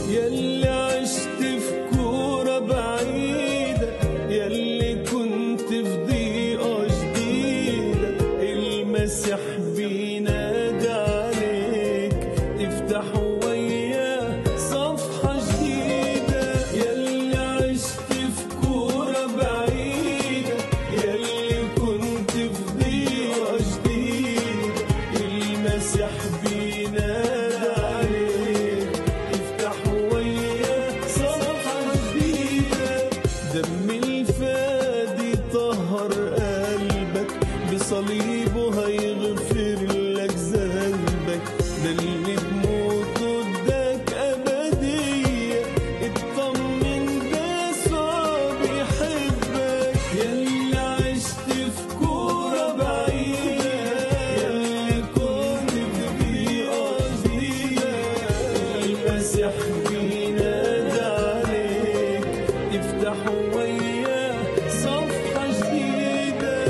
يلي عشت في كورة بعيدة يلي كنت في ضيقة جديدة المسيح بينادى عليك تفتح وياه صفحة جديدة يلي عشت في كورة بعيدة يلي كنت في ضيقة جديدة المسيح بينادى عليك افتح وياه صفحة جديدة دم الفادي طهر قلبك بصليبه هيغفر لك ذنبك ده اللي بموته اداك أبدية اطمن ده يسوع بيحبك يلي عشت في كورة بعيدة يلي كنت بضيقة جديدة المسيح بينادى عليك افتح وياه صفحة جديدة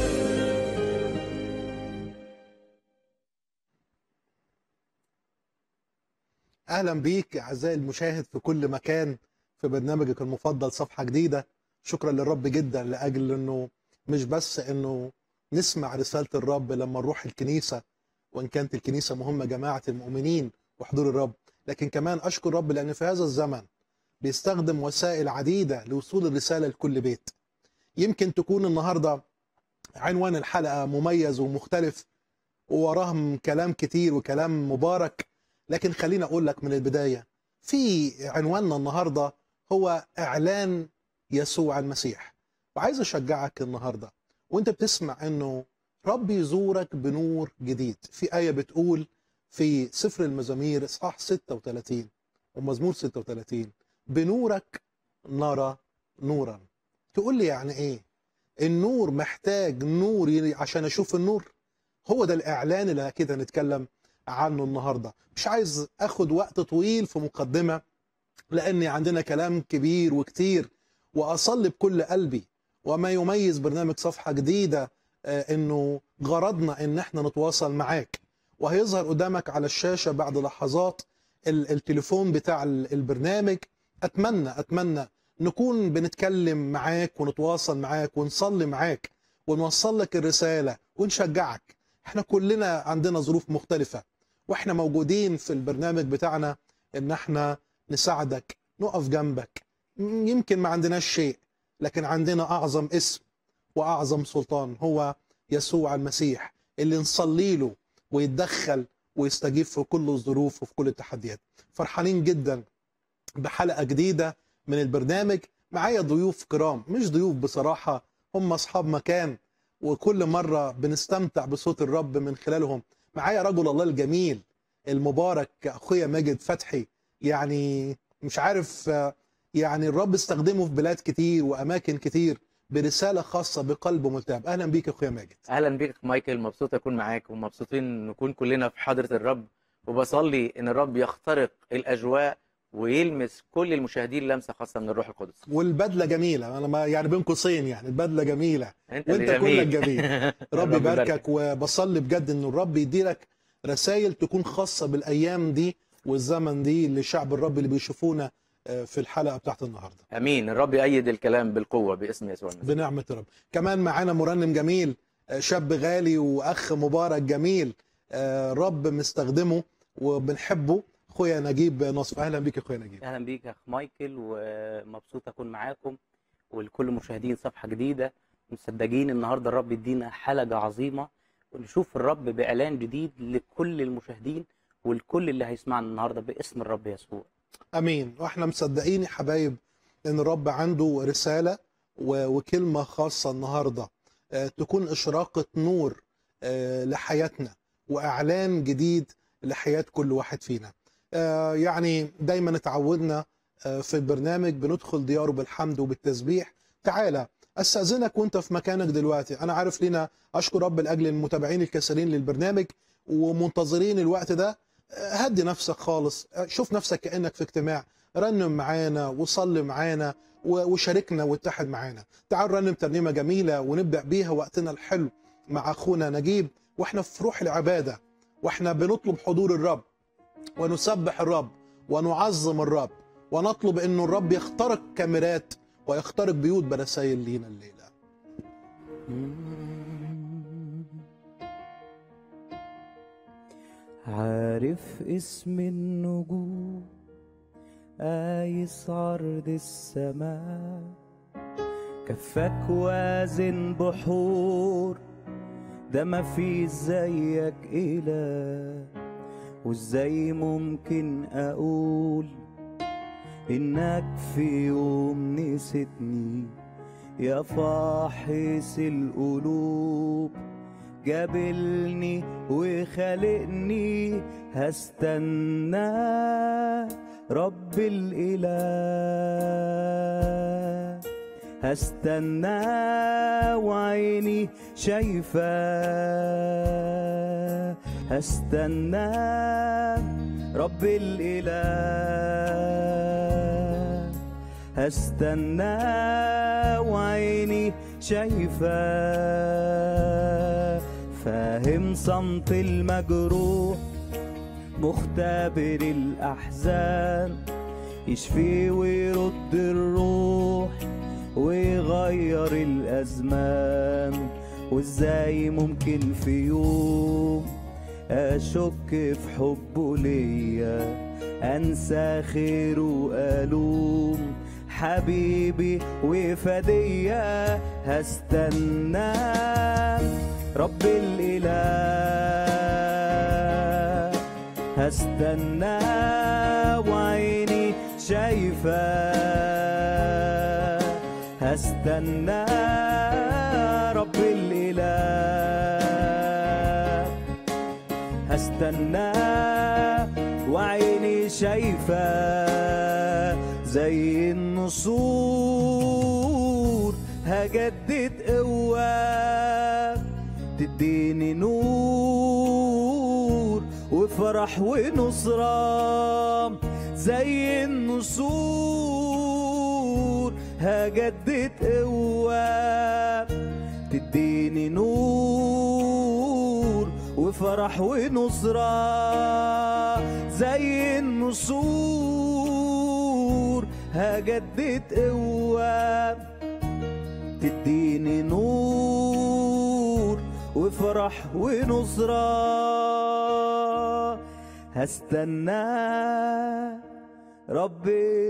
اهلا بيك اعزائي المشاهد في كل مكان في برنامجك المفضل صفحه جديده شكرا للرب جدا لاجل انه مش بس انه نسمع رساله الرب لما نروح الكنيسه وان كانت الكنيسه مهمه جماعه المؤمنين وحضور الرب لكن كمان اشكر الرب لان في هذا الزمن بيستخدم وسائل عديده لوصول الرساله لكل بيت يمكن تكون النهارده عنوان الحلقه مميز ومختلف ووراهم كلام كتير وكلام مبارك لكن خليني اقول لك من البدايه في عنواننا النهارده هو اعلان يسوع المسيح وعايز اشجعك النهارده وانت بتسمع انه رب يزورك بنور جديد في ايه بتقول في سفر المزامير اصحاح 36 ومزمور 36 بنورك نرى نورا تقول لي يعني ايه النور محتاج نور ي- عشان اشوف النور هو ده الاعلان اللي كده هنتكلم عنه النهارده مش عايز اخد وقت طويل في مقدمه لان عندنا كلام كبير وكتير واصلي بكل قلبي وما يميز برنامج صفحه جديده آه، انه غرضنا ان احنا نتواصل معاك وهيظهر قدامك على الشاشه بعد لحظات ال- التليفون بتاع ال- البرنامج اتمنى اتمنى نكون بنتكلم معاك ونتواصل معاك ونصلي معاك ونوصل لك الرساله ونشجعك احنا كلنا عندنا ظروف مختلفه واحنا موجودين في البرنامج بتاعنا ان احنا نساعدك نقف جنبك م- يمكن ما عندناش شيء لكن عندنا اعظم اسم واعظم سلطان هو يسوع المسيح اللي نصلي له ويتدخل ويستجيب في كل الظروف وفي كل التحديات فرحانين جدا بحلقه جديده من البرنامج معايا ضيوف كرام مش ضيوف بصراحه هم اصحاب مكان وكل مره بنستمتع بصوت الرب من خلالهم معايا رجل الله الجميل المبارك اخويا ماجد فتحي يعني مش عارف آه، يعني الرب استخدمه في بلاد كتير واماكن كتير برساله خاصه بقلب ملتهب اهلا بيك يا اخويا ماجد اهلا بيك يا مايكل مبسوط اكون معاك ومبسوطين نكون كلنا في حضره الرب وبصلي ان الرب يخترق الاجواء ويلمس كل المشاهدين لمسه خاصه من الروح القدس والبدله جميله انا ما يعني بين قوسين يعني البدله جميله انت وانت اللي كلك جميل جميل رب الرب يباركك وبصلي بجد ان الرب يديلك رسائل تكون خاصه بالايام دي والزمن دي لشعب الرب اللي بيشوفونا آه، في الحلقه بتاعت النهارده امين الرب يأيد الكلام بالقوه باسم يسوع المسيح بنعمه الرب كمان معانا مرنم جميل آه، شاب غالي واخ مبارك جميل آه، رب مستخدمه وبنحبه اخويا نجيب نصف اهلا بيك يا اخويا نجيب اهلا بيك يا اخ مايكل ومبسوط اكون معاكم ولكل مشاهدين صفحه جديده مصدقين النهارده الرب يدينا حلقه عظيمه ونشوف الرب باعلان جديد لكل المشاهدين والكل اللي هيسمعنا النهارده باسم الرب يسوع امين واحنا مصدقين يا حبايب ان الرب عنده رساله و- وكلمه خاصه النهارده آه، تكون اشراقه نور آه، لحياتنا واعلان جديد لحياه كل واحد فينا آه، يعني دايما اتعودنا آه، في البرنامج بندخل دياره بالحمد وبالتسبيح تعالى استاذنك وانت في مكانك دلوقتي انا عارف لينا اشكر رب لاجل المتابعين الكثيرين للبرنامج ومنتظرين الوقت ده هدي نفسك خالص شوف نفسك كأنك في اجتماع رنم معانا وصلي معانا و- وشاركنا واتحد معانا تعال رنم ترنيمة جميلة ونبدأ بيها وقتنا الحلو مع أخونا نجيب وإحنا في روح العبادة وإحنا بنطلب حضور الرب ونسبح الرب ونعظم الرب ونطلب انه الرب يخترق كاميرات ويخترق بيوت برسائل لينا الليله عارف اسم النجوم قايس عرض السماء كفاك وازن بحور ده ما في زيك إله وازاي ممكن أقول إنك في يوم نسيتني يا فاحص القلوب جابلني وخلقني هستنى رب الإله هستنى وعيني شايفة هستنى رب الإله هستنى وعيني شايفة فاهم صمت المجروح مختبر الأحزان يشفي ويرد الروح ويغير الأزمان وإزاي ممكن في يوم أشك في حبه ليا أنسى خيره وألوم حبيبي وفدية هستنى رب الإله هستنى وعيني شايفة هستنى رب الإله هستنى وعيني شايفة زي النسور هجدد قوة تديني نور وفرح ونصرة زي النسور هجدد قوة تديني نور وفرح ونصرة زي النسور هجدد قوة تديني نور وفرح ونصرة هستنى رب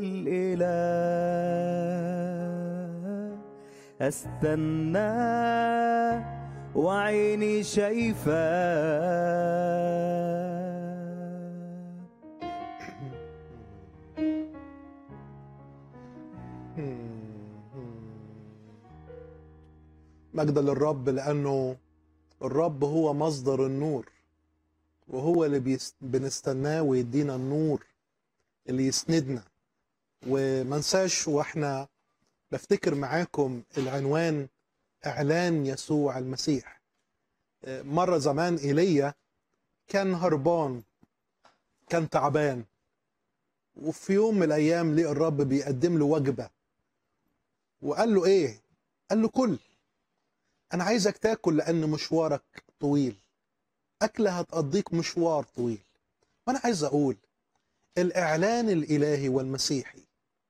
الإله استنى وعيني شايفة مجد للرب لانه الرب هو مصدر النور وهو اللي بيس... بنستناه ويدينا النور اللي يسندنا وما نساش واحنا بفتكر معاكم العنوان اعلان يسوع المسيح آه، مره زمان ايليا كان هربان كان تعبان وفي يوم من الايام لقى الرب بيقدم له وجبه وقال له ايه قال له كل انا عايزك تاكل لان مشوارك طويل اكله هتقضيك مشوار طويل وانا عايز اقول الاعلان الالهي والمسيحي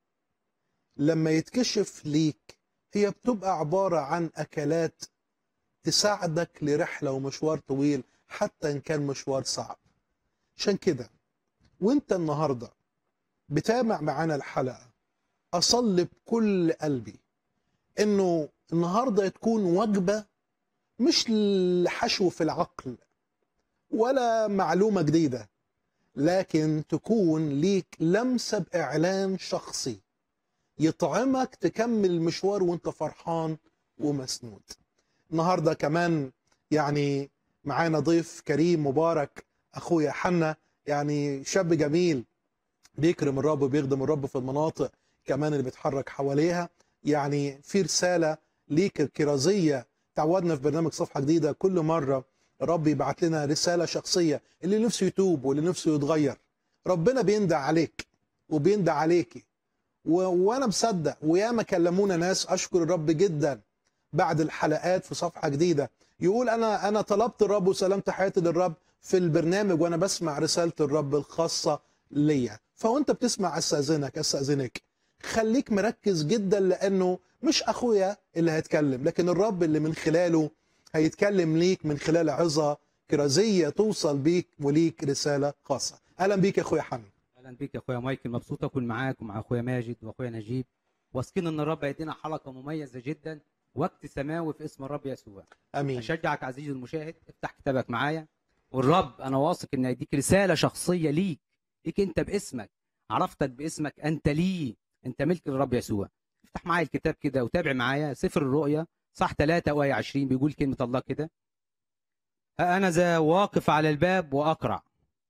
لما يتكشف ليك هي بتبقى عباره عن اكلات تساعدك لرحله ومشوار طويل حتى ان كان مشوار صعب عشان كده وانت النهارده بتابع معانا الحلقه اصلي بكل قلبي انه النهارده تكون وجبه مش لحشو في العقل ولا معلومه جديده لكن تكون ليك لمسه باعلان شخصي يطعمك تكمل المشوار وانت فرحان ومسنود النهارده كمان يعني معانا ضيف كريم مبارك اخويا حنا يعني شاب جميل بيكرم الرب وبيخدم الرب في المناطق كمان اللي بيتحرك حواليها يعني في رساله ليك كرازيه تعودنا في برنامج صفحه جديده كل مره الرب يبعت لنا رساله شخصيه اللي نفسه يتوب واللي نفسه يتغير ربنا بيندع عليك وبيندع عليكي و... وانا مصدق وياما كلمونا ناس اشكر الرب جدا بعد الحلقات في صفحه جديده يقول انا انا طلبت الرب وسلمت حياتي للرب في البرنامج وانا بسمع رساله الرب الخاصه ليا فوانت بتسمع استاذنك استاذنك خليك مركز جدا لانه مش اخويا اللي هيتكلم لكن الرب اللي من خلاله هيتكلم ليك من خلال عظه كرازيه توصل بيك وليك رساله خاصه اهلا بيك يا اخويا حمد اهلا بيك يا اخويا مايكل مبسوط اكون معاك ومع اخويا ماجد واخويا نجيب واثقين ان الرب هيدينا حلقه مميزه جدا وقت سماوي في اسم الرب يسوع امين اشجعك عزيزي المشاهد افتح كتابك معايا والرب انا واثق ان هيديك رساله شخصيه ليك ليك انت باسمك عرفتك باسمك انت ليه انت ملك للرب يسوع افتح معايا الكتاب كده وتابع معايا سفر الرؤيا صح 3 وايه 20 بيقول كلمه الله كده ها انا ذا واقف على الباب واقرع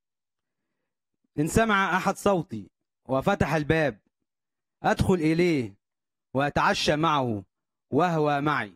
ان سمع احد صوتي وفتح الباب ادخل اليه واتعشى معه وهو معي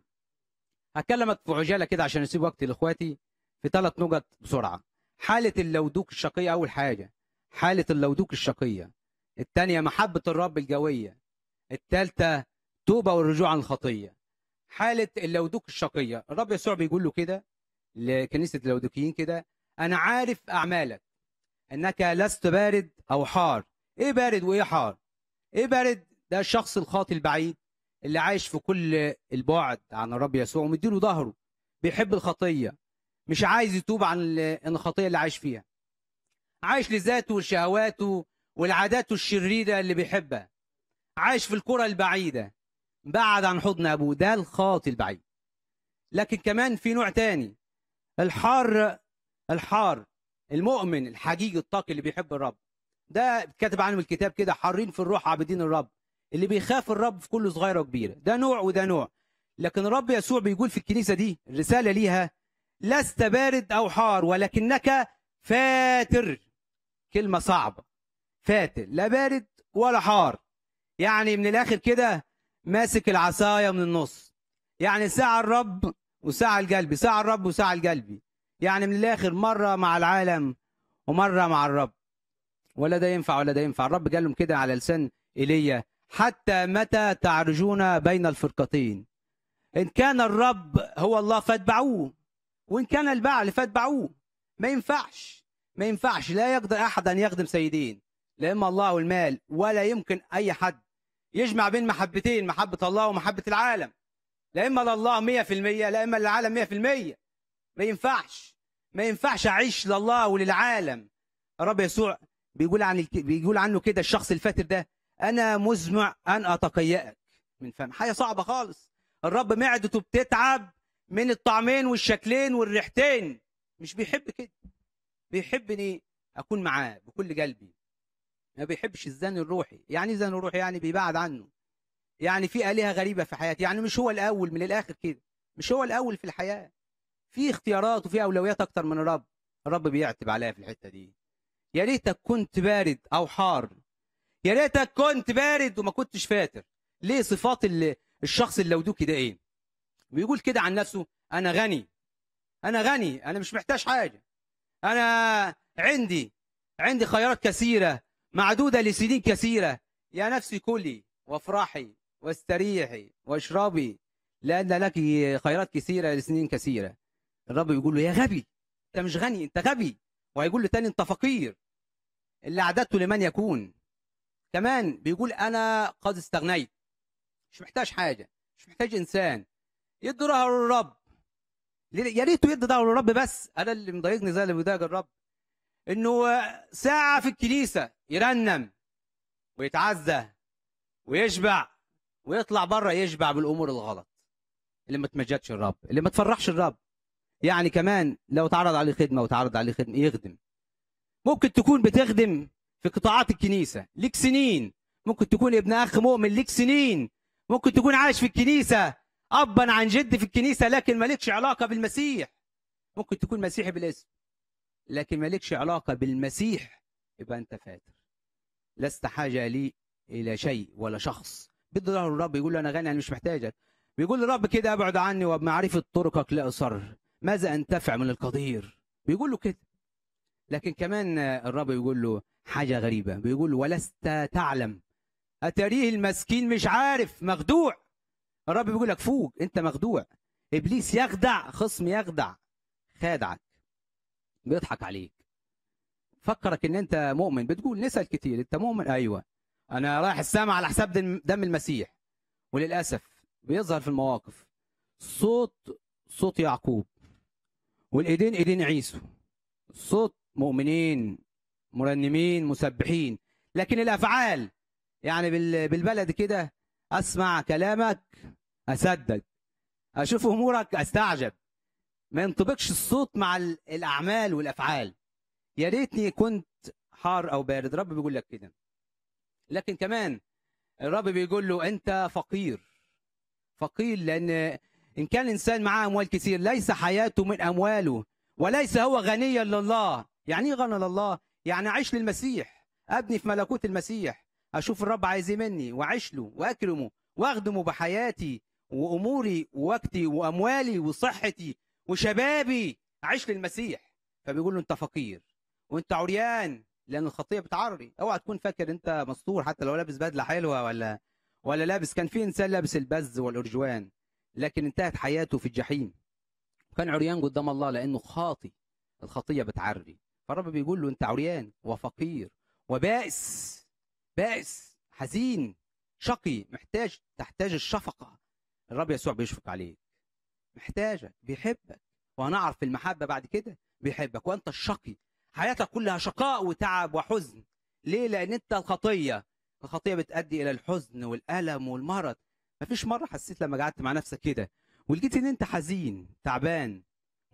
هكلمك في عجاله كده عشان اسيب وقت لاخواتي في ثلاث نقط بسرعه حاله اللودوك الشقيه اول حاجه حاله اللودوك الشقيه الثانيه محبه الرب الجويه الثالثه توبه والرجوع عن الخطيه حاله اللودوك الشقيه الرب يسوع بيقول له كده لكنيسه اللودوكيين كده انا عارف اعمالك انك لست بارد او حار ايه بارد وايه حار ايه بارد ده الشخص الخاطي البعيد اللي عايش في كل البعد عن الرب يسوع ومديله ظهره بيحب الخطيه مش عايز يتوب عن ال- الخطيه اللي عايش فيها عايش لذاته وشهواته والعادات الشريره اللي بيحبها عايش في الكره البعيده بعد عن حضن ابوه ده الخاطي البعيد لكن كمان في نوع تاني الحار الحار المؤمن الحقيقي التقي اللي بيحب الرب ده كاتب عنه الكتاب كده حارين في الروح عابدين الرب اللي بيخاف الرب في كل صغيره وكبيره ده نوع وده نوع لكن الرب يسوع بيقول في الكنيسه دي الرساله ليها لست بارد او حار ولكنك فاتر كلمه صعبه فاتر لا بارد ولا حار يعني من الاخر كده ماسك العصايه من النص يعني ساعه الرب وساعه القلب ساعه الرب وساعه القلب يعني من الاخر مره مع العالم ومره مع الرب ولا ده ينفع ولا ده ينفع الرب قال لهم كده على لسان ايليا حتى متى تعرجون بين الفرقتين ان كان الرب هو الله فاتبعوه وان كان البعل فاتبعوه ما ينفعش ما ينفعش لا يقدر احد ان يخدم سيدين لا اما الله والمال ولا يمكن اي حد يجمع بين محبتين محبه الله ومحبه العالم لا اما لله 100% لا اما للعالم 100% ما ينفعش ما ينفعش اعيش لله وللعالم الرب يسوع بيقول عن الك... بيقول عنه كده الشخص الفاتر ده انا مزمع ان اتقيأك من فم حاجه صعبه خالص الرب معدته بتتعب من الطعمين والشكلين والريحتين مش بيحب كده بيحبني اكون معاه بكل قلبي ما بيحبش الزن الروحي يعني إيه زن الروحي يعني بيبعد عنه يعني في آلهة غريبة في حياتي يعني مش هو الأول من الآخر كده مش هو الأول في الحياة في اختيارات وفي أولويات أكتر من الرب الرب بيعتب عليها في الحتة دي يا ريتك كنت بارد أو حار يا ريتك كنت بارد وما كنتش فاتر ليه صفات ال- الشخص اللودوكي ده ايه بيقول كده عن نفسه انا غني انا غني انا مش محتاج حاجه انا عندي عندي خيارات كثيره معدوده لسنين كثيره يا نفسي كلي وافرحي واستريحي واشربي لان لك خيرات كثيره لسنين كثيره الرب يقول له يا غبي انت مش غني انت غبي وهيقول له تاني انت فقير اللي اعددته لمن يكون كمان بيقول انا قد استغنيت مش محتاج حاجه مش محتاج انسان يدي ظهره للرب ليه- يا ريته يدي ظهره للرب بس انا اللي مضايقني زي اللي بيضايق الرب انه ساعه في الكنيسه يرنم ويتعزى ويشبع ويطلع بره يشبع بالامور الغلط اللي ما تمجدش الرب اللي ما تفرحش الرب يعني كمان لو تعرض عليه خدمه وتعرض عليه خدمه يخدم ممكن تكون بتخدم في قطاعات الكنيسه ليك سنين ممكن تكون ابن اخ مؤمن ليك سنين ممكن تكون عايش في الكنيسه ابا عن جد في الكنيسه لكن مالكش علاقه بالمسيح ممكن تكون مسيحي بالاسم لكن مالكش علاقه بالمسيح يبقى انت فاتر لست حاجه لي الى شيء ولا شخص بده ظهر الرب يقول له انا غني انا مش محتاجك بيقول الرب كده ابعد عني وبمعرفه طرقك لا اصر ماذا انتفع من القدير بيقول له كده لكن كمان الرب يقول له حاجه غريبه بيقول له ولست تعلم اتريه المسكين مش عارف مخدوع الرب بيقول لك فوق انت مخدوع ابليس يخدع خصم يخدع خادعك بيضحك عليك فكرك ان انت مؤمن بتقول نسال كتير انت مؤمن ايوه انا رايح السماء على حساب دم دم المسيح وللاسف بيظهر في المواقف صوت صوت يعقوب والايدين ايدين عيسو صوت مؤمنين مرنمين مسبحين لكن الافعال يعني بال- بالبلد كده اسمع كلامك اصدق اشوف امورك استعجب ما ينطبقش الصوت مع ال- الاعمال والافعال يا ريتني كنت حار او بارد رب بيقول لك كده لكن كمان الرب بيقول له انت فقير فقير لان ان كان الانسان معاه اموال كثير ليس حياته من امواله وليس هو غنيا لله يعني ايه غنى لله يعني اعيش للمسيح ابني في ملكوت المسيح اشوف الرب عايز ايه مني واعيش له واكرمه واخدمه بحياتي واموري ووقتي واموالي وصحتي وشبابي اعيش للمسيح فبيقول له انت فقير وانت عريان لان الخطيه بتعري اوعى تكون فاكر انت مستور حتى لو لابس بدله حلوه ولا ولا لابس كان في انسان لابس البز والارجوان لكن انتهت حياته في الجحيم كان عريان قدام الله لانه خاطي الخطيه بتعري فالرب بيقول له انت عريان وفقير وبائس بائس حزين شقي محتاج تحتاج الشفقه الرب يسوع بيشفق عليك محتاجك بيحبك وهنعرف في المحبه بعد كده بيحبك وانت الشقي حياتك كلها شقاء وتعب وحزن ليه لان انت الخطيه الخطيه بتؤدي الى الحزن والالم والمرض مفيش مره حسيت لما قعدت مع نفسك كده ولقيت ان انت حزين تعبان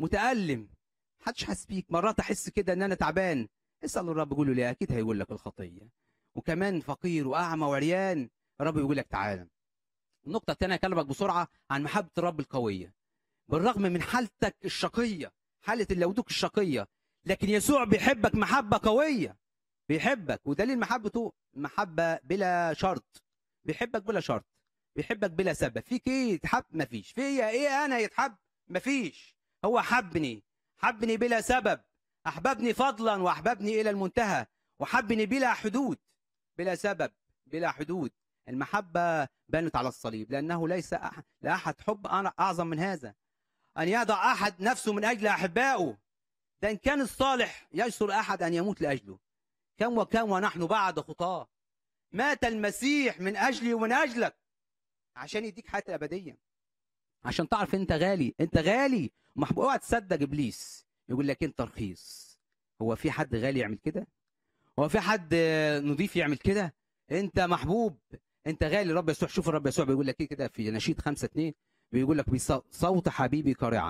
متالم محدش حاسس بيك مرات احس كده ان انا تعبان اسال الرب قول له ليه اكيد هيقول لك الخطيه وكمان فقير واعمى وعريان الرب يقول لك تعالى النقطه الثانيه اكلمك بسرعه عن محبه الرب القويه بالرغم من حالتك الشقيه حاله اللودوك الشقيه لكن يسوع بيحبك محبه قويه بيحبك ودليل محبته محبه بلا شرط بيحبك بلا شرط بيحبك بلا سبب فيك ايه يتحب مفيش فيا ايه انا يتحب مفيش هو حبني حبني بلا سبب احببني فضلا واحببني الى المنتهى وحبني بلا حدود بلا سبب بلا حدود المحبه بانت على الصليب لانه ليس أح- لاحد حب أنا اعظم من هذا ان يضع احد نفسه من اجل احبائه ده ان كان الصالح ييسر احد ان يموت لاجله كم وكم ونحن بعد خطاه مات المسيح من اجلي ومن اجلك عشان يديك حياه الابديه عشان تعرف انت غالي انت غالي محبوب اوعى تصدق ابليس يقول لك انت رخيص هو في حد غالي يعمل كده هو في حد آه، نضيف يعمل كده انت محبوب انت غالي رب يسوع شوف الرب يسوع بيقول لك ايه كده في نشيد خمسة اتنين بيقول لك بص- صوت حبيبي قارعا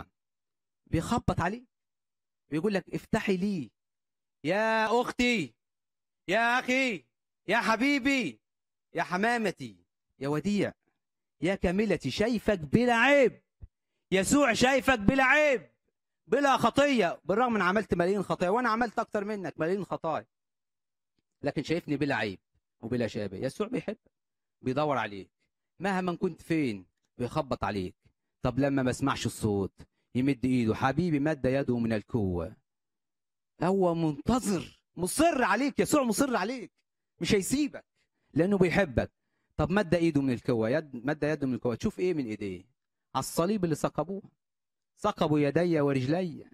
بيخبط عليه بيقول لك افتحي لي يا اختي يا اخي يا حبيبي يا حمامتي يا وديع يا كاملتي شايفك بلا عيب يسوع شايفك بلا عيب بلا خطيه بالرغم ان عملت ملايين خطايا وانا عملت اكتر منك ملايين خطايا لكن شايفني بلا عيب وبلا شابه يسوع بيحبك بيدور عليك مهما كنت فين بيخبط عليك طب لما ما اسمعش الصوت يمد ايده حبيبي مد يده من الكوه هو منتظر مصر عليك يسوع مصر عليك مش هيسيبك لانه بيحبك طب مد ايده من الكوه يد مد يده من الكوه تشوف ايه من ايديه على الصليب اللي ثقبوه ثقبوا يدي ورجلي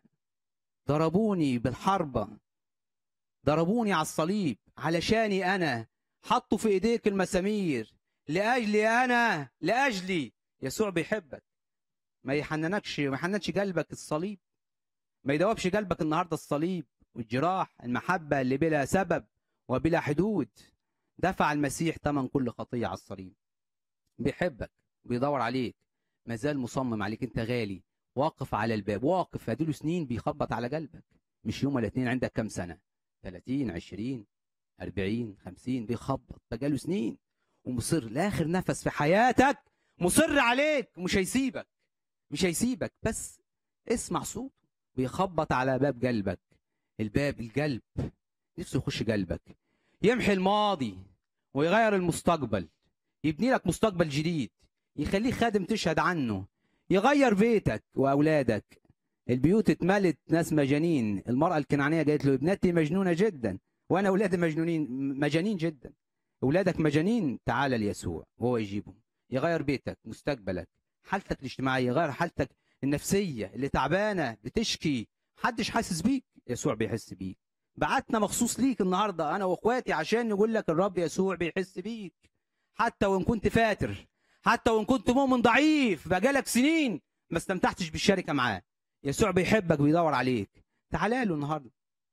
ضربوني بالحربه ضربوني على الصليب علشاني انا حطوا في ايديك المسامير لاجلي انا لاجلي يسوع بيحبك ما يحننكش ما يحننش قلبك الصليب ما يدوبش قلبك النهارده الصليب والجراح المحبه اللي بلا سبب وبلا حدود دفع المسيح ثمن كل خطيه على الصليب بيحبك بيدور عليك ما زال مصمم عليك انت غالي واقف على الباب واقف اديله سنين بيخبط على قلبك مش يوم ولا اتنين عندك كام سنه 30 20 40 50 بيخبط بقاله سنين ومصر لاخر نفس في حياتك مصر عليك مش هيسيبك مش هيسيبك بس اسمع صوته بيخبط على باب قلبك الباب القلب نفسه يخش قلبك يمحي الماضي ويغير المستقبل يبني لك مستقبل جديد يخليك خادم تشهد عنه يغير بيتك واولادك البيوت اتملت ناس مجانين المراه الكنعانيه قالت له ابنتي مجنونه جدا وانا اولادي مجنونين مجانين جدا اولادك مجانين تعال ليسوع وهو يجيبهم يغير بيتك مستقبلك حالتك الاجتماعيه يغير حالتك النفسيه اللي تعبانه بتشكي محدش حاسس بيك يسوع بيحس بيك بعتنا مخصوص ليك النهارده انا واخواتي عشان نقول لك الرب يسوع بيحس بيك حتى وان كنت فاتر حتى وان كنت مؤمن ضعيف بقالك سنين ما استمتعتش بالشركه معاه يسوع بيحبك بيدور عليك تعالى له النهارده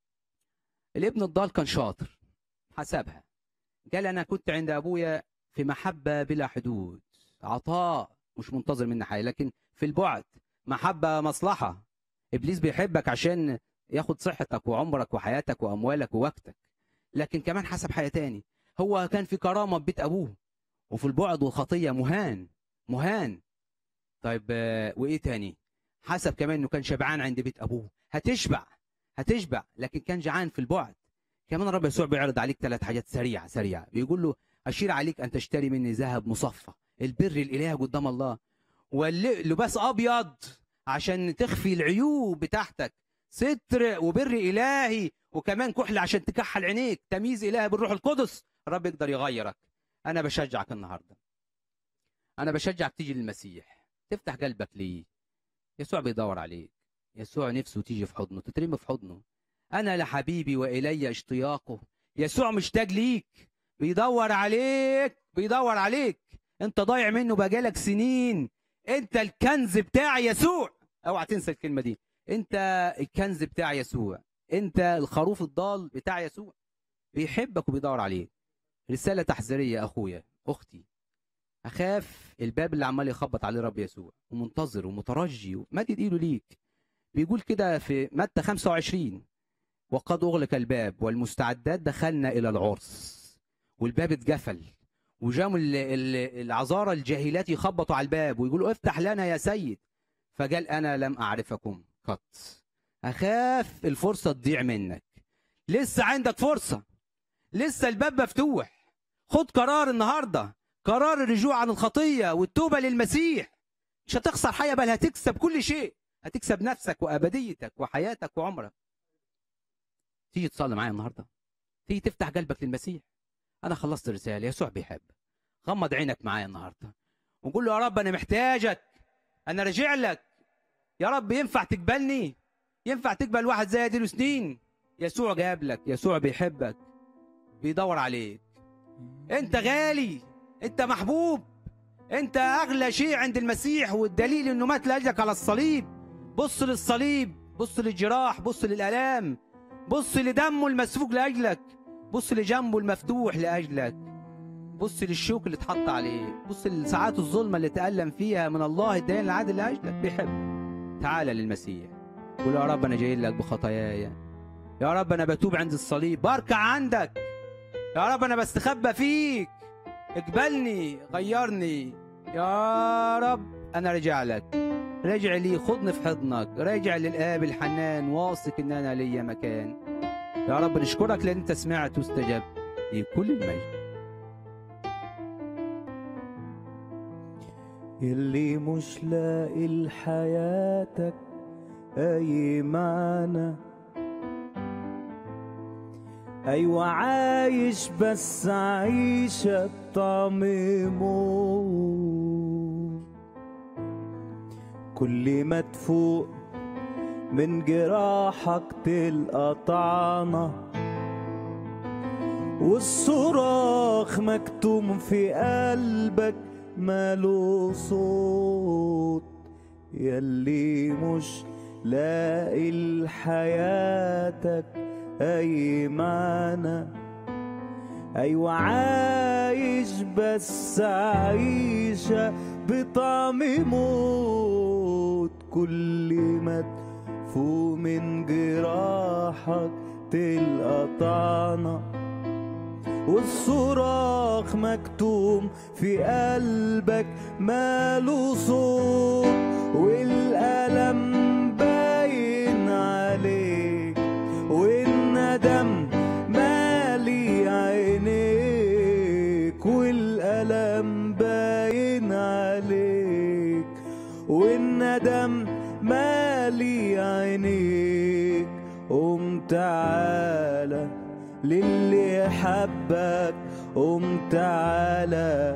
الابن الضال كان شاطر حسبها قال انا كنت عند ابويا في محبه بلا حدود عطاء مش منتظر مني حاجه لكن في البعد محبه مصلحه ابليس بيحبك عشان ياخد صحتك وعمرك وحياتك واموالك ووقتك لكن كمان حسب حاجه تاني هو كان في كرامه في بيت ابوه وفي البعد والخطيه مهان مهان طيب آه، وايه تاني حسب كمان انه كان شبعان عند بيت ابوه هتشبع هتشبع لكن كان جعان في البعد كمان الرب يسوع بيعرض عليك ثلاث حاجات سريعه سريعه بيقول له اشير عليك ان تشتري مني ذهب مصفى البر الالهي قدام الله ولباس ابيض عشان تخفي العيوب بتاعتك ستر وبر الهي وكمان كحل عشان تكحل عينيك تمييز الهي بالروح القدس الرب يقدر يغيرك انا بشجعك النهارده انا بشجعك تيجي للمسيح تفتح قلبك ليه يسوع بيدور عليك يسوع نفسه تيجي في حضنه تترمي في حضنه انا لحبيبي والي اشتياقه يسوع مشتاق ليك بيدور عليك بيدور عليك انت ضايع منه بقالك سنين انت الكنز بتاع يسوع اوعى تنسى الكلمه دي انت الكنز بتاع يسوع انت الخروف الضال بتاع يسوع بيحبك وبيدور عليك رساله تحذيريه يا اخويا اختي اخاف الباب اللي عمال يخبط عليه رب يسوع ومنتظر ومترجي ومدد ايده ليك بيقول كده في متى 25 وقد اغلق الباب والمستعدات دخلنا الى العرس والباب اتقفل وجاموا ال- ال- العذارى الجاهلات يخبطوا على الباب ويقولوا افتح لنا يا سيد فقال انا لم اعرفكم قط اخاف الفرصه تضيع منك لسه عندك فرصه لسه الباب مفتوح خد قرار النهارده قرار الرجوع عن الخطيه والتوبه للمسيح مش هتخسر حاجه بل هتكسب كل شيء هتكسب نفسك وابديتك وحياتك وعمرك تيجي تصلي معايا النهارده تيجي تفتح قلبك للمسيح انا خلصت الرساله يسوع بيحب غمض عينك معايا النهارده وقول له يا رب انا محتاجك انا راجع لك يا رب ينفع تقبلني ينفع تقبل واحد زي اديله سنين يسوع جاب لك يسوع بيحبك بيدور عليك انت غالي انت محبوب انت اغلى شيء عند المسيح والدليل انه مات لاجلك على الصليب بص للصليب بص للجراح بص للالام بص لدمه المسفوك لاجلك بص لجنبه المفتوح لاجلك بص للشوك اللي اتحط عليه بص لساعات الظلمه اللي تألم فيها من الله الدين العادل لاجلك بيحب تعال للمسيح قول يا رب انا جاي لك بخطاياي يا رب انا بتوب عند الصليب بركع عندك يا رب انا بستخبى فيك اقبلني غيرني يا رب انا راجع لك راجع لي خدني في حضنك راجع للاب الحنان واثق ان انا ليا مكان يا رب نشكرك لان انت سمعت واستجبت لكل المجد اللي مش لاقي لحياتك اي معنى ايوه عايش بس عيشة طعم موت كل ما تفوق من جراحك تلقى طعنه والصراخ مكتوم في قلبك ماله صوت يلي مش لاقي لحياتك اي معنى ايوه عايش بس عيشة بطعم موت كل ما تفوق من جراحك تلقى طعنه والصراخ مكتوم في قلبك ماله صوت والألم باين عليك والندم مالي عينيك والألم باين عليك والندم مالي عينيك قوم تعالى للي حبك قوم تعالى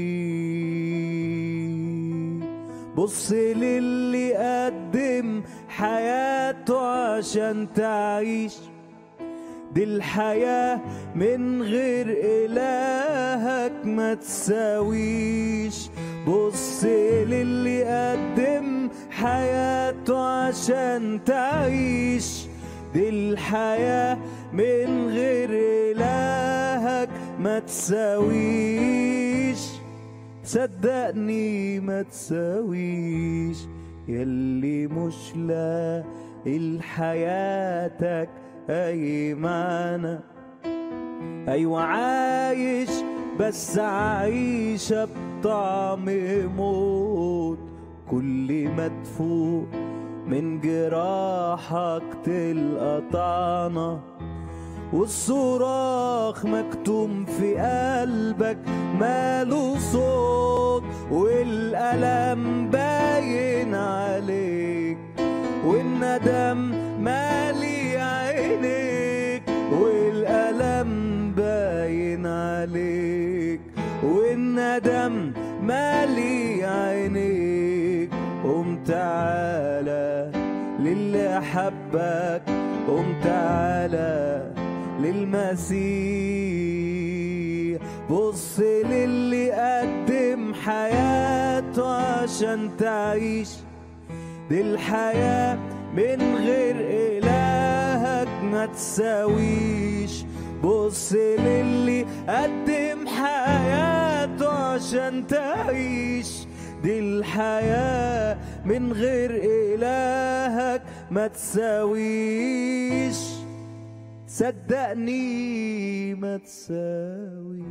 للمسيح بص للي قدم حياته عشان تعيش دي الحياة من غير إلهك ما تساويش بص للي قدم حياته عشان تعيش دي الحياة من غير إلهك ما تساويش صدقني ما تساويش يلي مش لاقي لحياتك أي معنى أيوة عايش بس عايشة بطعم موت كل ما تفوق من جراحك تلقى طعنة والصراخ مكتوم في قلبك ماله صوت والألم باين عليك والندم مالي عينيك والألم باين عليك والندم مالي عينيك قوم تعالى للي أحبك قوم تعالى للمسيح بص للي قدم حياته عشان تعيش دي الحياة من غير إلهك ما تساويش بص للي قدم حياته عشان تعيش دي الحياة من غير إلهك ما تساويش صدقني ما تساويش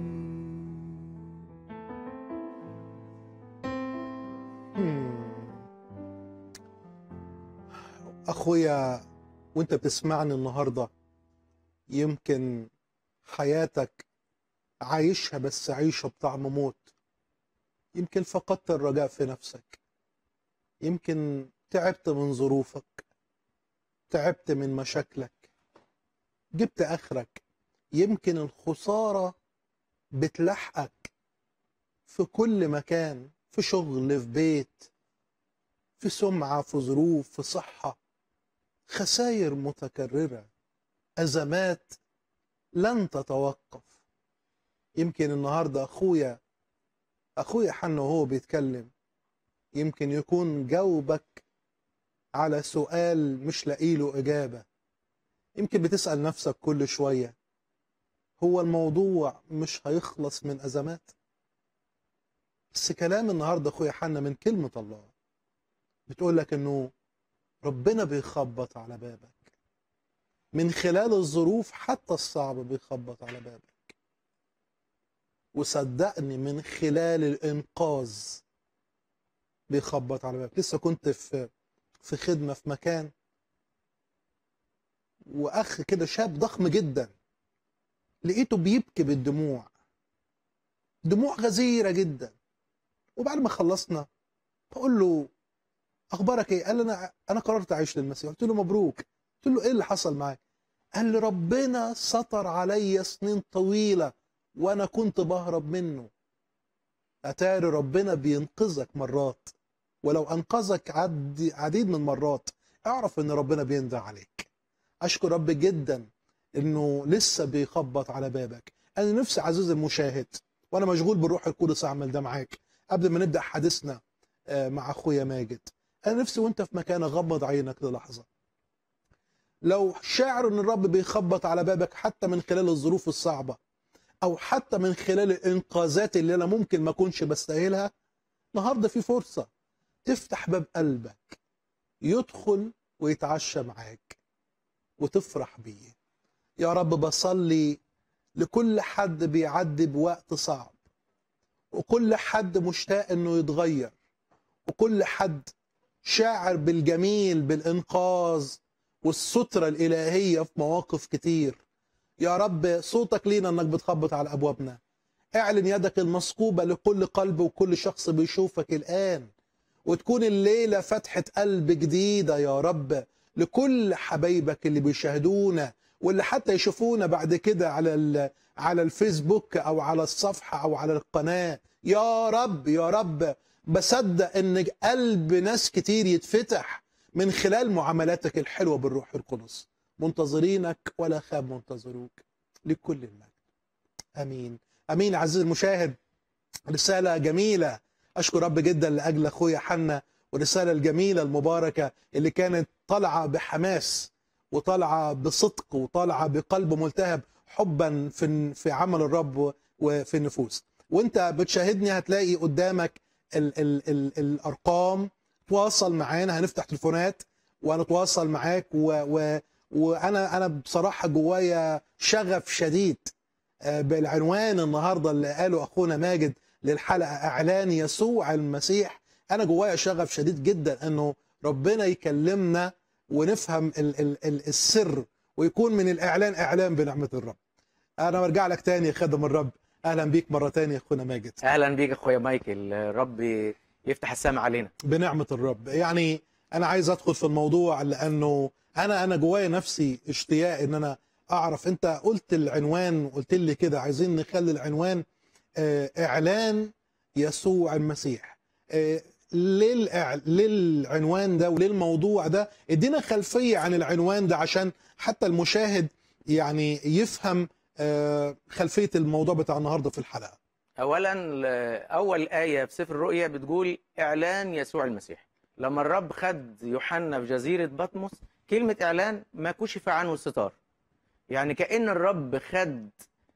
اخويا وانت بتسمعني النهارده يمكن حياتك عايشها بس عيشه بطعم موت يمكن فقدت الرجاء في نفسك يمكن تعبت من ظروفك تعبت من مشاكلك جبت اخرك يمكن الخساره بتلحقك في كل مكان في شغل في بيت في سمعه في ظروف في صحه خسائر متكرره ازمات لن تتوقف يمكن النهارده اخويا اخويا حنا وهو بيتكلم يمكن يكون جاوبك على سؤال مش لاقي له اجابه يمكن بتسال نفسك كل شويه هو الموضوع مش هيخلص من ازمات بس كلام النهارده اخويا حنا من كلمه الله بتقول لك انه ربنا بيخبط على بابك من خلال الظروف حتى الصعبة بيخبط على بابك وصدقني من خلال الإنقاذ بيخبط على بابك لسه كنت في في خدمة في مكان وأخ كده شاب ضخم جدا لقيته بيبكي بالدموع دموع غزيرة جدا وبعد ما خلصنا بقول له اخبارك ايه قال لي انا انا قررت اعيش للمسيح قلت له مبروك قلت له ايه اللي حصل معاك قال لي ربنا ستر عليا سنين طويله وانا كنت بهرب منه اتاري ربنا بينقذك مرات ولو انقذك عد عديد من مرات اعرف ان ربنا بيندى عليك اشكر رب جدا انه لسه بيخبط على بابك انا نفسي عزيزي المشاهد وانا مشغول بالروح القدس اعمل ده معاك قبل ما نبدا حديثنا آه، مع اخويا ماجد انا نفسي وانت في مكانك غمض عينك للحظه لو شاعر ان الرب بيخبط على بابك حتى من خلال الظروف الصعبه او حتى من خلال الانقاذات اللي انا ممكن ما اكونش بستاهلها النهارده في فرصه تفتح باب قلبك يدخل ويتعشى معاك وتفرح بيه يا رب بصلي لكل حد بيعدي بوقت صعب وكل حد مشتاق انه يتغير وكل حد شاعر بالجميل بالإنقاذ والسترة الإلهية في مواقف كتير يا رب صوتك لينا أنك بتخبط على أبوابنا اعلن يدك المثقوبة لكل قلب وكل شخص بيشوفك الآن وتكون الليلة فتحة قلب جديدة يا رب لكل حبايبك اللي بيشاهدونا واللي حتى يشوفونا بعد كده على ال- على الفيسبوك او على الصفحه او على القناه يا رب يا رب بصدق ان قلب ناس كتير يتفتح من خلال معاملاتك الحلوة بالروح القدس منتظرينك ولا خاب منتظروك لكل المجد امين امين عزيزي المشاهد رساله جميله اشكر رب جدا لاجل اخويا حنا والرساله الجميله المباركه اللي كانت طالعه بحماس وطالعه بصدق وطالعه بقلب ملتهب حبا في في عمل الرب وفي النفوس وانت بتشاهدني هتلاقي قدامك ال ال ال الارقام تواصل معانا هنفتح تليفونات ونتواصل معاك و و وانا انا بصراحه جوايا شغف شديد آه، بالعنوان النهارده اللي قاله اخونا ماجد للحلقه اعلان يسوع المسيح انا جوايا شغف شديد جدا انه ربنا يكلمنا ونفهم ال ال ال السر ويكون من الاعلان اعلان بنعمه الرب انا برجع لك تاني يا خادم الرب اهلا بيك مره تانية يا اخونا ماجد اهلا بيك اخويا مايكل رب يفتح السماء علينا بنعمه الرب يعني انا عايز ادخل في الموضوع لانه انا انا جوايا نفسي اشتياق ان انا اعرف انت قلت العنوان قلت لي كده عايزين نخلي العنوان آه، اعلان يسوع المسيح آه، ليه الإع- ليه العنوان ده وليه الموضوع ده ادينا خلفيه عن العنوان ده عشان حتى المشاهد يعني يفهم آه، خلفيه الموضوع بتاع النهارده في الحلقه اولا ل- اول ايه في سفر الرؤيا بتقول اعلان يسوع المسيح لما الرب خد يوحنا في جزيره بطمس كلمه اعلان ما كشف عنه الستار يعني كان الرب خد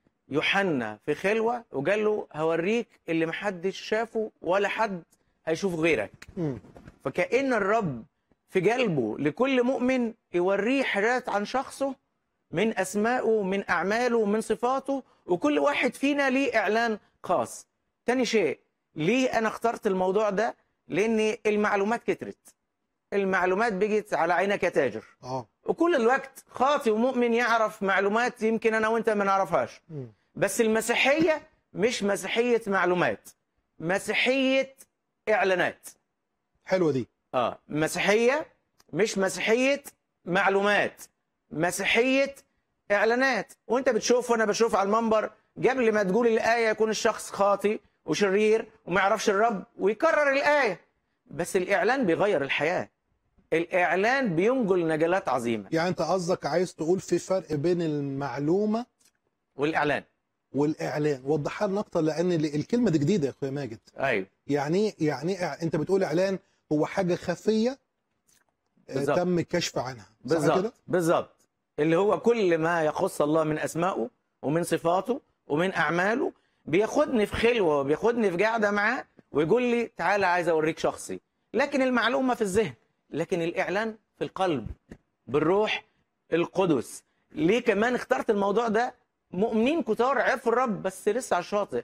يوحنا في خلوه وقال له هوريك اللي محدش شافه ولا حد هيشوفه غيرك مم. فكأن الرب في قلبه لكل مؤمن يوريه حاجات عن شخصه من أسمائه من أعماله من صفاته وكل واحد فينا ليه إعلان خاص تاني شيء ليه أنا اخترت الموضوع ده لأن المعلومات كترت المعلومات بقت على عينك يا تاجر اه وكل الوقت خاطي ومؤمن يعرف معلومات يمكن أنا وأنت ما نعرفهاش مم. بس المسيحية مش مسيحية معلومات مسيحية إعلانات حلوه دي اه مسيحيه مش مسيحيه معلومات مسيحيه اعلانات وانت بتشوف وانا بشوف على المنبر قبل ما تقول الايه يكون الشخص خاطي وشرير وما يعرفش الرب ويكرر الايه بس الاعلان بيغير الحياه الاعلان بينقل نقلات عظيمه يعني انت قصدك عايز تقول في فرق بين المعلومه والاعلان والاعلان وضحها لنا اكتر لان ال- الكلمه دي جديده يا اخويا ماجد ايوه يعني إيه- يعني إيه إع- انت بتقول اعلان هو حاجه خفيه آه، بالظبط. تم الكشف عنها صح كده بالظبط بالظبط اللي هو كل ما يخص الله من اسمائه ومن صفاته ومن اعماله بياخدني في خلوه وبياخدني في قاعده معاه ويقول لي تعالى عايز اوريك شخصي لكن المعلومه في الذهن لكن الاعلان في القلب بالروح القدس ليه كمان اخترت الموضوع ده مؤمنين كتار عرفوا الرب بس لسه على الشاطئ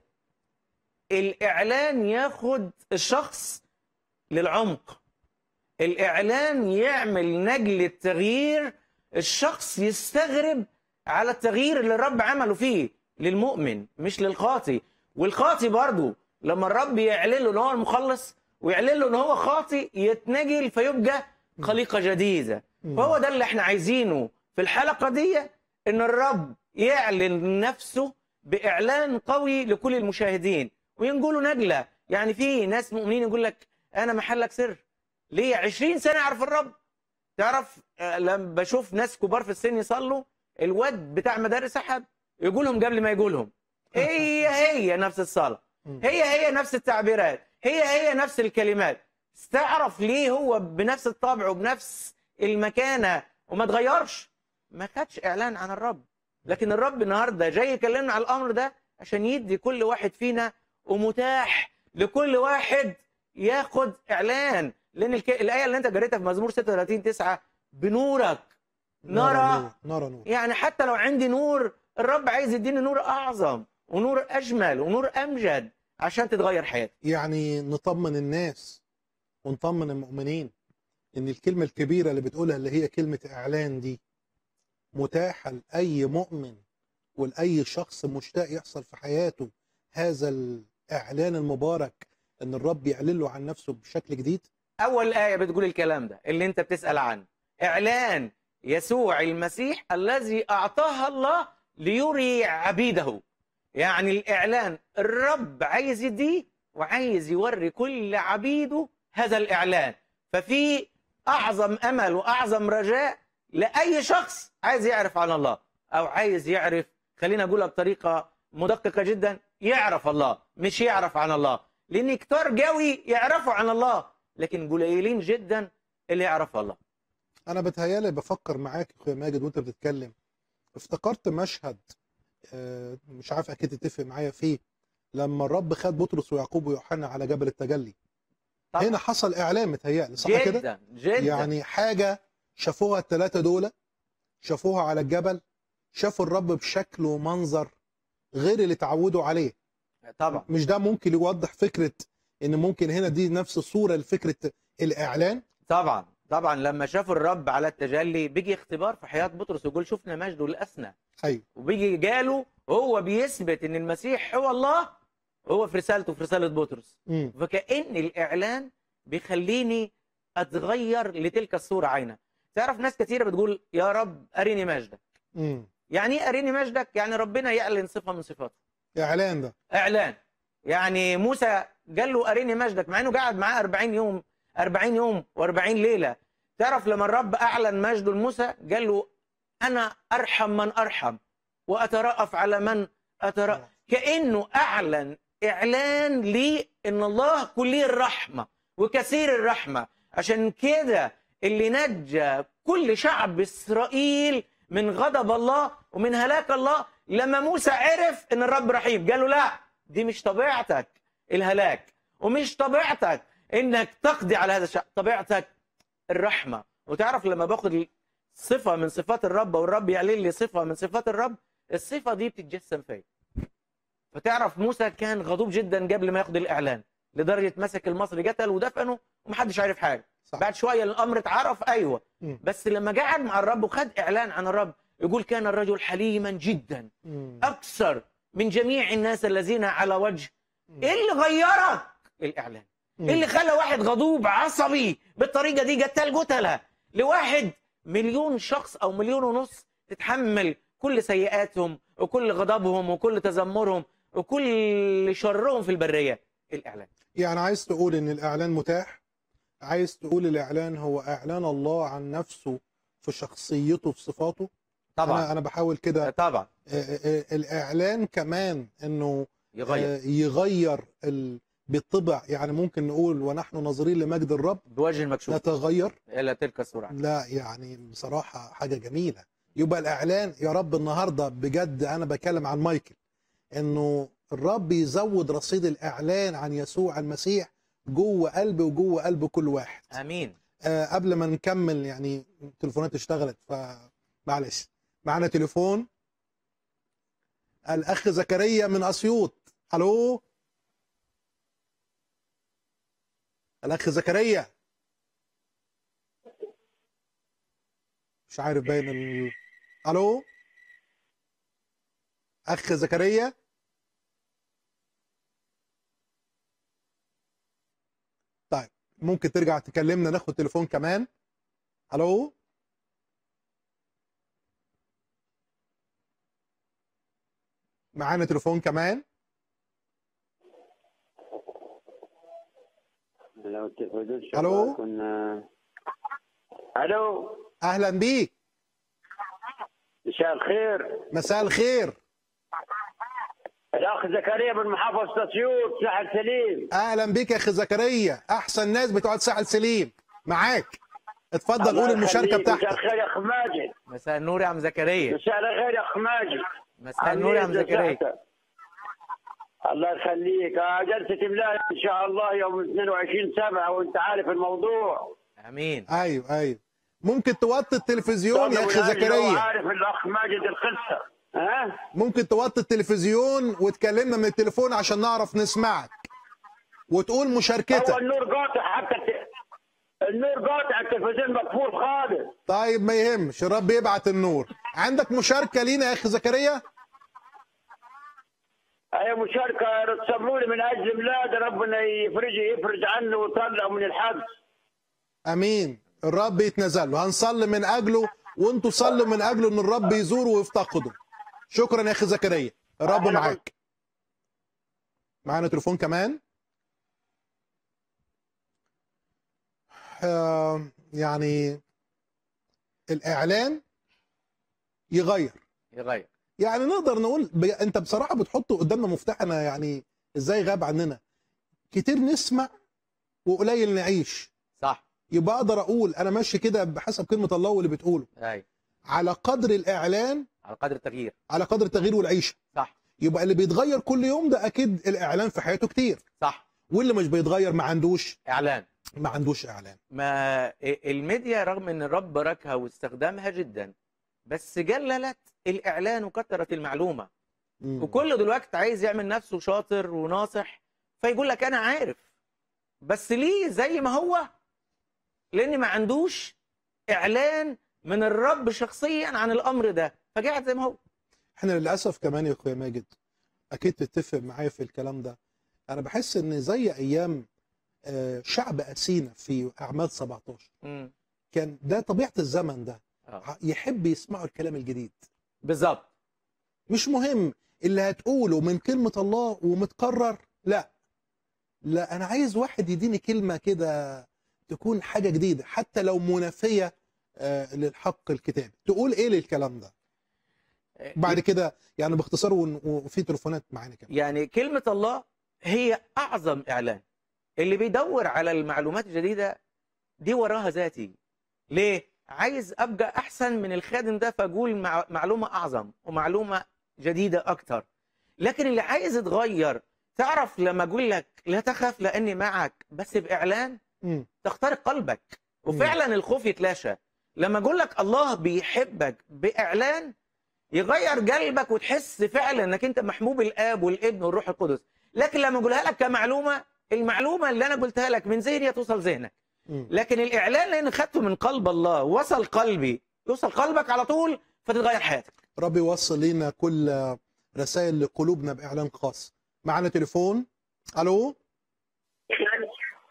الاعلان ياخد الشخص للعمق الإعلان يعمل نجلة تغيير الشخص يستغرب على التغيير اللي الرب عمله فيه للمؤمن مش للخاطي والخاطي برضه لما الرب يعلن له ان هو المخلص ويعلن له ان هو خاطي يتنجل فيبقى خليقة جديدة فهو ده اللي احنا عايزينه في الحلقة دي ان الرب يعلن نفسه بإعلان قوي لكل المشاهدين وينقلوا نجلة يعني في ناس مؤمنين يقول لك انا محلك سر ليه 20 سنه اعرف الرب تعرف آه، لما بشوف ناس كبار في السن يصلوا الواد بتاع مدارس احد يقولهم قبل ما يقولهم هي هي نفس الصلاه هي هي نفس التعبيرات هي هي نفس الكلمات تعرف ليه هو بنفس الطبع وبنفس المكانه وما تغيرش ما خدش اعلان عن الرب لكن الرب النهارده جاي يكلمنا على الامر ده عشان يدي كل واحد فينا ومتاح لكل واحد ياخد اعلان لان الك... الايه اللي انت قريتها في مزمور 36 9 بنورك نرى نور نرى نور يعني حتى لو عندي نور الرب عايز يديني نور اعظم ونور اجمل ونور امجد عشان تتغير حياتي يعني نطمن الناس ونطمن المؤمنين ان الكلمه الكبيره اللي بتقولها اللي هي كلمه اعلان دي متاحه لاي مؤمن ولاي شخص مشتاق يحصل في حياته هذا الاعلان المبارك ان الرب يعلن له عن نفسه بشكل جديد اول ايه بتقول الكلام ده اللي انت بتسال عنه اعلان يسوع المسيح الذي اعطاها الله ليري عبيده يعني الاعلان الرب عايز يديه وعايز يوري كل عبيده هذا الاعلان ففي اعظم امل واعظم رجاء لاي شخص عايز يعرف عن الله او عايز يعرف خلينا اقولها بطريقه مدققه جدا يعرف الله مش يعرف عن الله لان كتار قوي يعرفوا عن الله لكن قليلين جدا اللي يعرفوا الله انا بتهيالي بفكر معاك يا اخويا ماجد وانت بتتكلم افتكرت مشهد آه، مش عارف اكيد تتفق معايا فيه لما الرب خد بطرس ويعقوب ويوحنا على جبل التجلي طبعا. هنا حصل اعلان متهيألي صح كده جدا جدا يعني حاجه شافوها الثلاثه دول شافوها على الجبل شافوا الرب بشكل ومنظر غير اللي اتعودوا عليه طبعا مش ده ممكن يوضح فكره ان ممكن هنا دي نفس الصوره لفكره الاعلان طبعا طبعا لما شافوا الرب على التجلي بيجي اختبار في حياه بطرس يقول شفنا مجده الاسنى ايوه وبيجي جاله هو بيثبت ان المسيح هو الله هو في رسالته في رساله بطرس مم. فكأن الإعلان بيخليني أتغير لتلك الصورة عينها تعرف ناس كثيرة بتقول يا رب أريني مجدك مم. يعني إيه أريني مجدك؟ يعني ربنا يعلن صفة من صفاته اعلان ده إعلان يعني موسى قال له أريني مجدك مع إنه قعد معاه 40 يوم 40 يوم و40 ليلة تعرف لما الرب أعلن مجده لموسى قال له أنا أرحم من أرحم وأترأف على من أترأف كأنه أعلن إعلان لي إن الله كلي الرحمة وكثير الرحمة عشان كده اللي نجى كل شعب إسرائيل من غضب الله ومن هلاك الله لما موسى عرف إن الرب رحيم قال له لا دي مش طبيعتك الهلاك ومش طبيعتك إنك تقضي على هذا الشعب طبيعتك الرحمة وتعرف لما باخد صفة من صفات الرب والرب يعلن لي صفة من صفات الرب الصفة دي بتتجسم فيا فتعرف موسى كان غضوب جدا قبل ما ياخد الاعلان لدرجه مسك المصري قتل ودفنه ومحدش عارف حاجه صح. بعد شويه الامر اتعرف ايوه مم. بس لما قعد مع الرب وخد اعلان عن الرب يقول كان الرجل حليما جدا مم. اكثر من جميع الناس الذين على وجه ايه اللي غيرك الاعلان مم. ايه اللي خلى واحد غضوب عصبي بالطريقه دي قتل قتله لواحد مليون شخص او مليون ونص تتحمل كل سيئاتهم وكل غضبهم وكل تذمرهم وكل شرهم في البريه الاعلان يعني عايز تقول ان الاعلان متاح عايز تقول الاعلان هو اعلان الله عن نفسه في شخصيته في صفاته انا طبعا انا بحاول كده طبعا آه، آه، الاعلان كمان انه يغير آه، يغير ال... بالطبع يعني ممكن نقول ونحن ناظرين لمجد الرب بوجه المكشوف نتغير الى تلك السرعه لا يعني بصراحة حاجة جميلة يبقى الإعلان يا رب النهاردة بجد أنا بكلم عن مايكل إنه الرب يزود رصيد الإعلان عن يسوع المسيح جوه قلبي وجوه قلب كل واحد امين آه قبل ما نكمل يعني التليفونات اشتغلت فمعلش معنا تليفون الأخ زكريا من أسيوط ألو الأخ زكريا مش عارف باين ال... الو اخ زكريا طيب ممكن ترجع تكلمنا ناخد تليفون كمان الو معانا تليفون كمان لو التلفزيون ألو؟ شغال كنا الو اهلا بيك مساء الخير مساء الخير الاخ زكريا من محافظه اسيوط ساحل سليم اهلا بيك يا اخي زكريا احسن ناس بتوع ساحل سليم معاك اتفضل الله قول المشاركه يخليك. مساء بتاعتك الخير يا اخ ماجد مساء النور يا عم زكريا مساء الخير يا اخ ماجد مساء النور يا عم عميد زكريا زحتة. الله يخليك آه، جلسه املاء ان شاء الله يوم 22 7 وانت عارف الموضوع امين ايوه ايوه ممكن توطي التلفزيون يا اخي طبعاً لو زكريا عارف الاخ ماجد القصه ها ممكن توطي التلفزيون وتكلمنا من التليفون عشان نعرف نسمعك وتقول هو مشاركتك النور قاطع حتى الت- النور قاطع التلفزيون مقفول خالص طيب ما يهمش الرب يبعت النور عندك مشاركه لينا يا اخي زكريا هي مشاركة تصلوا لي من أجل بلاد ربنا يفرج يفرج عنه ويطلعه من الحبس امين الرب يتنزل له هنصلي من اجله وانتوا صلوا من اجله ان الرب يزوره ويفتقده شكرا يا اخي زكريا الرب معاك معانا تليفون كمان آه، يعني الاعلان يغير يغير يعني نقدر نقول ب... انت بصراحه بتحط قدامنا مفتاح انا يعني ازاي غاب عننا كتير نسمع وقليل نعيش صح يبقى اقدر اقول انا ماشي كده بحسب كلمه الله واللي بتقوله ايوه على قدر الاعلان على قدر التغيير على قدر التغيير والعيشه صح يبقى اللي بيتغير كل يوم ده اكيد الاعلان في حياته كتير صح واللي مش بيتغير ما عندوش اعلان ما عندوش اعلان ما الميديا رغم ان الرب باركها واستخدمها جدا بس جللت الاعلان وكثرت المعلومه مم. وكل دلوقتي عايز يعمل نفسه شاطر وناصح فيقول لك انا عارف بس ليه زي ما هو لان ما عندوش اعلان من الرب شخصيا عن الامر ده فقاعد زي ما هو احنا للاسف كمان يا اخويا ماجد اكيد تتفق معايا في الكلام ده انا بحس ان زي ايام آه، شعب اثينا في اعمال 17 مم. كان ده طبيعه الزمن ده آه. يحب يسمعوا الكلام الجديد بالظبط مش مهم اللي هتقوله من كلمه الله ومتكرر لا لا انا عايز واحد يديني كلمه كده تكون حاجه جديده حتى لو منافيه آه، للحق الكتابي تقول ايه للكلام ده بعد كده يعني باختصار ون- وفي تليفونات معانا كمان يعني كلمة الله هي أعظم إعلان اللي بيدور على المعلومات الجديدة دي وراها ذاتي ليه؟ عايز أبقى أحسن من الخادم ده فأقول مع معلومة أعظم ومعلومة جديدة أكتر لكن اللي عايز يتغير تعرف لما أقول لك لا تخف لأني معك بس بإعلان مم. تخترق قلبك وفعلا الخوف يتلاشى لما اقول لك الله بيحبك باعلان يغير قلبك وتحس فعلا انك انت محبوب الاب والابن والروح القدس لكن لما اقولها لك كمعلومه المعلومه اللي انا قلتها لك من ذهني توصل ذهنك مم. لكن الاعلان لان خدته من قلب الله وصل قلبي يوصل قلبك على طول فتتغير حياتك ربي يوصل لينا كل رسائل لقلوبنا باعلان خاص معانا تليفون الو الو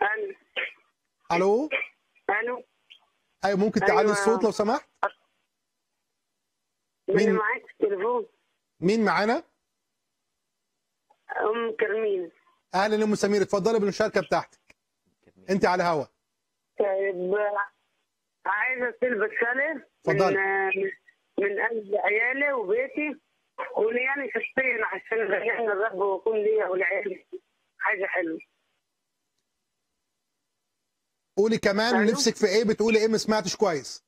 الو الو ايوه ممكن تعلي أيوة. الصوت لو سمحت مين مين- معاك في التليفون مين معانا ام كرمين اهلا يا ام سمير اتفضلي بالمشاركه بتاعتك انت على الهوا طيب عايزه تلبس رساله اتفضلي. من من اجل عيالي وبيتي ولياني شخصيا عشان رجعنا الرب واكون ليا ولعيالي حاجه حلوه قولي كمان أيوة. نفسك في ايه بتقولي ايه ما سمعتش كويس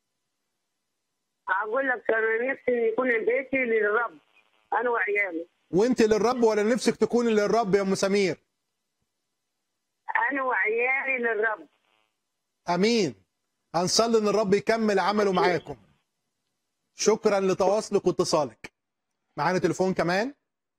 اقول لك انا نفسي يكون بيتي للرب انا وعيالي وانت للرب ولا نفسك تكوني للرب يا ام سمير انا وعيالي للرب امين هنصلي ان الرب يكمل عمله معاكم شكرا لتواصلك واتصالك معانا تليفون كمان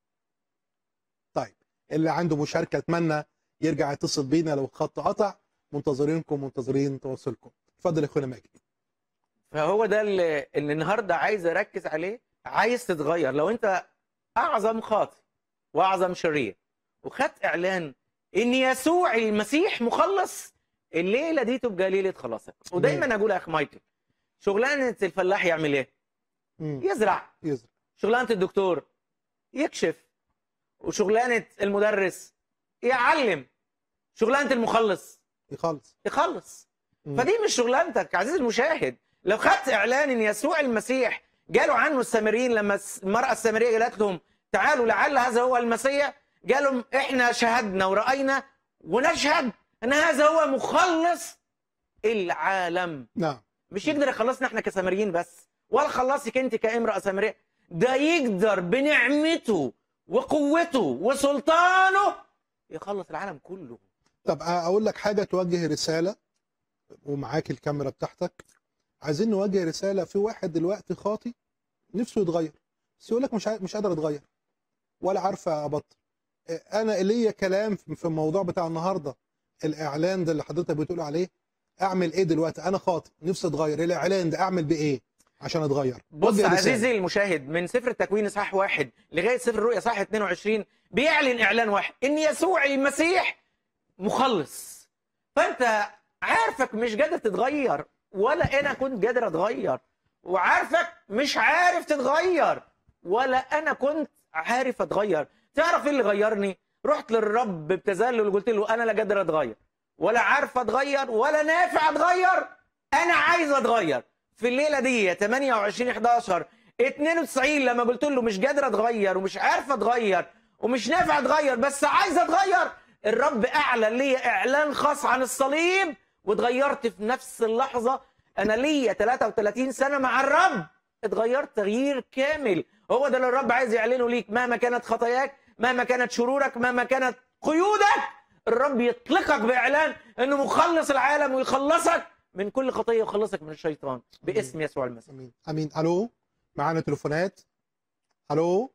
طيب اللي عنده مشاركه اتمنى يرجع يتصل بينا لو الخط قطع منتظرينكم منتظرين تواصلكم اتفضل يا اخونا ماجد فهو ده اللي, اللي النهارده عايز اركز عليه عايز تتغير لو انت اعظم خاطئ واعظم شرير وخدت اعلان ان يسوع المسيح مخلص الليله دي تبقى ليله خلاصك ودايما اقول يا اخ مايكل شغلانه الفلاح يعمل ايه؟ مم. يزرع يزرع شغلانه الدكتور يكشف وشغلانه المدرس يعلم شغلانه المخلص يخلص يخلص مم. فدي مش شغلانتك عزيزي المشاهد لو خدت اعلان ان يسوع المسيح قالوا عنه السامريين لما المراه السامريه قالت لهم تعالوا لعل هذا هو المسيح قالوا احنا شهدنا وراينا ونشهد ان هذا هو مخلص العالم نعم مش يقدر يخلصنا احنا كسامريين بس ولا خلصك انت كامراه سامريه ده يقدر بنعمته وقوته وسلطانه يخلص العالم كله طب اقول لك حاجه توجه رساله ومعاك الكاميرا بتاعتك عايزين نوجه رساله في واحد دلوقتي خاطي نفسه يتغير بس يقول لك مش عا- مش قادر اتغير ولا عارفه ابطل إيه، انا ليا كلام في الموضوع بتاع النهارده الاعلان ده اللي حضرتك بتقول عليه اعمل ايه دلوقتي انا خاطي نفسي اتغير الاعلان ده اعمل بايه عشان اتغير بص وجه رسالة. عزيزي المشاهد من سفر التكوين اصحاح واحد لغايه سفر الرؤيا اصحاح 22 بيعلن اعلان واحد ان يسوع المسيح مخلص فانت عارفك مش قادر تتغير ولا انا كنت قادر اتغير وعارفك مش عارف تتغير ولا انا كنت عارف اتغير تعرف ايه اللي غيرني رحت للرب بتذلل وقلت له انا لا قادر اتغير ولا عارف اتغير ولا نافع اتغير انا عايز اتغير في الليله دي 28 11 92 لما قلت له مش قادر اتغير ومش عارف اتغير ومش نافع اتغير بس عايز اتغير الرب اعلن لي اعلان خاص عن الصليب واتغيرت في نفس اللحظه انا ليا 33 سنه مع الرب اتغيرت تغيير كامل هو ده اللي الرب عايز يعلنه ليك مهما كانت خطاياك مهما كانت شرورك مهما كانت قيودك الرب يطلقك باعلان انه مخلص العالم ويخلصك من كل خطيه ويخلصك من الشيطان باسم يسوع المسيح امين امين الو معانا تليفونات الو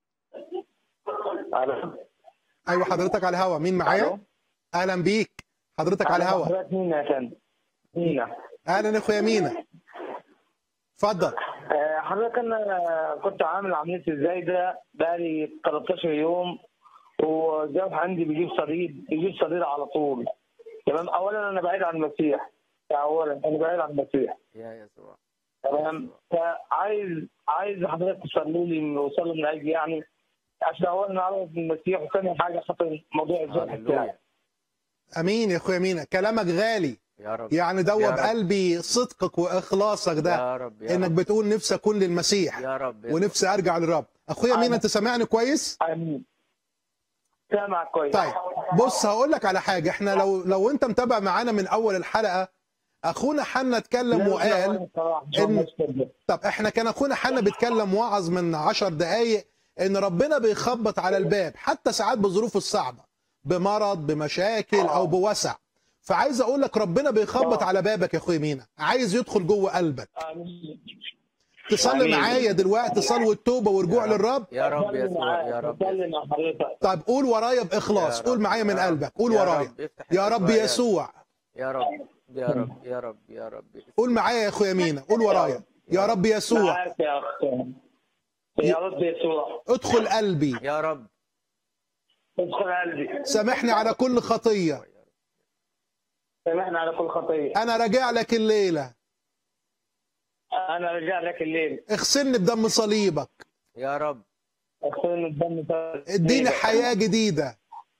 الو ايوه حضرتك على الهوا مين معايا ألو. اهلا بيك حضرتك على الهوا حضرتك مين يا فندم؟ مينا اهلا يا اخويا مينا اتفضل آه، حضرتك انا كنت عامل عمليه الزايده بقالي 13 يوم وزوج عندي بيجيب صليب بيجيب صليب على طول تمام اولا انا بعيد عن المسيح اولا انا بعيد عن المسيح يا يسوع تمام فعايز عايز حضرتك تصلي لي وصلي من اجلي يعني عشان اولا اعرف المسيح وثاني حاجه خاطر موضوع الذبح بتاعي هللويا امين يا اخويا مينا كلامك غالي يا رب يعني دوب يا رب. قلبي صدقك واخلاصك ده يا رب يا انك رب بتقول نفسي اكون للمسيح يا رب يا ونفسي ارجع للرب اخويا مينا انت سامعني كويس امين سامع كويس طيب بص هقول لك على حاجه احنا لو لو انت متابع معانا من اول الحلقه اخونا حنا اتكلم وقال إن- طب احنا كان اخونا حنا بيتكلم وعظ من عشر دقايق ان ربنا بيخبط على الباب حتى ساعات بظروفه الصعبه بمرض بمشاكل او بوسع فعايز اقول لك ربنا بيخبط آه. على بابك يا اخويا مينا عايز يدخل جوه قلبك امين تصلي آمين. معايا دلوقتي صلوه توبه ورجوع يا رب. للرب يا رب يسوع يا رب صلي مع حضرتك طب قول ورايا باخلاص يا قول رب. معايا من يا رب. قلبك قول يا ورايا رب. افتح يا رب الكفايات. يسوع يا رب يا رب يا رب يا رب قول معايا يا اخويا مينا قول ورايا يا رب يسوع معاك يا اخ يا رب يسوع ادخل قلبي يا رب ادخل قلبي سامحني على كل خطيه سامحنا على كل خطيه انا راجع لك الليله انا رجع لك الليل اغسلني بدم صليبك يا رب اغسلني الدم اديني حياه جديده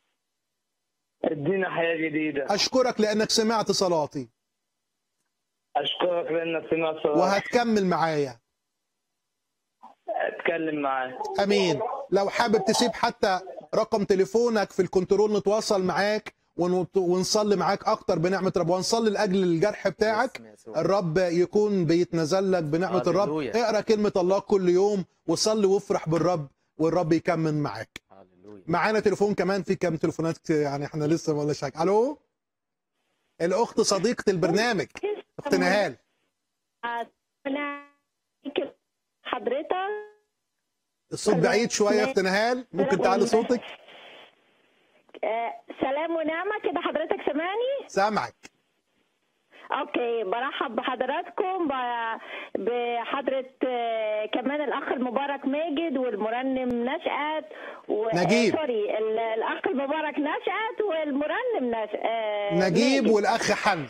ادينا حياه جديده اشكرك لانك سمعت صلاتي اشكرك لانك سمعت صوتي وهتكمل معايا اتكلم معاك امين لو حابب تسيب حتى رقم تليفونك في الكنترول نتواصل معاك ونت- ونصلي معاك اكتر بنعمه رب ونصلي لاجل الجرح بتاعك باسم يسوع. الرب يكون بيتنزل لك بنعمه الرب هللويا. اقرا كلمه الله كل يوم وصلي وافرح بالرب والرب يكمل معاك هللويا معانا تليفون كمان في كام تليفونات كتير، يعني احنا لسه ما قلناش حاجه الو الاخت صديقه البرنامج اخت نهال أنا حضرتك الصوت بعيد شويه يا اخت نهال ممكن تعلي صوتك آه، سلام ونعمة كده حضرتك سامعني؟ سامعك اوكي برحب بحضراتكم ب- بحضرة آه، كمان الاخ المبارك ماجد والمرنم نشأت و... نجيب. آه، سوري ال- الاخ المبارك نشأت والمرنم نش... آه، نجيب ماجد. والاخ حنا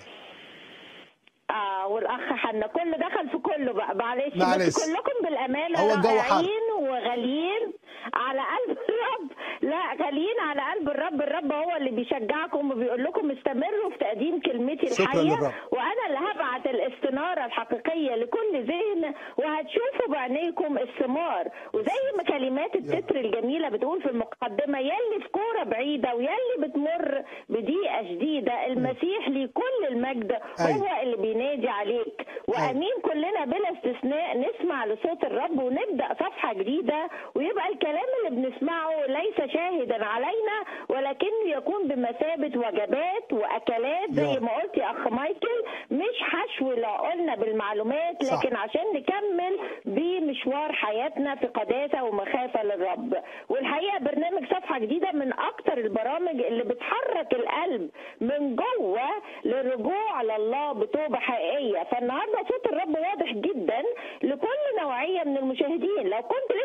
اه والاخ حنا كله دخل في كله بقى معلش معلش. بس كلكم بالامانه هو الجو حر. رائعين وغاليين على قلب الرب لا غاليين على قلب الرب الرب هو اللي بيشجعكم وبيقول لكم استمروا في تقديم كلمتي شكراً الحيه للرب. وانا اللي هبعت الاستناره الحقيقيه لكل ذهن وهتشوفوا بعينيكم الثمار وزي ما كلمات التتر الجميله بتقول في المقدمه يلي في كوره بعيده ويلي بتمر بضيقه شديده المسيح ليه كل المجد أيوة. هو اللي بينادي عليك وامين كلنا بلا استثناء نسمع لصوت الرب ونبدا صفحه جديده ويبقى الكلام اللي بنسمعه ليس شاهدا علينا ولكنه يكون بمثابه وجبات واكلات زي يا. ما قلت يا اخ مايكل مش حشو لعقولنا بالمعلومات صح. لكن عشان نكمل بمشوار حياتنا في قداسه ومخافه للرب والحقيقه برنامج صفحه جديده من اكتر البرامج اللي بتحرك القلب من جوه للرجوع لله بتوبه حقيقيه فالنهارده صوت الرب واضح جدا لكل نوعيه من المشاهدين لو كنت لسه عايش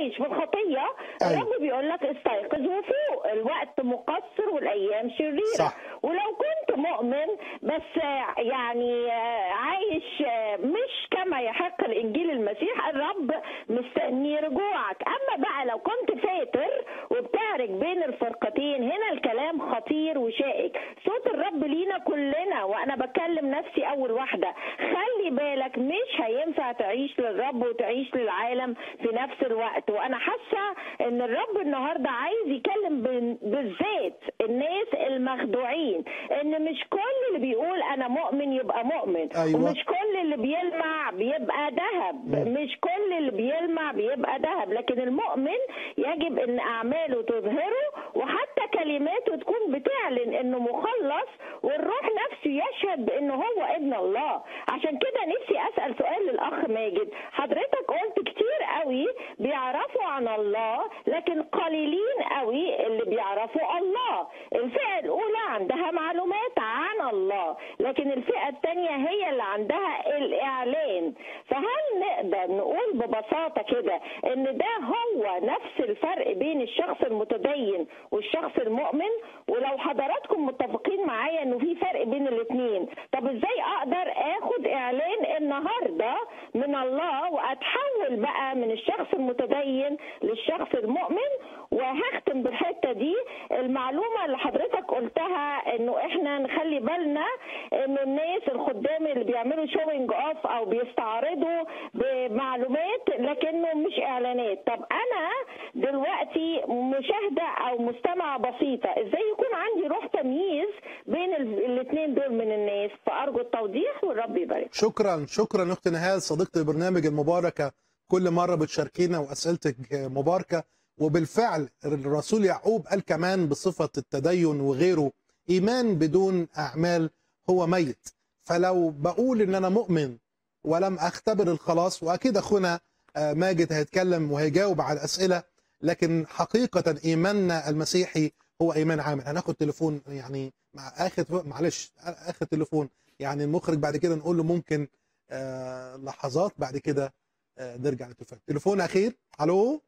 عايش في الخطيه أيوة. الرب بيقول لك استيقظ وفوق الوقت مقصر والايام شريره صح. ولو كنت مؤمن بس آه، يعني آه، عايش آه، مش كما يحق الانجيل المسيح الرب مستني رجوعك اما بقى لو كنت فاتر وبتعرج بين الفرقتين هنا الكلام خطير وشائك صوت الرب لينا كلنا وانا بكلم نفسي اول واحده خلي بالك مش هينفع تعيش للرب وتعيش للعالم في نفس الوقت وانا حاسه ان الرب النهارده عايز يكلم بال- بالذات الناس المخدوعين ان مش كل اللي بيقول انا مؤمن يبقى مؤمن أيوة. ومش كل اللي بيلمع بيبقى ذهب مش كل اللي بيلمع بيبقى ذهب لكن المؤمن يجب ان اعماله تظهره وحتى كلماته تكون بتعلن انه مخلص والروح نفسه يشهد بانه هو ابن الله عشان كده نفسي اسال سؤال للاخ ماجد حضرتك قلت كتير قوي بيعرفوا عن الله لكن قليلين قوي اللي بيعرفوا الله الفئه الاولى عندها معلومات عن الله لكن الفئه الثانيه هي اللي عندها الاعلان فهل نقدر نقول ببساطه كده ان ده هو نفس الفرق بين الشخص المتدين والشخص المؤمن ولو حضراتكم متفقين معايا انه في فرق بين الاثنين طب ازاي اقدر اخد اعلان النهارده من الله واتحول بقى من الشخص المتدين للشخخ المؤمن وهختم بالحته دي المعلومه اللي حضرتك قلتها انه احنا نخلي بالنا من الناس الخدام اللي بيعملوا شوينج اوف او بيستعرضوا بمعلومات لكنه مش اعلانات طب انا دلوقتي مشاهده او مستمعه بسيطه ازاي يكون عندي روح تمييز بين الاثنين دول من الناس فارجو التوضيح والرب يبارك شكرا شكرا اخت نهال صديقه البرنامج المباركه كل مره بتشاركينا واسئلتك مباركه وبالفعل الرسول يعقوب قال كمان بصفه التدين وغيره ايمان بدون اعمال هو ميت فلو بقول ان انا مؤمن ولم اختبر الخلاص واكيد اخونا آه، ماجد هيتكلم وهيجاوب على الاسئله لكن حقيقه ايماننا المسيحي هو ايمان عامل هناخد تليفون يعني مع اخر معلش اخر تليفون يعني المخرج بعد كده نقول له ممكن آه لحظات بعد كده آه نرجع للتليفون تليفون اخير الو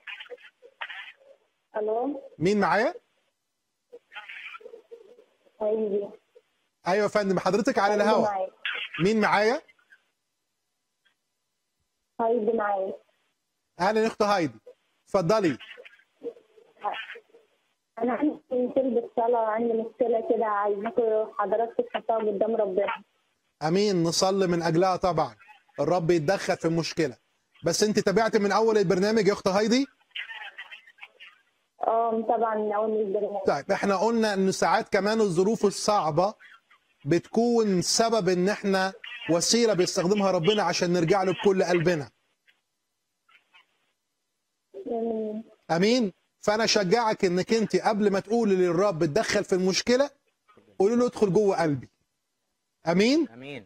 الو مين معايا هايدي ايوه يا فندم حضرتك على الهوا مين معايا هايدي معايا اهلا يا اخت هايدي اتفضلي انا عندي طلبة صلاة وعندي مشكلة كده عايزاكم حضراتكم تحطوها قدام ربنا امين نصلي من اجلها طبعا الرب يتدخل في المشكله بس انت تابعت من اول البرنامج يا اخت هايدي اه طبعا من اول البرنامج طيب احنا قلنا ان ساعات كمان الظروف الصعبه بتكون سبب ان احنا وسيله بيستخدمها ربنا عشان نرجع له بكل قلبنا آمين. امين فانا اشجعك انك انت قبل ما تقولي للرب اتدخل في المشكله قولي له ادخل جوه قلبي امين امين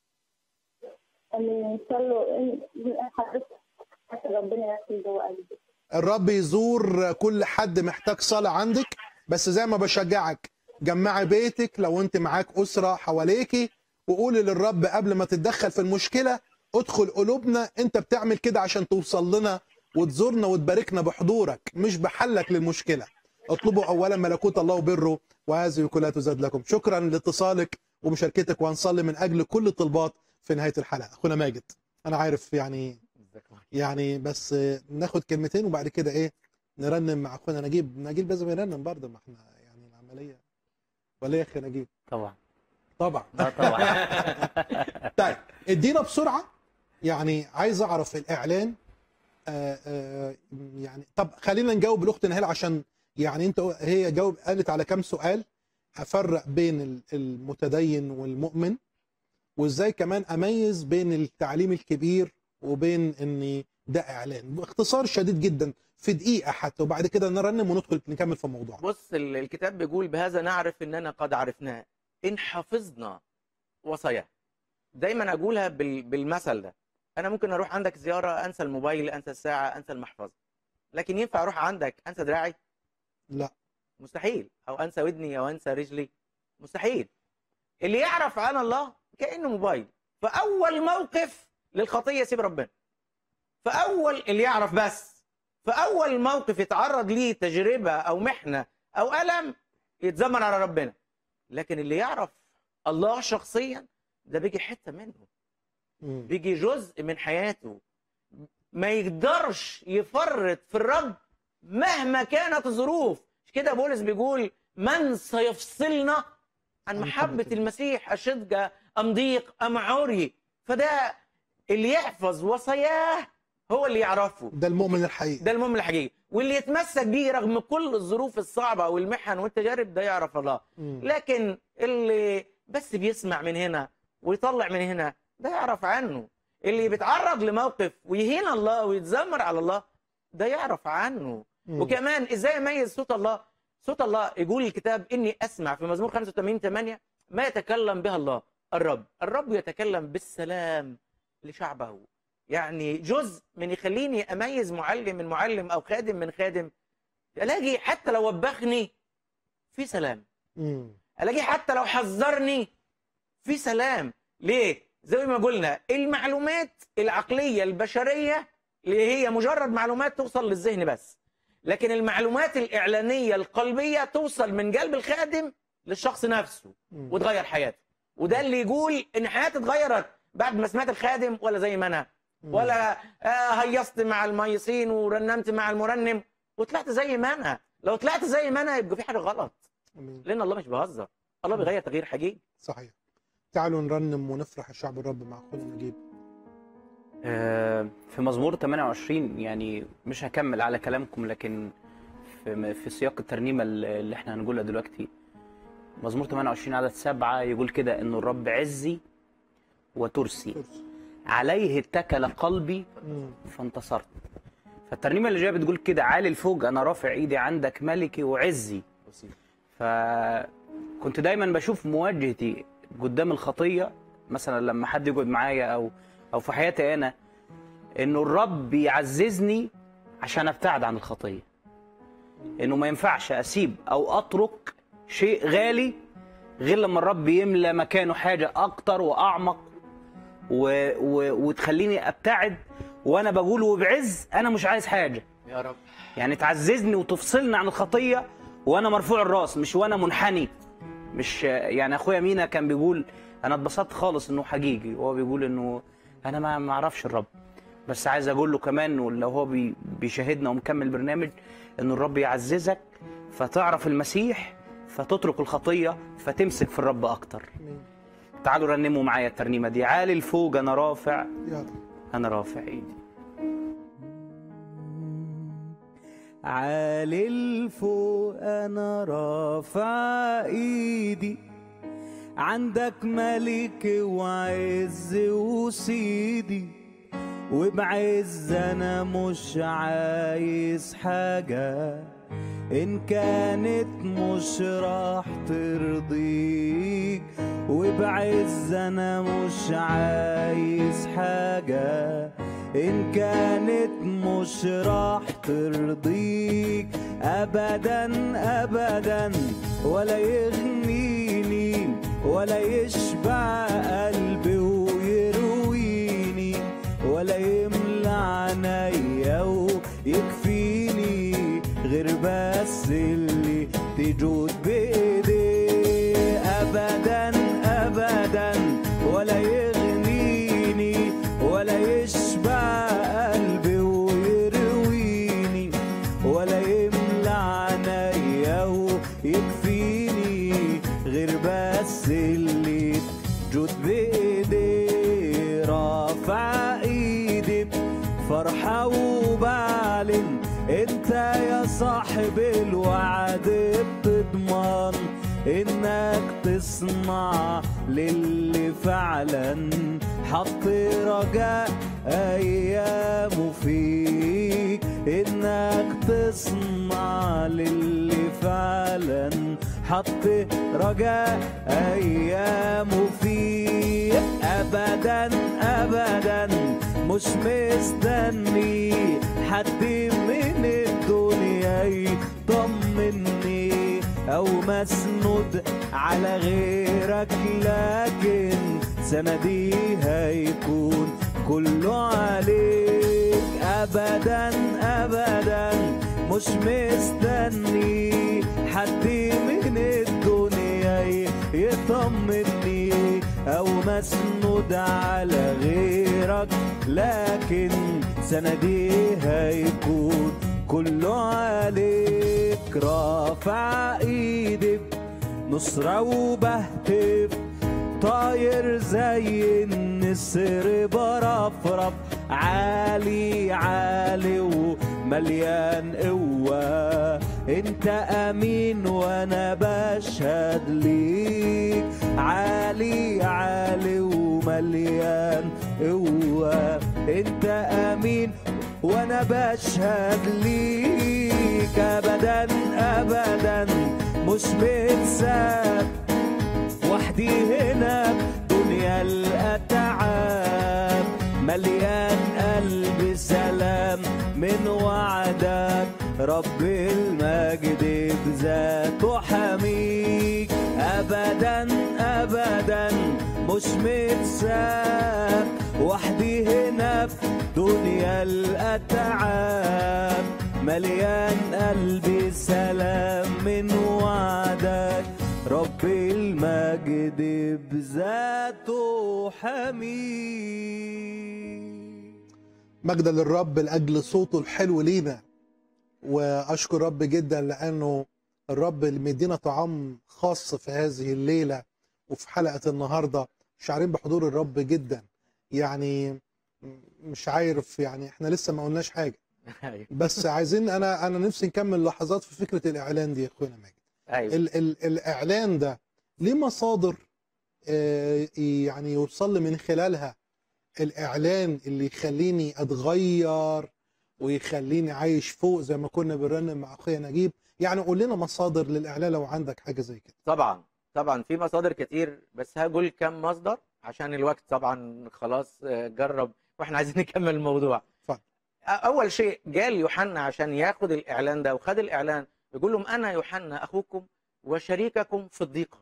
امين صلوا إن- حضرتك ربنا يدخل جوه قلبي الرب يزور كل حد محتاج صلاة عندك بس زي ما بشجعك جمعي بيتك لو انت معاك أسرة حواليكي وقولي للرب قبل ما تتدخل في المشكلة ادخل قلوبنا انت بتعمل كده عشان توصل لنا وتزورنا وتباركنا بحضورك مش بحلك للمشكلة اطلبوا اولا ملكوت الله وبره وهذه كلها تزاد لكم شكرا لاتصالك ومشاركتك وهنصلي من اجل كل الطلبات في نهاية الحلقة اخونا ماجد انا عارف يعني يعني بس ناخد كلمتين وبعد كده ايه نرنم مع اخونا نجيب نجيب لازم يرنم برضه ما احنا يعني العمليه ولا إيه يا اخي نجيب طبعا طبعا اه طبعا طيب ادينا بسرعه يعني عايز اعرف الاعلان آه آه يعني طب خلينا نجاوب الاخت نهال عشان يعني انت هي جاوب قالت على كام سؤال هفرق بين ال- المتدين والمؤمن وازاي كمان اميز بين التعليم الكبير وبين ان ده اعلان باختصار شديد جدا في دقيقه حتى وبعد كده نرنم وندخل نكمل في الموضوع بص ال- الكتاب بيقول بهذا نعرف اننا قد عرفناه ان حفظنا وصاياه دايما اقولها بال- بالمثل ده انا ممكن اروح عندك زياره انسى الموبايل انسى الساعه انسى المحفظه لكن ينفع اروح عندك انسى دراعي لا مستحيل او انسى ودني او انسى رجلي مستحيل اللي يعرف عن الله كانه موبايل فاول موقف للخطيه سيب ربنا فاول اللي يعرف بس فاول موقف يتعرض ليه تجربه او محنه او الم يتذمر على ربنا لكن اللي يعرف الله شخصيا ده بيجي حته منه مم. بيجي جزء من حياته ما يقدرش يفرط في الرب مهما كانت الظروف مش كده بولس بيقول من سيفصلنا عن عن محبة محبة المسيح أشدة أم ضيق أم عري فده اللي يحفظ وصاياه هو اللي يعرفه ده المؤمن الحقيقي ده المهم الحقيقي واللي يتمسك بيه رغم كل الظروف الصعبة والمحن والتجارب ده يعرف الله مم. لكن اللي بس بيسمع من هنا ويطلع من هنا ده يعرف عنه اللي بيتعرض لموقف ويهين الله ويتذمر على الله ده يعرف عنه مم. وكمان ازاي اميز صوت الله صوت الله يقول الكتاب اني اسمع في مزمور 85 8 ما يتكلم بها الله الرب الرب يتكلم بالسلام لشعبه يعني جزء من يخليني اميز معلم من معلم او خادم من خادم الاقي حتى لو وبخني في سلام مم. الاقي حتى لو حذرني في سلام ليه زي ما قلنا المعلومات العقليه البشريه اللي هي مجرد معلومات توصل للذهن بس لكن المعلومات الاعلانيه القلبيه توصل من قلب الخادم للشخص نفسه مم. وتغير حياته وده اللي يقول ان حياتي اتغيرت بعد ما سمعت الخادم ولا زي ما انا مم. ولا آه هيصت مع المهيصين ورنمت مع المرنم وطلعت زي ما انا لو طلعت زي ما انا يبقى في حاجه غلط أمين. لان الله مش بيهزر الله بيغير تغيير حقيقي صحيح تعالوا نرنم ونفرح الشعب الرب مع اخونا نجيب آه، في مزمور 28 يعني مش هكمل على كلامكم لكن في في سياق الترنيمه اللي احنا هنقولها دلوقتي مزمور 28 عدد سبعة يقول كده انه الرب عزي وترسي كرسي. عليه اتكل قلبي مم. فانتصرت فالترنيمه اللي جايه بتقول كده عالي الفوق انا رافع ايدي عندك ملكي وعزي فكنت دايما بشوف مواجهتي قدام الخطيه مثلا لما حد يقعد معايا او او في حياتي انا انه الرب يعززني عشان ابتعد عن الخطيه انه ما ينفعش اسيب او اترك شيء غالي غير لما الرب يملى مكانه حاجه اكتر واعمق و... و... وتخليني ابتعد وانا بقول وبعز انا مش عايز حاجه يا رب يعني تعززني وتفصلني عن الخطيه وانا مرفوع الراس مش وانا منحني مش يعني اخويا مينا كان بيقول انا اتبسطت خالص انه حقيقي وهو بيقول انه انا ما ما اعرفش الرب بس عايز اقول له كمان لو هو بي بيشاهدنا ومكمل البرنامج انه الرب يعززك فتعرف المسيح فتترك الخطيه فتمسك في الرب اكتر أمين. تعالوا رنموا معايا الترنيمه دي عالي الفوق انا رافع يا رب انا رافع ايدي عالي الفوق انا رافع ايدي عندك ملك وعز وسيدي وبعز انا مش عايز حاجة ان كانت مش راح ترضيك وبعز انا مش عايز حاجة ان كانت مش راح ترضيك ابدا ابدا ولا يغنيني ولا يشبع قلبي ويرويني ولا يملى عينيا ويكفيني غير بس اللي تجود بايديه ابدا ابدا ولا يغنيني ولا يشبع قلبي ويرويني ولا يملى عينيا ويكفيني غير بس اللي جود بايديه رافع ايدي فرحة وبعلن انت يا صاحب الوعد بتضمن انك تصنع للي فعلا حط رجاء ايامه فيك انك تصنع للي فعلا حط رجاء ايامه فيك ابدا ابدا مش مستني حد من الدنيا يطمني او مسنود على غيرك لكن سندي هيكون كله عليك ابدا ابدا مش مستني حد من الدنيا ي- يطمني او مسنود على غيرك لكن سندي هيكون كله عليك رافع ايدي نصرة وبهتف طاير زي النسر برفرف عالي عالي ومليان قوة انت امين وانا بشهد ليك عالي عالي ومليان قوة انت امين وانا بشهد ليك ابدا ابدا مش متساب وحدي هنا دنيا الأتعاب مليان قلبي سلام من وعدك رب المجد بذاته حميك أبدا أبدا مش متساب وحدي هنا في دنيا الأتعاب مليان قلبي سلام من وعدك رب المجد بذاته حميد مجدا للرب لاجل صوته الحلو لينا واشكر رب جدا لانه الرب اللي مدينا طعام خاص في هذه الليله وفي حلقه النهارده شعرين بحضور الرب جدا يعني مش عارف يعني احنا لسه ما قلناش حاجه ايوه بس عايزين انا انا نفسي نكمل لحظات في فكره الاعلان دي يا اخونا ماجد ايوه ال ال الاعلان ده ليه مصادر آه، يعني يوصل لي من خلالها الاعلان اللي يخليني اتغير ويخليني عايش فوق زي ما كنا بنرنم مع اخويا نجيب يعني قول لنا مصادر للاعلان لو عندك حاجه زي كده طبعا طبعا في مصادر كتير بس هقول كم مصدر عشان الوقت طبعا خلاص آه، جرب واحنا عايزين نكمل الموضوع اتفضل. اول شيء جال يوحنا عشان ياخد الاعلان ده وخد الاعلان يقول لهم انا يوحنا اخوكم وشريككم في الضيقه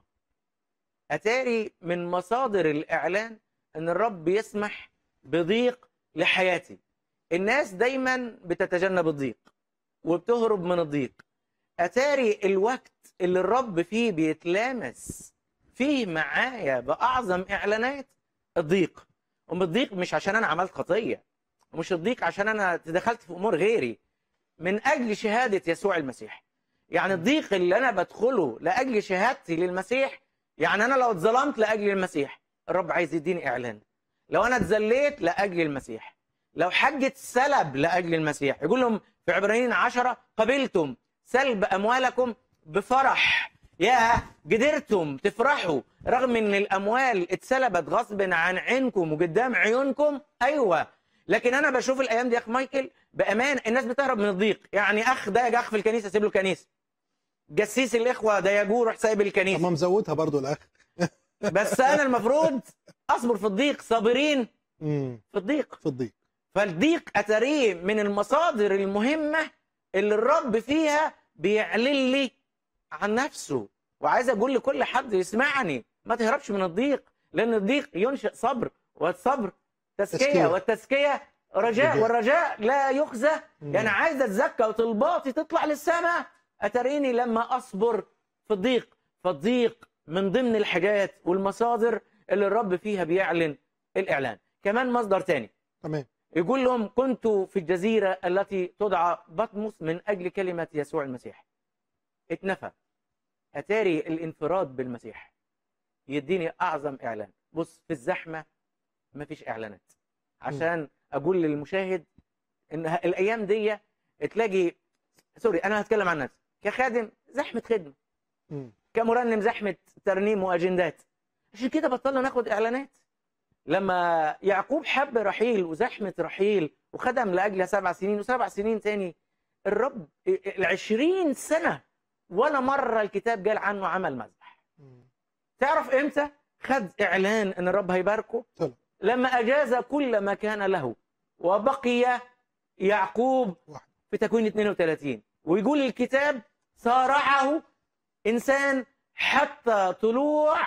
اتاري من مصادر الاعلان ان الرب يسمح بضيق لحياتي الناس دايما بتتجنب الضيق وبتهرب من الضيق اتاري الوقت اللي الرب فيه بيتلامس فيه معايا باعظم اعلانات الضيق والضيق مش عشان انا عملت خطيه ومش الضيق عشان انا تدخلت في امور غيري من اجل شهاده يسوع المسيح يعني الضيق اللي انا بدخله لاجل شهادتي للمسيح يعني انا لو اتظلمت لاجل المسيح الرب عايز يديني اعلان لو انا اتذليت لاجل المسيح لو حجة سلب لاجل المسيح يقول لهم في عبرانيين عشرة قبلتم سلب اموالكم بفرح يا قدرتم تفرحوا رغم ان الاموال اتسلبت غصب عن عينكم وقدام عيونكم ايوه لكن انا بشوف الايام دي يا اخ مايكل بامان الناس بتهرب من الضيق يعني اخ ضايق اخ في الكنيسه سيب له الكنيسه جسيس الاخوه ضايقوه روح سايب الكنيسه اما مزودها برضو الاخ بس انا المفروض اصبر في الضيق صابرين امم في الضيق في الضيق فالضيق اتاريه من المصادر المهمه اللي الرب فيها بيعلن لي عن نفسه وعايز اقول لكل حد يسمعني ما تهربش من الضيق لان الضيق ينشئ صبر والصبر تزكيه تزكية. والتزكيه رجاء رجاء. والرجاء لا يخزى مم. يعني عايز اتزكى وطلباتي تطلع للسماء اتريني لما اصبر في الضيق فالضيق من ضمن الحاجات والمصادر اللي الرب فيها بيعلن الاعلان كمان مصدر تاني تمام يقول لهم كنت في الجزيرة التي تدعى بطمس من أجل كلمة يسوع المسيح اتنفى أتاري الانفراد بالمسيح يديني أعظم إعلان بص في الزحمة مفيش إعلانات عشان أقول للمشاهد إن ه- الأيام دي تلاقي سوري أنا هتكلم عن نفسي كخادم زحمة خدمة مم. كمرنم زحمة ترنيم وأجندات عشان كده بطلنا ناخد إعلانات لما يعقوب حب رحيل وزحمة رحيل وخدم لأجلها سبع سنين وسبع سنين تاني الرب العشرين سنة ولا مرة الكتاب قال عنه عمل مذبح مم. تعرف امتى خد اعلان ان الرب هيباركه طلع. لما اجاز كل ما كان له وبقي يعقوب واحد. في تكوين 32 ويقول الكتاب صارعه انسان حتى طلوع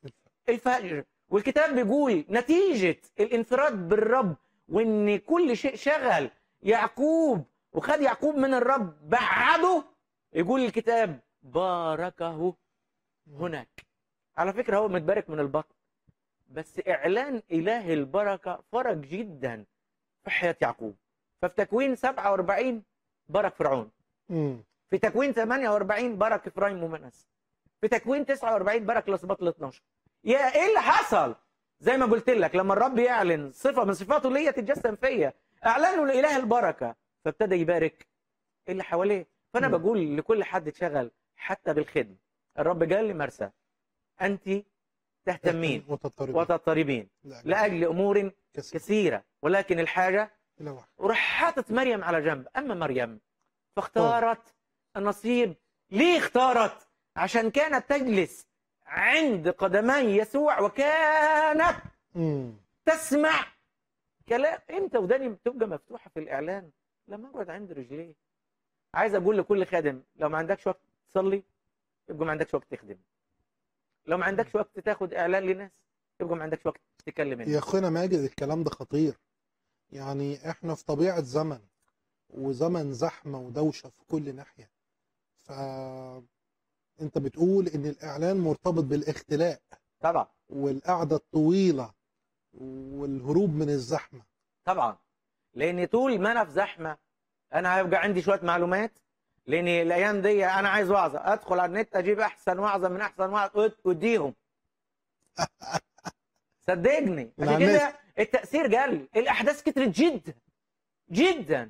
الفجر والكتاب بيقول نتيجة الانفراد بالرب وان كل شيء شغل يعقوب وخد يعقوب من الرب بعده يقول الكتاب باركه هناك على فكره هو متبارك من البطن بس اعلان اله البركه فرق جدا في حياه يعقوب ففي تكوين 47 بارك فرعون مم. في تكوين 48 بارك افرايم ومنس في تكوين 49 بارك الاسباط ال 12 يا ايه اللي حصل زي ما قلت لك لما الرب يعلن صفه من صفاته ليا تتجسم فيا اعلنوا لاله البركه فابتدى يبارك اللي حواليه فانا مم. بقول لكل حد اتشغل حتى بالخدمه الرب قال لمرسى انت تهتمين وتضطربين وتضطربين لا لاجل امور كثير كثيره ولكن الحاجه إلى واحد وراح حاطط مريم على جنب اما مريم فاختارت النصيب ليه اختارت عشان كانت تجلس عند قدمي يسوع وكانت مم. تسمع كلام امتى وداني بتبقى مفتوحه في الاعلان لما اقعد عند رجليه عايز اقول لكل خادم لو ما عندكش وقت تصلي يبقى ما عندكش وقت تخدم لو ما عندكش وقت تاخد اعلان لناس يبقى ما عندكش وقت تكلم يا الناس اخونا ماجد الكلام ده خطير يعني احنا في طبيعة زمن وزمن زحمة ودوشة في كل ناحية ف انت بتقول ان الاعلان مرتبط بالاختلاء طبعا والقعدة الطويلة والهروب من الزحمة طبعا لان طول ما انا في زحمه انا هيبقى عندي شويه معلومات لان الايام دي انا عايز وعظه ادخل على النت اجيب احسن وعظه من احسن وعظه واديهم صدقني عشان الناس- كده التاثير قل الاحداث كترت جدا جدا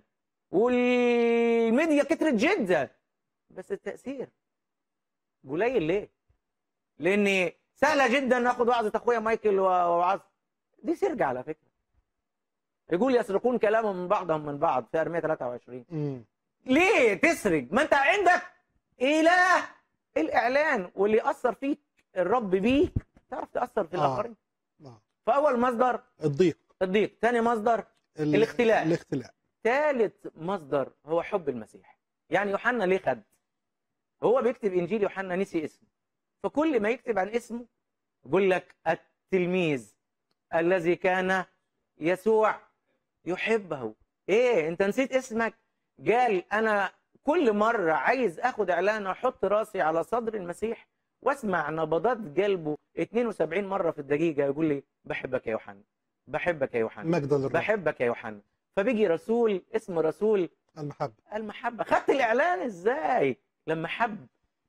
والميديا كترت جدا بس التاثير قليل ليه؟ لان سهله جدا ناخد وعظه اخويا مايكل ووعظ دي سرقه على فكره يقول يسرقون كلامهم من بعضهم من بعض في ارميه 23 مم. ليه تسرق ما انت عندك اله الاعلان واللي اثر فيك الرب بيك تعرف تاثر في آه. الاخرين آه. فاول مصدر الضيق الضيق ثاني مصدر ال- الاختلاء. الاختلاء ثالث مصدر هو حب المسيح يعني يوحنا ليه خد هو بيكتب انجيل يوحنا نسي اسمه فكل ما يكتب عن اسمه يقول لك التلميذ الذي كان يسوع يحبه ايه انت نسيت اسمك قال انا كل مره عايز اخد اعلان احط راسي على صدر المسيح واسمع نبضات قلبه 72 مره في الدقيقه يقول لي بحبك يا يوحنا بحبك يا يوحنا مجدا للرب بحبك يا يوحنا فبيجي رسول اسم رسول المحبة المحبة خدت الإعلان إزاي لما حب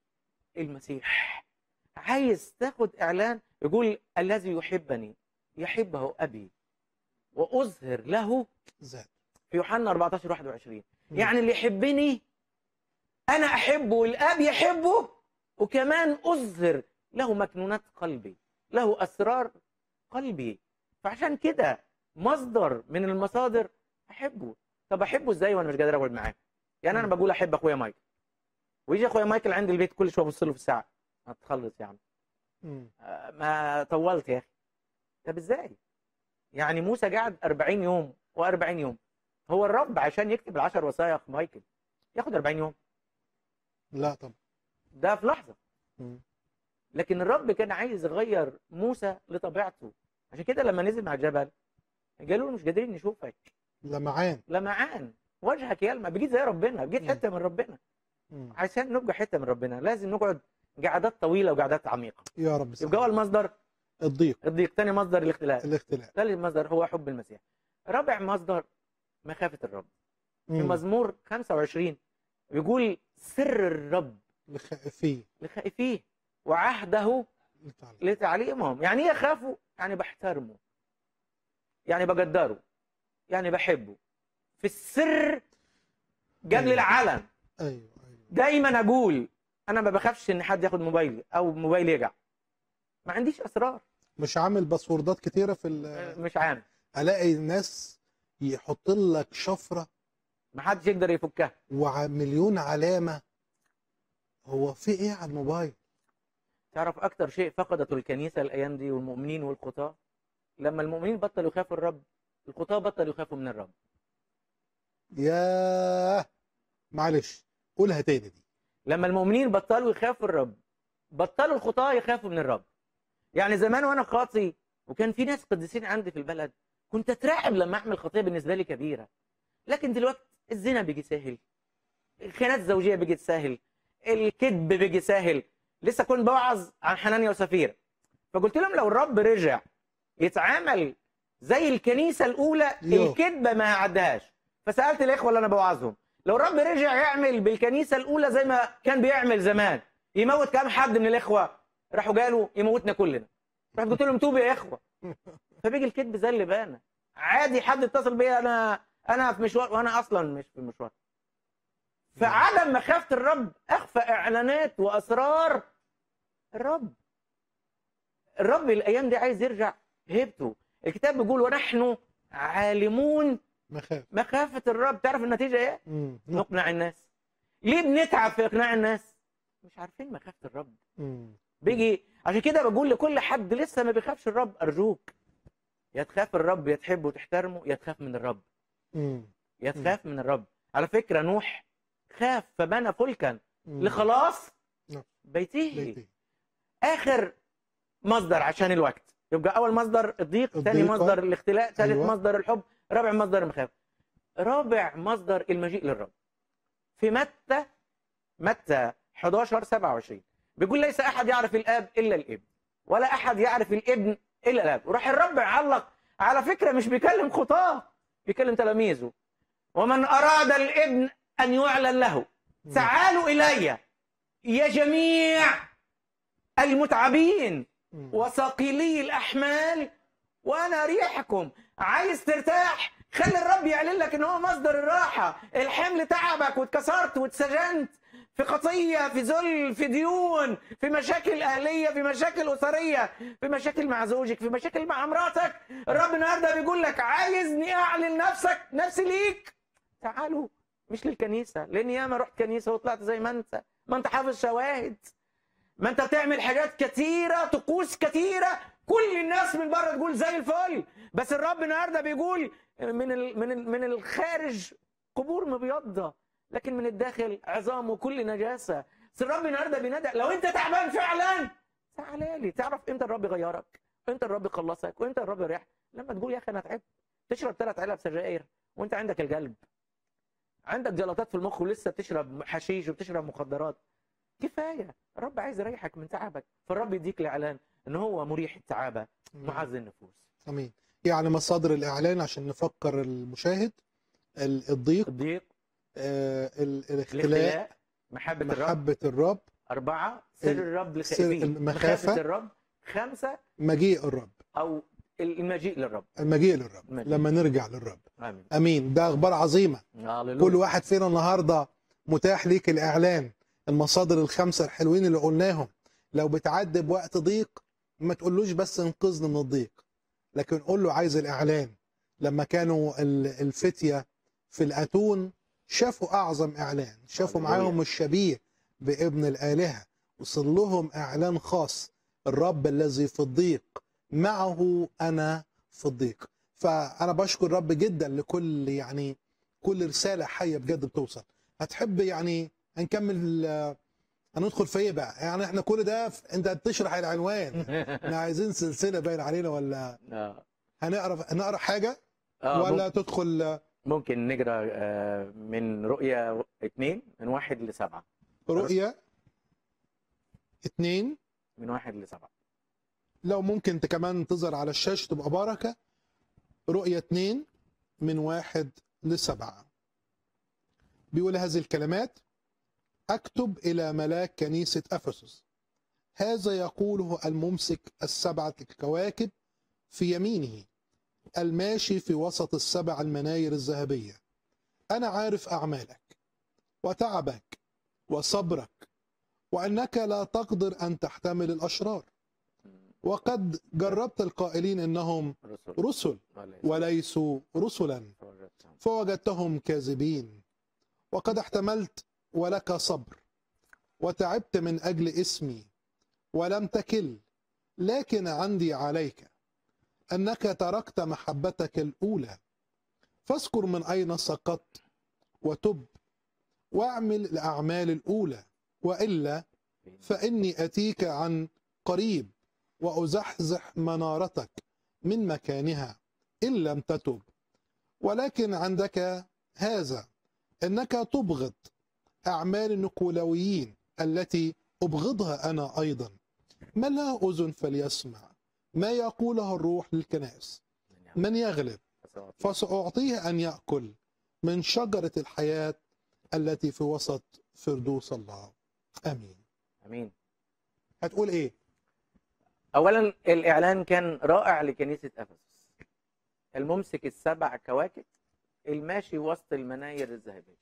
المسيح عايز تاخد إعلان يقول الذي يحبني يحبه أبي وأظهر له ذات في يوحنا 14 21 مم. يعني اللي يحبني أنا أحبه والآب يحبه وكمان أظهر له مكنونات قلبي له أسرار قلبي فعشان كده مصدر من المصادر أحبه طب أحبه إزاي وأنا مش قادر أقعد معاه يعني أنا مم. بقول أحب أخويا مايكل ويجي أخويا مايكل عند البيت كل شوية أبص له في الساعة ما تخلص يا عم مم. آه، ما طولت يا أخي طب إزاي يعني موسى قعد 40 يوم و40 يوم هو الرب عشان يكتب العشر وصايا يا أخ مايكل ياخد 40 يوم لا طبعا ده في لحظة مم. لكن الرب كان عايز يغير موسى لطبيعته عشان كده لما نزل مع الجبل قالوا له مش قادرين نشوفك لمعان لمعان وجهك يلمع بقيت زي ربنا بقيت مم. حته من ربنا مم. عشان نبقى حته من ربنا لازم نقعد قعدات طويله وقعدات عميقه يا رب يبقى اول مصدر الضيق الضيق ثاني مصدر الاختلاف الاختلاء ثالث مصدر هو حب المسيح رابع مصدر مخافه الرب في مم. مزمور 25 بيقول سر الرب لخائفيه لخائفيه وعهده لتعلم. لتعليمهم يعني ايه يخافوا يعني بحترمه يعني بقدره يعني بحبه في السر قبل أيوة. العلن ايوه ايوه دايما اقول انا ما بخافش ان حد ياخد موبايلي او موبايلي يقع ما عنديش اسرار مش عامل باسوردات كتيره في ال- مش عام الاقي ناس يحط لك شفره ما حدش يقدر يفكها ومليون علامه هو في ايه على الموبايل تعرف اكتر شيء فقدته الكنيسه الايام دي والمؤمنين والخطاه لما المؤمنين بطلوا يخافوا الرب الخطاه بطلوا يخافوا من الرب ياه معلش قولها تاني دي لما المؤمنين بطلوا يخافوا الرب بطلوا الخطاه يخافوا من الرب يعني زمان وانا خاطي وكان في ناس قديسين عندي في البلد كنت اترعب لما اعمل خطيه بالنسبه لي كبيره لكن دلوقتي الزنا بيجي سهل الخيانات الزوجيه بيجي سهل الكذب بيجي سهل لسه كنت بوعظ عن حنانيا وسفيرة فقلت لهم لو الرب رجع يتعامل زي الكنيسه الاولى يو. الكذبه ما عدهاش فسالت الاخوه اللي انا بوعظهم لو الرب رجع يعمل بالكنيسه الاولى زي ما كان بيعمل زمان يموت كام حد من الاخوه راحوا قالوا يموتنا كلنا رحت قلت لهم توبوا يا اخوه فبيجي الكذب زي اللي بانا عادي حد اتصل بيا انا انا في مشوار وانا اصلا مش في مشوار فعدم مخافه الرب اخفى اعلانات واسرار الرب الرب الايام دي عايز يرجع هيبته الكتاب بيقول ونحن عالمون مخاف مخافه الرب تعرف النتيجه ايه مم. نقنع الناس ليه بنتعب في اقناع الناس مش عارفين مخافه الرب مم. بيجي عشان كده بقول لكل حد لسه ما بيخافش الرب ارجوك يا تخاف الرب يا تحبه وتحترمه يا تخاف من الرب مم. يا تخاف من الرب على فكره نوح خاف فبنى فلكا مم. لخلاص نعم. بيته بيتي. اخر مصدر عشان الوقت يبقى اول مصدر الضيق ثاني الضيق، مصدر الاختلاء ثالث أيوة. مصدر الحب رابع مصدر المخافه رابع مصدر المجيء للرب في متى متى 11 27 بيقول ليس احد يعرف الاب الا الابن ولا احد يعرف الابن الا الاب وراح الرب علق على فكره مش بيكلم خطاه بيكلم تلاميذه ومن اراد الابن ان يعلن له تعالوا الي يا جميع المتعبين مم. وثقيلي الاحمال وانا اريحكم عايز ترتاح خلي الرب يعلن لك ان هو مصدر الراحه الحمل تعبك واتكسرت واتسجنت في خطيه في ذل في ديون في مشاكل اهليه في مشاكل اسريه في مشاكل مع زوجك في مشاكل مع مراتك الرب النهارده بيقول لك عايزني اعلن نفسك نفسي ليك تعالوا مش للكنيسه لان ياما رحت كنيسه وطلعت زي ما انت ما انت حافظ شواهد ما انت بتعمل حاجات كتيره طقوس كتيره كل الناس من بره تقول زي الفل بس الرب النهارده بيقول من ال من ال من الخارج قبور مبيضه لكن من الداخل عظام وكل نجاسه بس الرب النهارده بينادى لو انت تعبان فعلا تعالى لي تعرف امتى الرب يغيرك امتى الرب يخلصك وامتى الرب يريحك لما تقول يا اخي انا تعبت تشرب ثلاث علب سجاير وانت عندك القلب عندك جلطات في المخ ولسه بتشرب حشيش وبتشرب مخدرات كفايه الرب عايز يريحك من تعبك فالرب يديك الاعلان ان هو مريح التعابه معز النفوس امين يعني مصادر الاعلان عشان نفكر المشاهد ال- الضيق الضيق آه، ال- الاختلاء الاختلاء محبه الرب محبه الرب أربعة سر ال- الرب سر لخائفين المخافة. مخافة الرب خمسة مجيء الرب أو المجيء للرب المجيء للرب المجيء. لما نرجع للرب آمين امين ده اخبار عظيمه هللويا. كل واحد فينا النهارده متاح ليك الاعلان المصادر الخمسه الحلوين اللي قلناهم لو بتعدي بوقت ضيق ما تقولوش بس انقذني من الضيق لكن قول له عايز الاعلان لما كانوا ال- الفتيه في الاتون شافوا اعظم اعلان شافوا هللويا. معاهم الشبيه بابن الالهه وصل لهم اعلان خاص الرب الذي في الضيق معه انا في الضيق فانا بشكر الرب جدا لكل يعني كل رساله حيه بجد بتوصل هتحب يعني هنكمل آه، هندخل في ايه بقى يعني احنا كل ده ف- انت بتشرح العنوان احنا عايزين سلسله باين علينا ولا آه. هنقرا هنقرا حاجه آه ولا تدخل آه، ممكن نقرا آه، من رؤيا اثنين من واحد لسبعة رؤيا اتنين من واحد لسبعة لو ممكن انت كمان تظهر على الشاشه تبقى بركه رؤيا اتنين من واحد لسبعه بيقول هذه الكلمات اكتب الى ملاك كنيسه افسس هذا يقوله الممسك السبعه الكواكب في يمينه الماشي في وسط السبع المناير الذهبيه انا عارف اعمالك وتعبك وصبرك وانك لا تقدر ان تحتمل الاشرار وقد جربت القائلين انهم رسل رسل وليس وليسوا رسلا فرجتهم. فوجدتهم كاذبين وقد احتملت ولك صبر وتعبت من اجل اسمي ولم تكل لكن عندي عليك انك تركت محبتك الاولى فاذكر من اين سقطت وتب واعمل الاعمال الاولى والا فاني اتيك عن قريب وازحزح منارتك من مكانها ان لم تتب ولكن عندك هذا انك تبغض اعمال النكولويين التي ابغضها انا ايضا من له اذن فليسمع ما يقوله الروح للكنائس من يغلب فساعطيه ان ياكل من شجره الحياه التي في وسط فردوس الله امين امين هتقول ايه اولا الاعلان كان رائع لكنيسه افسس الممسك السبع كواكب الماشي وسط المناير الذهبيه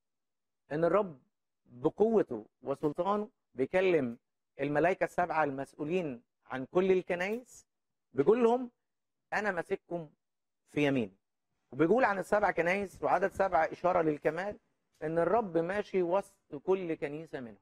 ان الرب بقوته وسلطانه بيكلم الملائكه السبعه المسؤولين عن كل الكنائس بيقول لهم انا ماسككم في يمين وبيقول عن السبع كنائس وعدد سبعه اشاره للكمال ان الرب ماشي وسط كل كنيسه منهم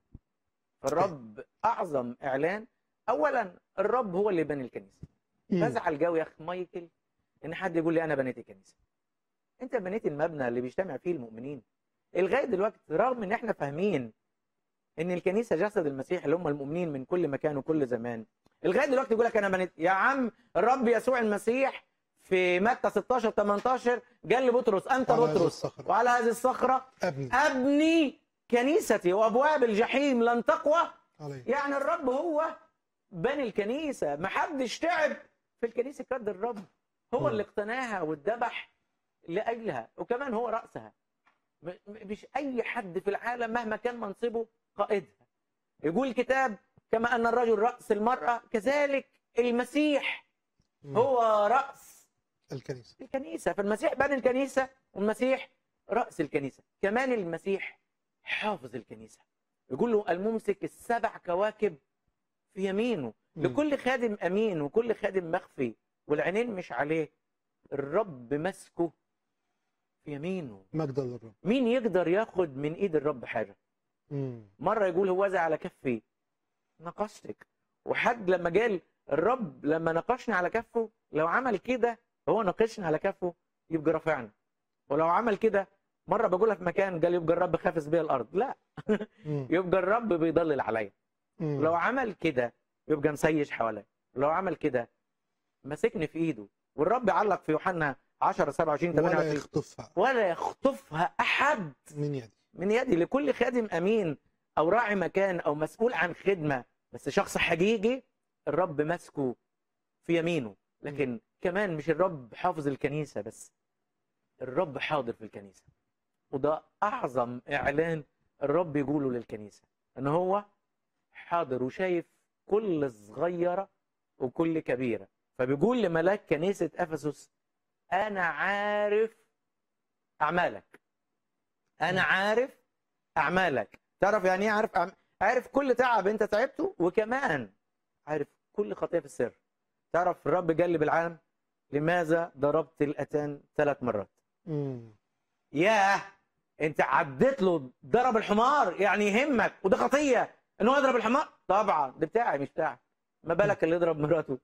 فالرب اعظم اعلان اولا الرب هو اللي بنى الكنيسه فازعل جو يا اخ مايكل ان حد يقول لي انا بنيت الكنيسه انت بنيت المبنى اللي بيجتمع فيه المؤمنين لغايه دلوقتي رغم ان احنا فاهمين ان الكنيسه جسد المسيح اللي هم المؤمنين من كل مكان وكل زمان لغايه دلوقتي يقول لك انا بنيت يا عم الرب يسوع المسيح في متى 16 18 قال لبطرس انت على هذه بطرس الصخرة. وعلى هذه الصخره ابني ابني كنيستي وابواب الجحيم لن تقوى عليه يعني الرب هو بني الكنيسة محدش تعب في الكنيسة كد الرب هو مم. اللي اقتناها واتذبح لأجلها وكمان هو رأسها م- م- مش أي حد في العالم مهما كان منصبه قائدها يقول الكتاب كما أن الرجل رأس المرأة كذلك المسيح مم. هو رأس الكنيسه الكنيسة فالمسيح بني الكنيسة والمسيح رأس الكنيسة كمان المسيح حافظ الكنيسة يقول له الممسك السبع كواكب في يمينه مم. لكل خادم أمين وكل خادم مخفي والعينين مش عليه الرب ماسكه في يمينه مجدا للرب مين يقدر ياخد من ايد الرب حاجة مم. مرة يقول هو على كفي نقشتك وحد لما جال الرب لما نقشني على كفه لو عمل كده هو ناقشني على كفه يبقى رافعنا ولو عمل كده مرة بقولها في مكان قال يبقى الرب خافس بيا الأرض لا مم. يبقى الرب بيضلل عليا مم. لو عمل كده يبقى مسيج حواليا لو عمل كده ماسكني في ايده والرب علق في يوحنا 10 27 ولا 28 يخطفها ولا يخطفها احد من يدي من يدي لكل خادم امين او راعي مكان او مسؤول عن خدمه بس شخص حقيقي الرب ماسكه في يمينه لكن كمان مش الرب حافظ الكنيسه بس الرب حاضر في الكنيسه وده اعظم اعلان الرب يقوله للكنيسه ان هو حاضر وشايف كل صغيره وكل كبيره فبيقول لملاك كنيسه افسس انا عارف اعمالك انا عارف اعمالك تعرف يعني ايه عارف أعم... عارف كل تعب انت تعبته وكمان عارف كل خطيه في السر تعرف الرب قال لي بالعالم لماذا ضربت الاتان ثلاث مرات مم. ياه انت عديت له ضرب الحمار يعني يهمك وده خطيه ان هو يضرب الحمار طبعا ده بتاعي مش بتاعك ما بالك اللي يضرب مراته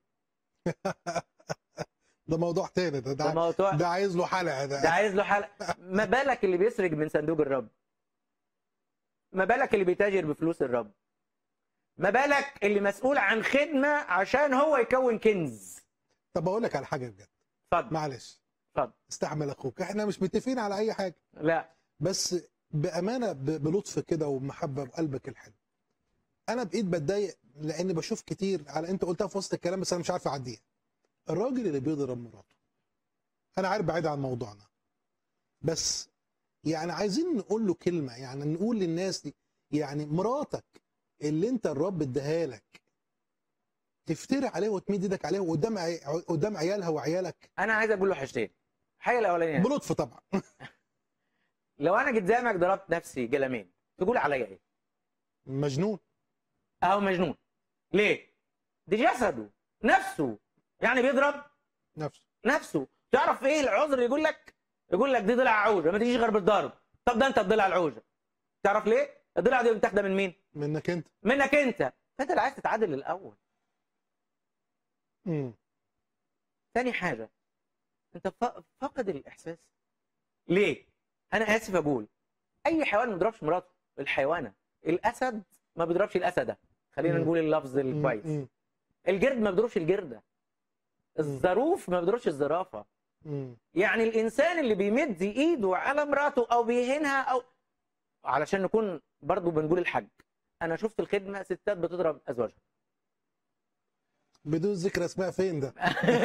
ده موضوع تاني ده ده ده, موضوع ده عايز له حلقه ده, ده عايز له حلقه ما بالك اللي بيسرق من صندوق الرب ما بالك اللي بيتاجر بفلوس الرب ما بالك اللي مسؤول عن خدمه عشان هو يكون كنز طب اقول لك على حاجه بجد اتفضل معلش اتفضل استحمل اخوك احنا مش متفقين على اي حاجه لا بس بامانه ب- بلطف كده ومحبه بقلبك الحلو انا بقيت بتضايق لاني بشوف كتير على انت قلتها في وسط الكلام بس انا مش عارف اعديها الراجل اللي بيضرب مراته انا عارف بعيد عن موضوعنا بس يعني عايزين نقول له كلمه يعني نقول للناس دي يعني مراتك اللي انت الرب اداها لك تفتري عليها وتمد ايدك عليها قدام عي... قدام عيالها وعيالك انا عايز اقول له حاجتين الحاجه الاولانيه بلطف طبعا لو انا قدامك ضربت نفسي قلمين تقول عليا ايه مجنون اهو مجنون ليه دي جسده نفسه يعني بيضرب نفسه نفسه تعرف ايه العذر يقول لك يقول لك دي ضلع عوجه ما تجيش غير بالضرب طب ده انت الضلع العوجه تعرف ليه الضلع دي متاخده من مين منك انت منك انت فانت اللي عايز تتعادل الاول امم تاني حاجه انت ف- فاقد الاحساس ليه انا اسف اقول اي حيوان ما بيضربش مراته الحيوانه الاسد ما بيضربش الاسده خلينا مم. نقول اللفظ الكويس مم. الجرد ما بيضربش الجرده الظروف ما بيضربش الزرافه مم. يعني الانسان اللي بيمد ايده على مراته او بيهينها او علشان نكون برضو بنقول الحج انا شفت الخدمه ستات بتضرب ازواجها بدون ذكر اسماء فين ده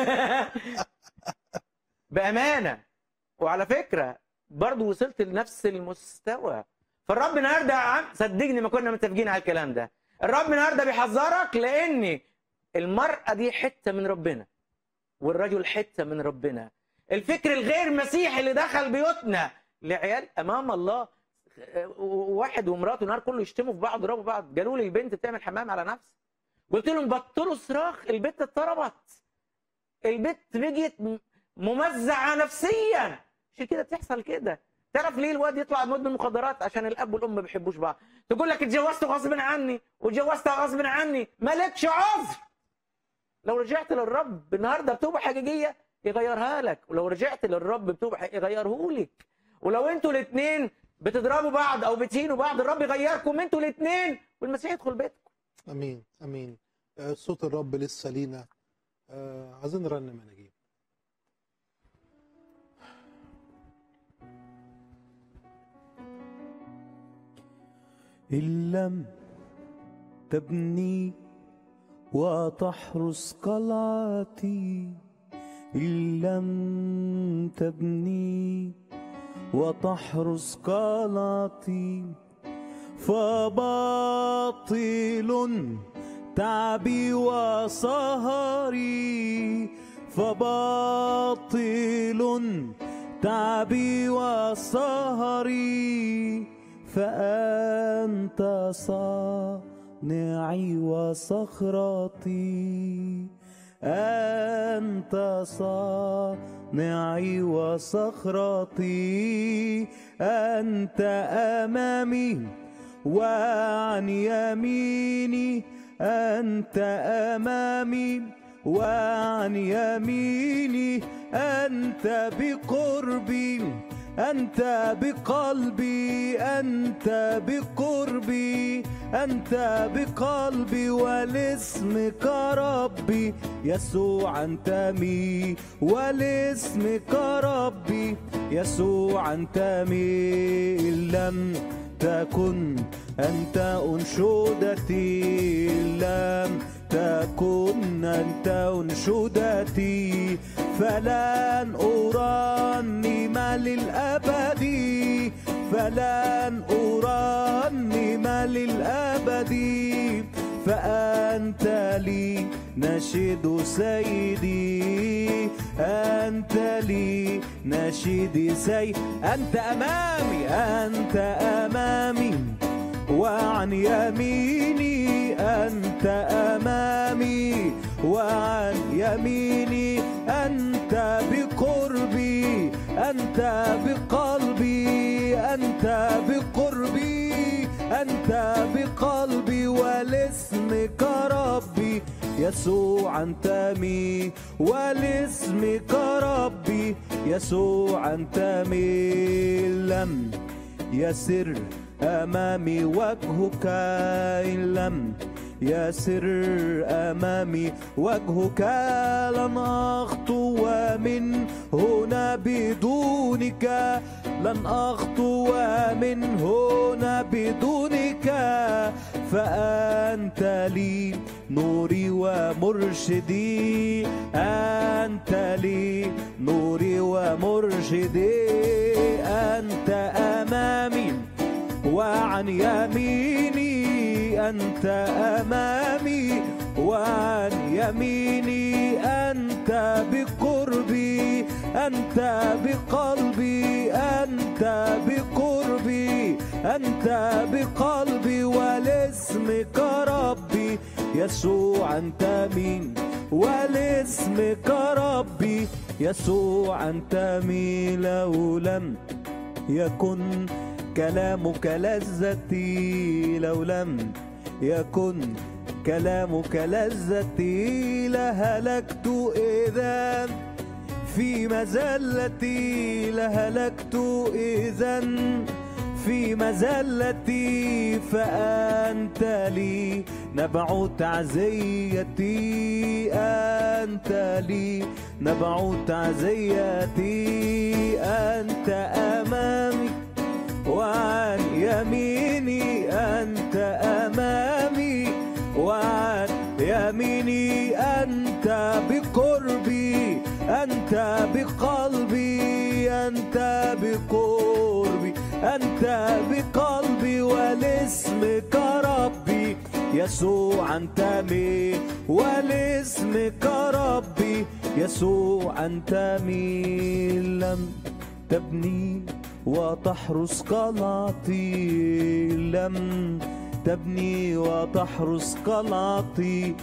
بامانه وعلى فكره برضو وصلت لنفس المستوى فالرب النهارده يا عم صدقني ما كنا متفقين على الكلام ده الرب النهارده بيحذرك لان المراه دي حته من ربنا والرجل حته من ربنا الفكر الغير مسيحي اللي دخل بيوتنا لعيال امام الله واحد ومراته النهار كله يشتموا في بعض يضربوا بعض قالوا لي البنت بتعمل حمام على نفسها قلت لهم بطلوا صراخ البت اتضربت البت بقت م- ممزعه نفسيا عشان كده بتحصل كده تعرف ليه الواد يطلع مدمن مخدرات عشان الاب والام ما بيحبوش بعض تقول لك اتجوزت غصب عني واتجوزتها غصب عني مالكش عذر لو رجعت للرب النهارده بتوبه حقيقيه يغيرها لك ولو رجعت للرب بتوبه حقيقية يغيره لك ولو انتوا الاثنين بتضربوا بعض او بتهينوا بعض الرب يغيركم انتوا الاثنين والمسيح يدخل بيتكم امين امين آه، صوت الرب لسه لينا آه، عايزين نرنم يا نجيب إن لم تبني وتحرس قلعتي إن لم تبني وتحرس قلعتي فباطل تعبي وسهري فباطل تعبي وسهري فأنت صانعي وصخرتي أنت صانعي وصخرتي أنت أمامي وعن يميني أنت أمامي وعن يميني أنت بقربي أنت بقلبي أنت بقربي أنت بقلبي ولاسمك ربي يسوع أنت مي ولاسمك ربي يسوع أنت مي إن لم تكن أنت أنشودتي إن لم تكن أنت أنشودتي فلن أرنم للأبد فلن أرنم للأبد فأنت لي نشيد سيدي أنت لي نشيد سيدي أنت أمامي أنت أمامي وعن يميني أنت أمامي وعن يميني أنت بقربي أنت بقلبي أنت بقربي أنت بقلبي ولاسمك ربي يسوع أنت مي ولاسمك ربي يسوع أنت مي لم يسر أمامي وجهك إن لم يسر أمامي وجهك لن أخطو من هنا بدونك لن أخطو من هنا بدونك فأنت لي نوري ومرشدي أنت لي نوري ومرشدي أنت أمامي وعن يميني أنت أمامي وعن يميني أنت بقربي أنت بقلبي أنت بقربي أنت بقلبي ولاسمك ربي يسوع أنت مين ولاسمك ربي يسوع أنت مين لو لم يكن كلامك لذتي لو لم يكن كلامك لذتي لهلكت إذا في مزلتي لهلكت إذا في مزلتي فأنت لي نبع تعزيتي أنت لي نبع تعزيتي أنت أمامي وعن يميني أنت أمامي وعن يميني أنت بقربي أنت بقلبي أنت بقربي أنت بقلبي ولاسمك ربي يسوع أنت مين ولاسمك ربي يسوع أنت مين لم تبني وتحرس قلعتي لم تبني وتحرس قلعتي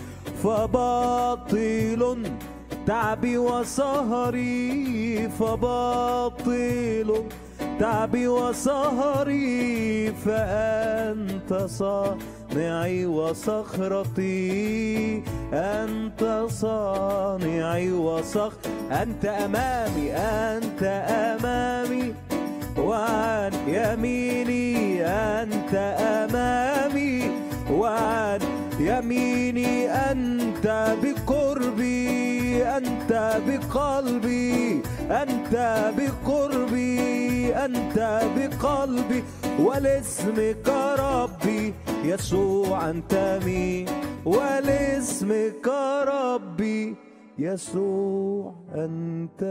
فباطل تعبي وسهري فباطل تعبي وسهري فأنت صانعي وصخرتي أنت صانعي وصخ أنت أمامي أنت أمامي وعن يميني أنت أمامي وعن يميني أنت بقربي أنت بقلبي أنت بقربي أنت بقلبي ولاسمك ربي يسوع أنت مين ولاسمك ربي يسوع أنت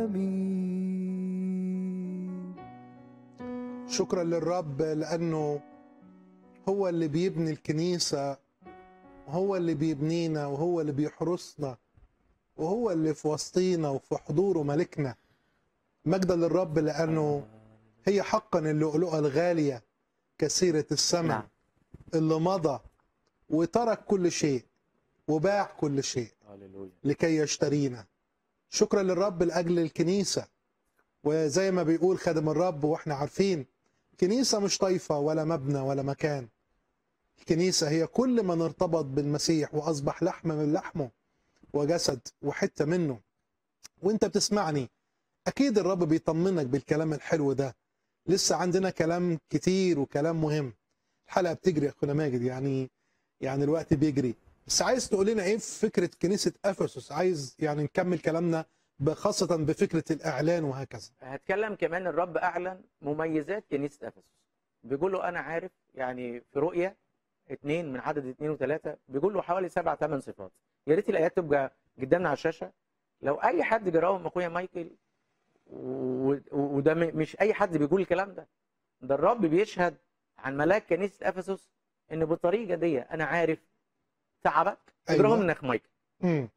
مين شكرا للرب لانه هو اللي بيبني الكنيسه وهو اللي بيبنينا وهو اللي بيحرسنا وهو اللي في وسطينا وفي حضوره ملكنا مجدا للرب لانه هي حقا اللؤلؤه الغاليه كثيره الثمن نعم. اللي مضى وترك كل شيء وباع كل شيء هللويا لكي يشترينا شكرا للرب لاجل الكنيسه وزي ما بيقول خادم الرب واحنا عارفين كنيسه مش طايفه ولا مبنى ولا مكان الكنيسه هي كل من ارتبط بالمسيح واصبح لحم من لحمه وجسد وحته منه وانت بتسمعني اكيد الرب بيطمنك بالكلام الحلو ده لسه عندنا كلام كتير وكلام مهم الحلقه بتجري يا اخونا ماجد يعني يعني الوقت بيجري بس عايز تقول لنا ايه في فكره كنيسه افسس عايز يعني نكمل كلامنا خاصه بفكره الاعلان وهكذا هتكلم كمان الرب اعلن مميزات كنيسه افسس بيقول له انا عارف يعني في رؤيه اثنين من عدد اثنين وثلاثه بيقول له حوالي سبع ثمان صفات يا ريت الايات تبقى قدامنا على الشاشه لو اي حد جراهم اخويا مايكل و- و- وده م- مش اي حد بيقول الكلام ده ده الرب بيشهد عن ملاك كنيسه افسس ان بالطريقه دي انا عارف تعبك أيوة. اجراهم لنا يا اخ مايكل مم.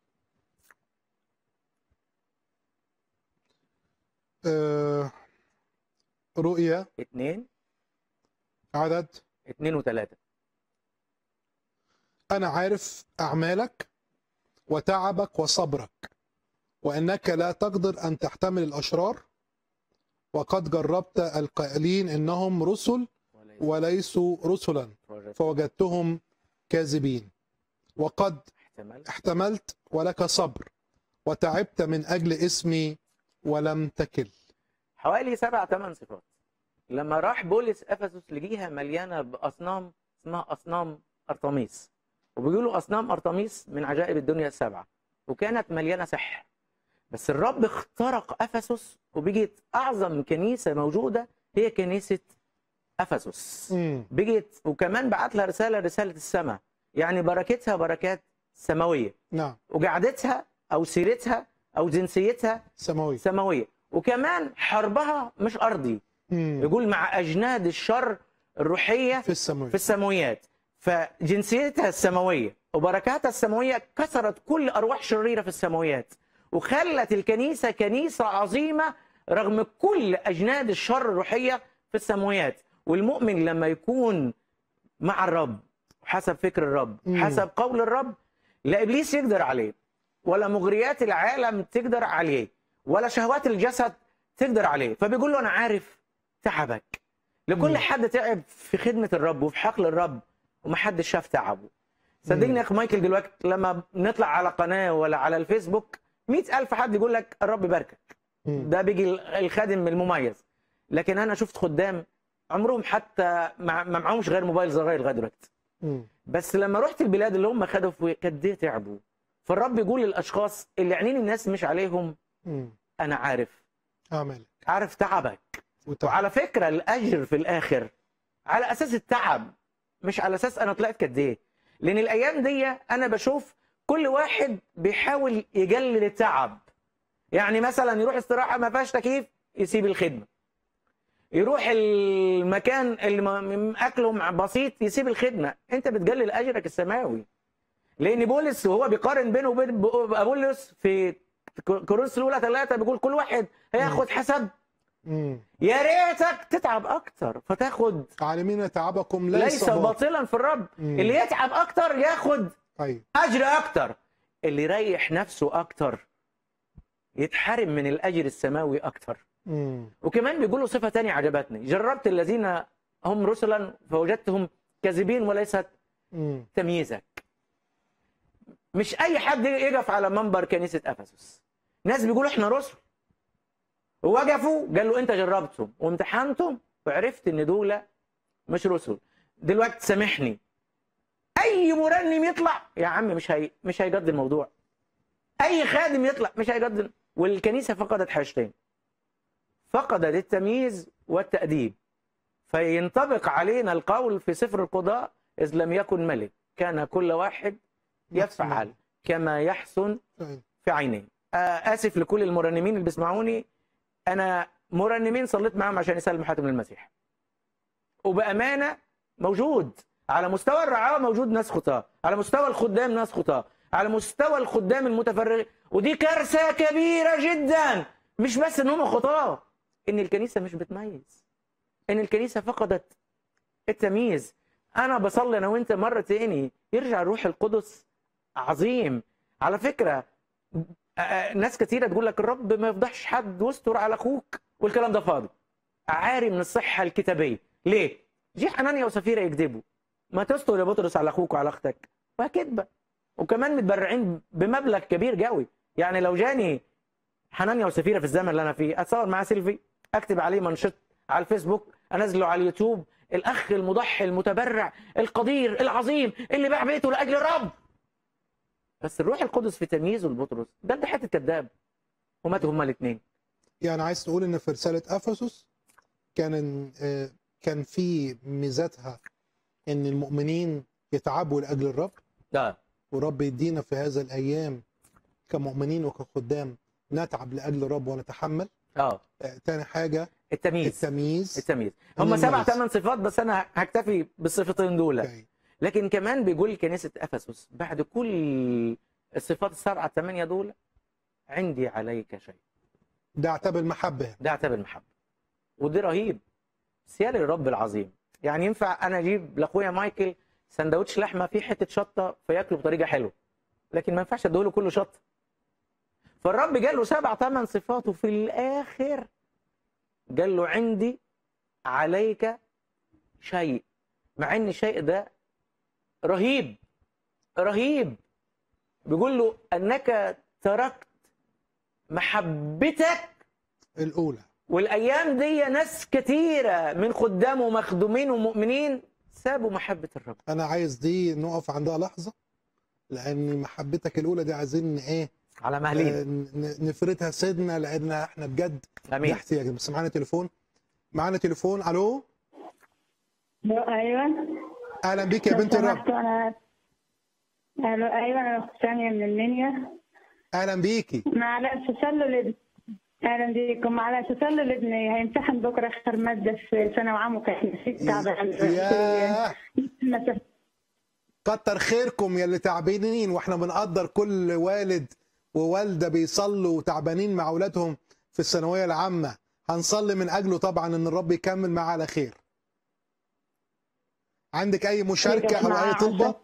آه رؤيا اثنين عدد اثنين وثلاثه أنا عارف أعمالك وتعبك وصبرك وأنك لا تقدر أن تحتمل الأشرار وقد جربت القائلين إنهم رسل وليسوا رسلا فوجدتهم كاذبين وقد احتمال احتملت ولك صبر وتعبت من أجل اسمي ولم تكل حوالي سبع ثمان صفات لما راح بولس افسس لقيها مليانه باصنام اسمها اصنام ارطميس وبيقولوا اصنام ارطميس من عجائب الدنيا السبعه وكانت مليانه سحر بس الرب اخترق افسس وبقت اعظم كنيسه موجوده هي كنيسه افسس مم. بقت وكمان بعت لها رساله رساله السماء يعني بركتها بركات سماويه نعم وقعدتها او سيرتها او جنسيتها سماوي سماويه وكمان حربها مش ارضي مم. يقول مع اجناد الشر الروحيه في السماوي في السماويات فجنسيتها السماويه وبركاتها السماويه كسرت كل ارواح شريره في السماويات وخلت الكنيسه كنيسه عظيمه رغم كل اجناد الشر الروحيه في السماويات والمؤمن لما يكون مع الرب حسب فكر الرب مم. حسب قول الرب لا ابليس يقدر عليه ولا مغريات العالم تقدر عليه ولا شهوات الجسد تقدر عليه فبيقول له انا عارف تعبك لكل مم. حد تعب في خدمه الرب وفي حقل الرب ومحدش شاف تعبه صدقني يا اخ مايكل دلوقتي لما نطلع على قناه ولا على الفيسبوك مئة ألف حد يقول لك الرب يباركك مم. ده بيجي الخادم المميز لكن انا شفت خدام عمرهم حتى ما ما معهمش غير موبايل صغير لغايه دلوقتي مم. بس لما رحت البلاد اللي هم خدوا في قد ايه تعبوا فالرب يقول للاشخاص اللي عينين الناس مش عليهم مم. انا عارف اعمل عارف تعبك وتعب. وعلى فكره الاجر في الاخر على اساس التعب مش على اساس انا طلعت قد ايه لان الايام دي انا بشوف كل واحد بيحاول يقلل التعب يعني مثلا يروح استراحه ما فيهاش تكييف يسيب الخدمه يروح المكان اللي م- اكله مع- بسيط يسيب الخدمه انت بتقلل اجرك السماوي لان بولس وهو بيقارن بينه وبين ب- ابولس في كورنثوس الاولى ثلاثه بيقول كل واحد هياخد حسب مم. يا ريتك تتعب اكتر فتاخد عالمين تعبكم ليس, ليس باطل. باطلا في الرب مم. اللي يتعب اكتر ياخد ايوه اجر اكتر اللي يريح نفسه اكتر يتحرم من الاجر السماوي اكتر مم. وكمان بيقولوا صفه تانية عجبتني جربت الذين هم رسلا فوجدتهم كاذبين وليست مم. تمييزك مش اي حد يقف على منبر كنيسه افسس ناس بيقولوا احنا رسل ووقفوا قال له انت جربتهم وامتحنتم وعرفت ان دول مش رسل دلوقتي سامحني اي مرنم يطلع يا عم مش هي مش هيقضي الموضوع اي خادم يطلع مش هيقضي والكنيسه فقدت حاجتين فقدت التمييز والتاديب فينطبق علينا القول في سفر القضاء اذ لم يكن ملك كان كل واحد يفعل كما يحسن أيوة. في عينيه آه، اسف لكل المرنمين اللي بيسمعوني انا مرنمين صليت معاهم عشان يسلموا حاتم للمسيح وبامانه موجود على مستوى الرعاة موجود ناس خطاة على مستوى الخدام ناس خطاة على مستوى الخدام المتفرغين ودي كارثة كبيرة جدا مش بس ان هم خطاة ان الكنيسة مش بتميز ان الكنيسة فقدت التمييز انا بصلي انا وانت مرة تاني يرجع الروح القدس عظيم على فكرة آه، آه، ناس كتيرة تقول لك الرب ما يفضحش حد واستر على اخوك والكلام ده فاضي عاري من الصحة الكتابية ليه؟ جه حنانيا وسفيرة يكذبوا ما تستر يا بطرس على اخوك وعلى اختك وكذبة وكمان متبرعين بمبلغ كبير قوي يعني لو جاني حنانيا وسفيرة في الزمن اللي انا فيه اتصور معاه سيلفي اكتب عليه منشط على الفيسبوك انزله على اليوتيوب الاخ المضحي المتبرع القدير العظيم اللي باع بيته لاجل الرب بس الروح القدس في تمييزه لبطرس ده ده حته كذاب وماتوا هما الاثنين يعني عايز تقول ان في رساله افسس كان آه، كان في ميزاتها ان المؤمنين يتعبوا لاجل الرب ده ورب يدينا في هذا الايام كمؤمنين وكخدام نتعب لاجل الرب ونتحمل اه آه، تاني حاجه التمييز التمييز التمييز إن هم سبع نميز. ثمان صفات بس انا هكتفي بالصفتين دول أوكي. لكن كمان بيقول كنيسه افسس بعد كل الصفات السبعه الثمانيه دول عندي عليك شيء ده اعتبر المحبه ده اعتبر المحبه ودي رهيب سيال الرب العظيم يعني ينفع انا اجيب لاخويا مايكل سندوتش لحمه فيه حته شطه فياكله بطريقه حلوه لكن ما ينفعش اديله كله شطه فالرب قال له سبع ثمان صفات وفي الاخر قال له عندي عليك شيء مع ان الشيء ده رهيب رهيب بيقول له انك تركت محبتك الاولى والايام دي ناس كتيره من خدام ومخدومين ومؤمنين سابوا محبه الرب انا عايز دي نقف عندها لحظه لان محبتك الاولى دي عايزين ايه على آه، مهلين ن- نفردها سيدنا لان احنا بجد دي امين احتياج بس معانا تليفون معانا تليفون الو ايوه اهلا بيك يا لو بنت الرب سمحت انا الو ايوه انا اخت ثانيه من المنيا اهلا بيكي معلش صلوا لابني اهلا بيكم معلش صلوا لابني هيمتحن بكره اخر ماده في ثانوي عام وكان نسيت تعبان ياه في- كتر خيركم يا اللي تعبانين واحنا بنقدر كل والد ووالده بيصلوا وتعبانين مع اولادهم في الثانويه العامه هنصلي من اجله طبعا ان الرب يكمل معاه على خير عندك اي مشاركه او اي طلبه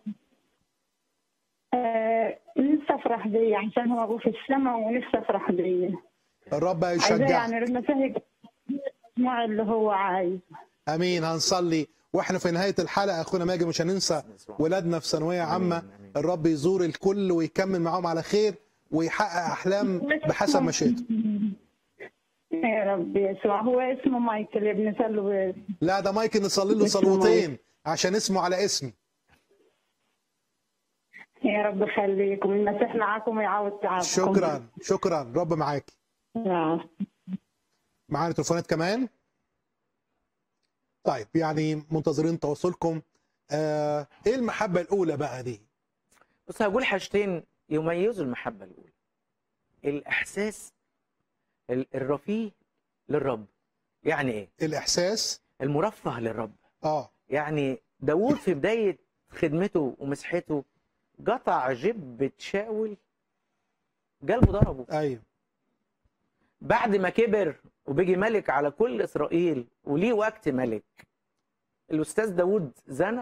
آه، نفسي افرح بيه عشان هو ابوه في السماء ونفسي افرح بيه الرب عايزاه هيشجعك يعني المسيح يبقى المجموع اللي هو عايز امين هنصلي واحنا في نهايه الحلقه اخونا ماجد مش هننسى ولادنا في ثانويه عامه الرب يزور الكل ويكمل معاهم على خير ويحقق احلام بحسب مشيئته يا رب يسوع هو اسمه مايكل ابن سلو لا ده مايك نصلي له اسمه صلوتين عشان اسمه على اسمي يا رب يخليكم المسيح معاكم ويعوض تعبكم شكرا شكرا رب معاك نعم. معانا تليفونات كمان طيب يعني منتظرين تواصلكم آه ايه المحبة الأولى بقى دي بص هقول حاجتين يميزوا المحبة الأولى الإحساس ال- الرفيه للرب يعني إيه؟ الإحساس المرفه للرب اه يعني داوود في بداية خدمته ومسحته قطع جبة شاول قلبه ضربه ايوه بعد ما كبر وبقي ملك على كل إسرائيل وليه وقت ملك الأستاذ داوود زنى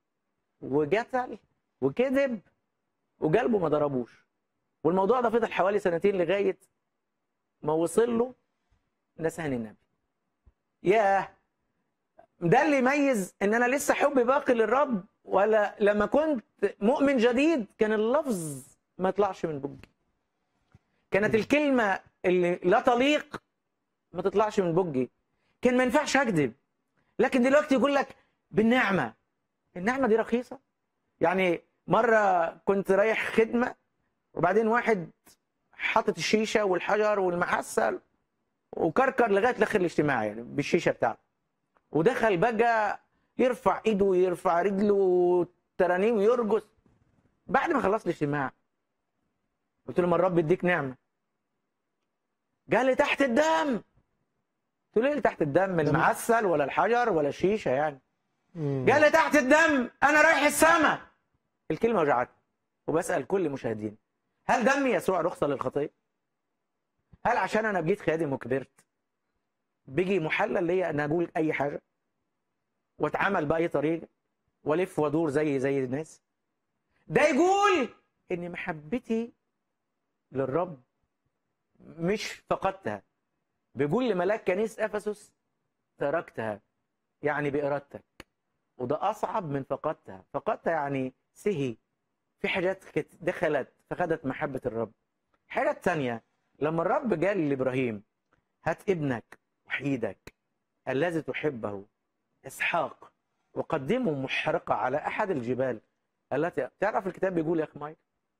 وقتل وكذب وقلبه ما ضربوش والموضوع ده فضل حوالي سنتين لغاية ما وصل له نسان النبي ياه ده اللي يميز ان انا لسه حبي باقي للرب ولا لما كنت مؤمن جديد كان اللفظ ما يطلعش من بوجي كانت الكلمة اللي لا تليق ما تطلعش من بوجي كان ما ينفعش اكذب لكن دلوقتي يقول لك بالنعمة النعمة دي رخيصة يعني مرة كنت رايح خدمة وبعدين واحد حاطط الشيشة والحجر والمعسل وكركر لغاية الاخر الاجتماع يعني بالشيشة بتاعته ودخل بقى يرفع ايده ويرفع رجله ترانيم ويرقص بعد ما خلصت الاجتماع قلت له ما الرب يديك نعمه قال لي تحت الدم قلت له ايه اللي تحت الدم المعسل ولا الحجر ولا الشيشه يعني مم. قال لي تحت الدم انا رايح السماء الكلمه وجعتني وبسال كل المشاهدين هل دم يسوع رخصه للخطيه هل عشان انا بقيت خادم وكبرت بيجي محلل ليا ان اقول اي حاجه واتعامل باي طريقه والف وادور زي زي الناس ده يقول ان محبتي للرب مش فقدتها بيقول لملاك كنيسه افسس تركتها يعني بارادتك وده اصعب من فقدتها فقدتها يعني سهي في حاجات كت- دخلت فخدت محبه الرب الحاجه الثانيه لما الرب قال لابراهيم هات ابنك وحيدك الذي تحبه اسحاق وقدمه محرقه على احد الجبال التي تعرف الكتاب بيقول يا اخي مايك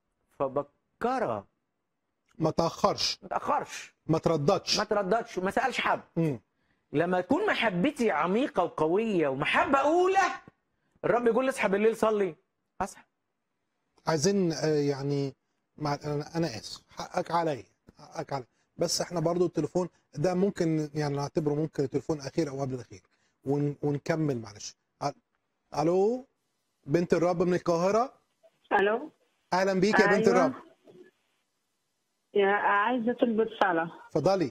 فبكر ما تأخرش ما تاخرش ما ترددش ما ترددش وما سالش حد مم. لما تكون محبتي عميقه وقويه ومحبه اولى الرب يقول لي اصحى بالليل صلي اصحى عايزين آه، يعني مع... انا أنا اسف حقك عليا حقك عليا بس احنا برضو التليفون ده ممكن يعني نعتبره ممكن التليفون الاخير او قبل الاخير ون... ونكمل معلش ال- الو بنت الرب من القاهره الو اهلا بيك يا بنت أيوة. الرب يا عايزه تلبس صلاه اتفضلي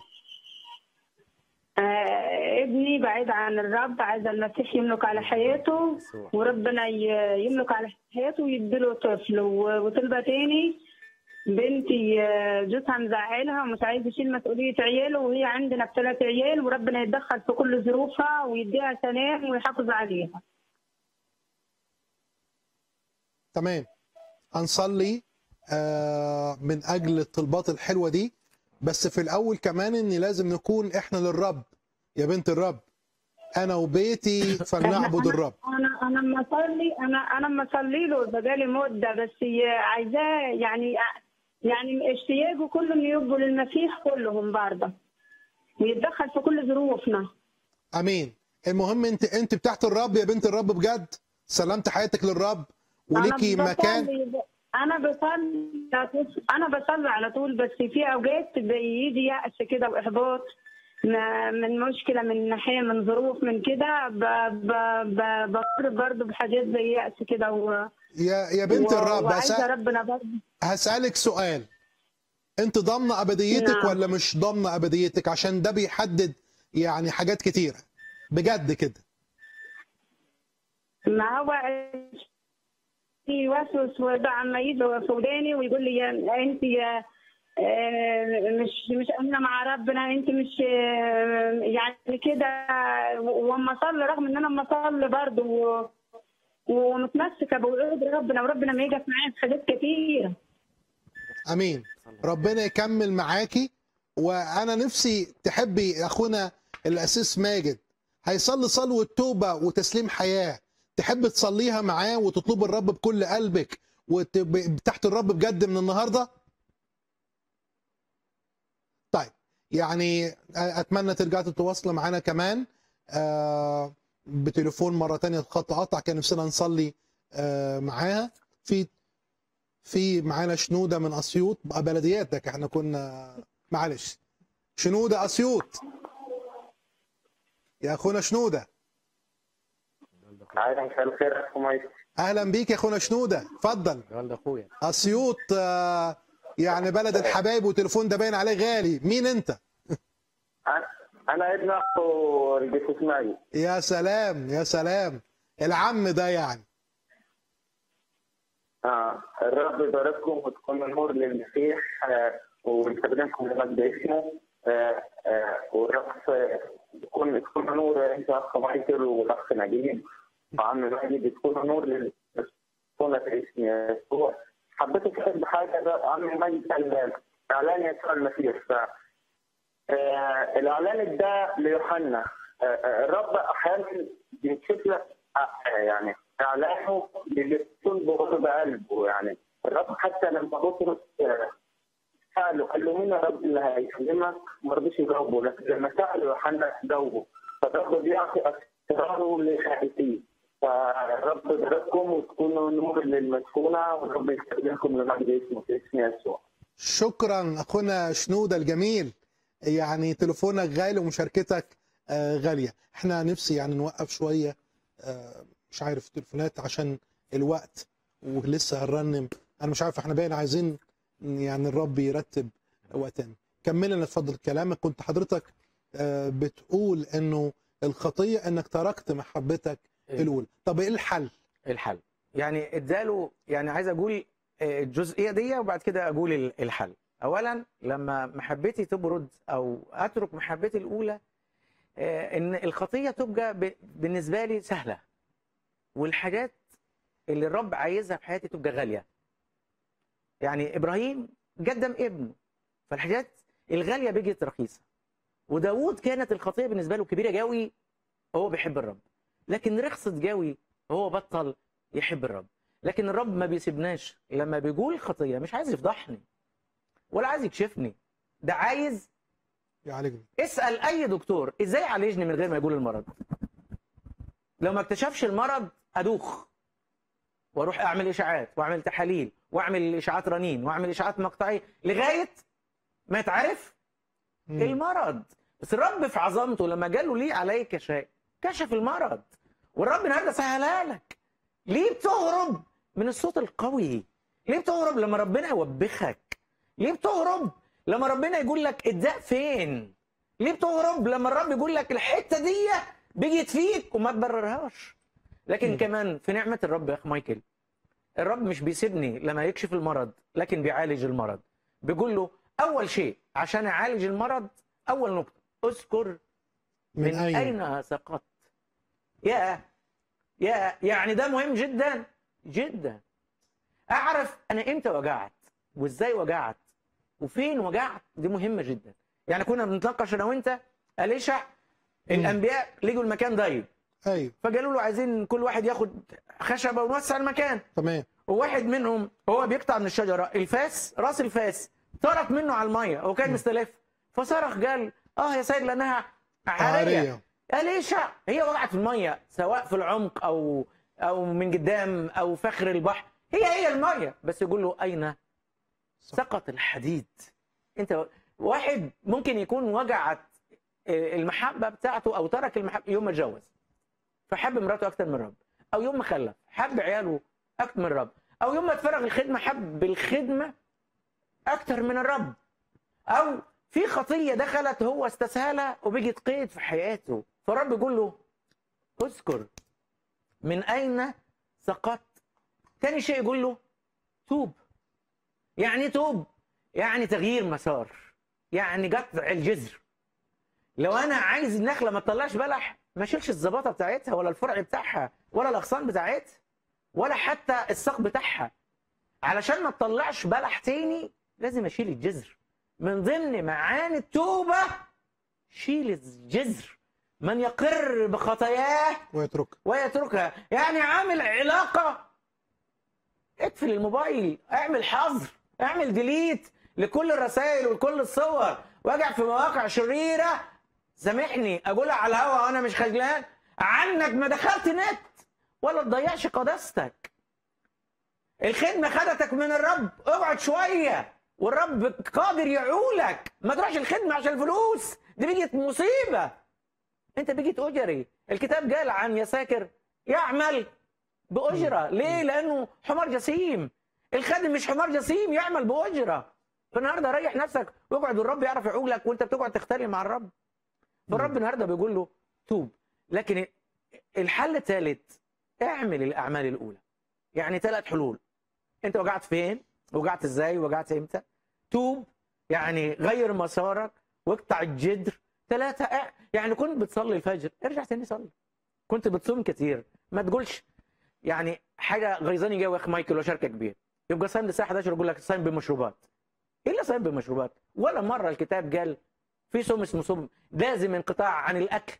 آه ابني بعيد عن الرب عايز المسيح يملك على حياته وربنا ي- يملك على حياته ويديله طفل و- وطلبة تاني بنتي آه، جوزها مزعلها ومش عايز يشيل مسؤولية عياله وهي عندنا بثلاث عيال وربنا يتدخل في كل ظروفها ويديها سلام ويحافظ عليها تمام هنصلي آه، من اجل الطلبات الحلوه دي بس في الاول كمان ان لازم نكون احنا للرب يا بنت الرب انا وبيتي فلنعبد الرب انا انا لما اصلي انا انا لما اصلي له بقالي مده بس ي- عايزاه يعني يعني اشتياقه كله انه يبقوا للمسيح كلهم برضه ويتدخل في كل ظروفنا امين المهم انت انت بتاعت الرب يا بنت الرب بجد سلمت حياتك للرب وليكي أنا مكان بصلي- انا بصلي انا بصلي على طول بس في اوقات بيجي يأس كده واحباط م- من مشكله من ناحيه من ظروف من كده ب- ب- ب- بمر برضه بحاجات زي يأس كده و... يا يا بنت و- الرب وعايزه هسأل ربنا برضه هسألك سؤال انت ضامنه ابديتك نعم. ولا مش ضامنه ابديتك عشان ده بيحدد يعني حاجات كتيره بجد كده ما هو يوسوس وده عم يجي في وداني ويقول لي يا انت يا آه، مش مش انا مع ربنا انت مش آه، يعني كده واما اصلي رغم ان انا اما اصلي برضه و- ومتمسكه بوعود ربنا وربنا ما يجي معايا في حاجات كتير امين ربنا يكمل معاكي وانا نفسي تحبي اخونا الاسيس ماجد هيصلي صلوه توبه وتسليم حياه تحب تصليها معاه وتطلب الرب بكل قلبك وتحت الرب بجد من النهارده طيب يعني اتمنى ترجعوا تتواصلوا معانا كمان آه، بتليفون مره تانية الخط قطع كان نفسنا نصلي آه، معاها في في معانا شنوده من اسيوط بقى بلدياتك احنا كنا معلش شنوده اسيوط يا اخونا شنوده عايز مساء الخير يا اخو مايك اهلا بيك يا اخونا شنوده اتفضل والد اخويا اسيوط آه، يعني بلد الحبايب وتليفون ده باين عليه غالي مين انت انا انا ابن اخو الجيش اسماعيل يا سلام يا سلام العم ده يعني اه الرب يبارككم وتكونوا نور للمسيح آه ويستخدمكم لمجد اسمه آه آه والرب يكون تكونوا نور انت اخ مايكل والاخ نجيب وعم ماجد تكونوا نور للسنة في اسم يسوع حبيت احب حاجه ده عم ماجد قال اعلان يسوع المسيح ف آه، الاعلان ده ليوحنا آه، آه، الرب احيانا بيكشف لك آه، يعني اعلانه اللي بتطلبه هو بقلبه يعني الرب حتى لما بطرس آه، ساله قال له مين الرب اللي هيكلمك ما رضيش يجاوبه لكن لما سال يوحنا جاوبه فالرب بيعطي اسراره لخائفين فالرب يبارككم وتكونوا نور للمسكونه والرب يستخدمكم لمجد اسمه في اسم يسوع شكرا اخونا شنوده الجميل يعني تليفونك غالي ومشاركتك آه، غاليه احنا نفسي يعني نوقف شويه آه، مش عارف تليفونات عشان الوقت ولسه هنرنم انا مش عارف احنا باين عايزين يعني الرب يرتب وقتنا كمل لنا اتفضل كلامك كنت حضرتك آه، بتقول انه الخطيه انك تركت محبتك الاولى طب ايه الحل الحل يعني اداله يعني عايز اقول آه، الجزئيه دي وبعد كده اقول ال- الحل اولا لما محبتي تبرد او اترك محبتي الاولى آه، ان الخطيه تبقى ب- بالنسبه لي سهله والحاجات اللي الرب عايزها في حياتي تبقى غاليه يعني ابراهيم قدم ابنه فالحاجات الغاليه بقت رخيصه وداوود كانت الخطيه بالنسبه له كبيره قوي هو بيحب الرب لكن رخصت قوي هو بطل يحب الرب لكن الرب ما بيسيبناش لما بيقول خطيه مش عايز يفضحني ولا عايز يكشفني ده عايز يعالجني اسال اي دكتور ازاي يعالجني من غير ما يقول المرض لو ما اكتشفش المرض ادوخ واروح اعمل اشاعات واعمل تحاليل واعمل اشاعات رنين واعمل اشاعات مقطعيه لغايه ما يتعرف المرض بس الرب في عظمته لما جاله ليه عليك شيء كشف المرض والرب النهارده سهلها لك ليه بتهرب من الصوت القوي ليه بتهرب لما ربنا يوبخك ليه بتهرب لما ربنا يقول لك الداء فين ليه بتهرب لما الرب يقول لك الحته دي بيجت فيك وما تبررهاش لكن كمان في نعمه الرب يا اخ مايكل الرب مش بيسيبني لما يكشف المرض لكن بيعالج المرض بيقول له اول شيء عشان اعالج المرض اول نقطه اذكر من من أين؟ اين سقطت يا يا يعني ده مهم جدا جدا اعرف انا امتى وجعت وازاي وجعت وفين وجعت دي مهمه جدا يعني كنا بنتناقش انا وانت اليشع الانبياء لقوا المكان ضيق ايوه فقالوا له عايزين كل واحد ياخد خشبه ونوسع المكان تمام وواحد منهم هو بيقطع من الشجره الفاس راس الفاس طرت منه على الميه هو كان مستلف فصرخ قال اه يا سيد لانها عاريه عارية. اليشع هي وقعت في الميه سواء في العمق او او من قدام او فخر البحر هي هي الميه بس يقول له اين سقط الحديد انت واحد ممكن يكون وجعت المحبه بتاعته او ترك المحبه يوم ما اتجوز فحب مراته اكتر من الرب او يوم ما خلف حب عياله اكتر من الرب او يوم ما اتفرغ الخدمه حب الخدمه اكتر من الرب او في خطيه دخلت هو استسهلها وبيجت قيد في حياته فالرب يقول له اذكر من اين سقطت تاني شيء يقول له توب يعني إيه توب يعني تغيير مسار يعني قطع الجذر لو انا عايز النخله ما تطلعش بلح ما اشيلش الزباطه بتاعتها ولا الفرع بتاعها ولا الاغصان بتاعتها ولا حتى الساق بتاعها علشان ما تطلعش بلح تاني لازم اشيل الجذر من ضمن معاني التوبه شيل الجزر من يقر بخطاياه ويترك ويتركها يعني عامل علاقة اقفل الموبايل اعمل حظر اعمل ديليت لكل الرسائل ولكل الصور واجع في مواقع شريرة سامحني اقولها على الهوا وانا مش خجلان عنك ما دخلت نت ولا تضيعش قداستك الخدمة خدتك من الرب اقعد شوية والرب قادر يعولك ما تروحش الخدمة عشان الفلوس دي بيجت مصيبة انت بيجي اجري الكتاب قال عن يساكر يعمل باجره ليه لانه حمار جسيم الخادم مش حمار جسيم يعمل باجره فالنهارده ريح نفسك واقعد والرب يعرف يعوجلك وانت بتقعد تختلي مع الرب فالرب النهارده بيقول له توب لكن الحل الثالث اعمل الاعمال الاولى يعني ثلاث حلول انت وجعت فين وجعت ازاي وجعت امتى توب يعني غير مسارك واقطع الجدر ثلاثة اه يعني كنت بتصلي الفجر ارجع تاني صلي كنت بتصوم كتير ما تقولش يعني حاجة غيظاني جوي يا اخ مايكل وشاركك بيها يبقى صايم الساعة 11 يقول لك صايم بمشروبات ايه اللي صايم بمشروبات ولا مرة الكتاب قال في صوم اسمه صوم لازم انقطاع عن الاكل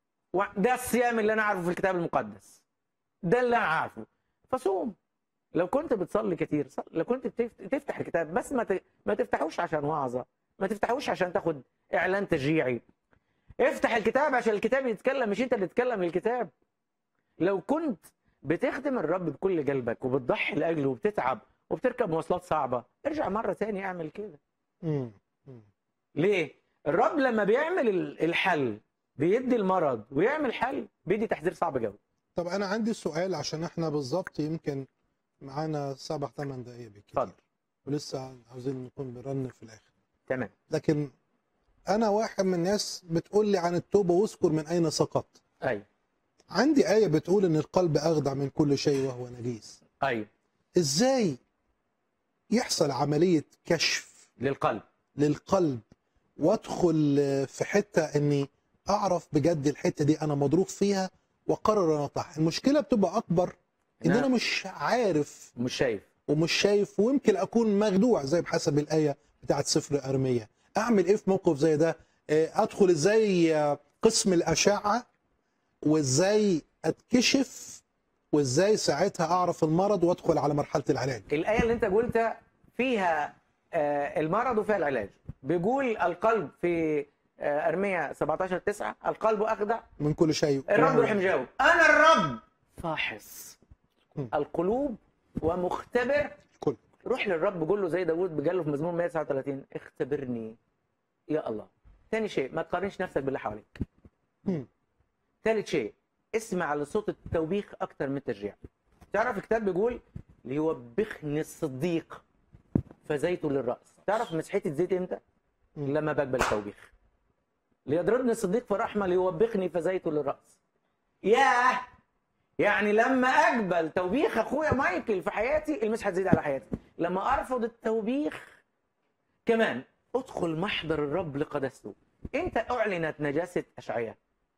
ده الصيام اللي انا عارفه في الكتاب المقدس ده اللي انا عارفه فصوم لو كنت بتصلي كتير صل... لو كنت بتفت... تفتح الكتاب بس ما ت... ما تفتحوش عشان وعظه ما تفتحوش عشان تاخد اعلان تشجيعي افتح الكتاب عشان الكتاب يتكلم مش انت اللي تتكلم للكتاب لو كنت بتخدم الرب بكل قلبك وبتضحي لاجله وبتتعب وبتركب مواصلات صعبه ارجع مره تاني اعمل كده مم. ليه الرب لما بيعمل ال- الحل بيدي المرض ويعمل حل بيدي تحذير صعب قوي طب انا عندي سؤال عشان احنا بالظبط يمكن معانا سبع ثمان دقايق بالكتير اتفضل ولسه عاوزين نكون بنرن في الاخر تمام لكن انا واحد من الناس بتقول لي عن التوبه واذكر من اين سقطت ايوه عندي ايه بتقول ان القلب اخدع من كل شيء وهو نجيس ايوه ازاي يحصل عمليه كشف للقلب للقلب وادخل في حته اني اعرف بجد الحته دي انا مضروب فيها واقرر ان اقطعها المشكله بتبقى اكبر ان نعم. انا مش عارف مش شايف ومش شايف ويمكن اكون مخدوع زي بحسب الايه بتاعت سفر ارميه اعمل ايه في موقف زي ده آه، ادخل ازاي آه، قسم الاشعه وازاي اتكشف وازاي ساعتها اعرف المرض وادخل على مرحله العلاج الآية اللي أنت قلتها فيها آه، المرض وفيها العلاج بيقول القلب في آه، أرمية 17 9 القلب أخدع من كل شيء الرب يروح مجاوب أنا الرب فاحص م. القلوب ومختبر كل روح للرب قول له زي داوود قال له في مزمور 139 اختبرني يا الله ثاني شيء ما تقارنش نفسك باللي حواليك مم. ثالث شيء اسمع لصوت التوبيخ اكتر من التشجيع تعرف الكتاب بيقول ليوبخني الصديق فزيته للراس تعرف مسحتي زيت امتى مم. لما بقبل توبيخ ليضربني الصديق في الرحمه ليوبخني فزيته للراس ياه يعني لما اقبل توبيخ اخويا مايكل في حياتي المسحه تزيد على حياتي لما ارفض التوبيخ كمان ادخل محضر الرب لقدسته انت اعلنت نجاسه اشعياء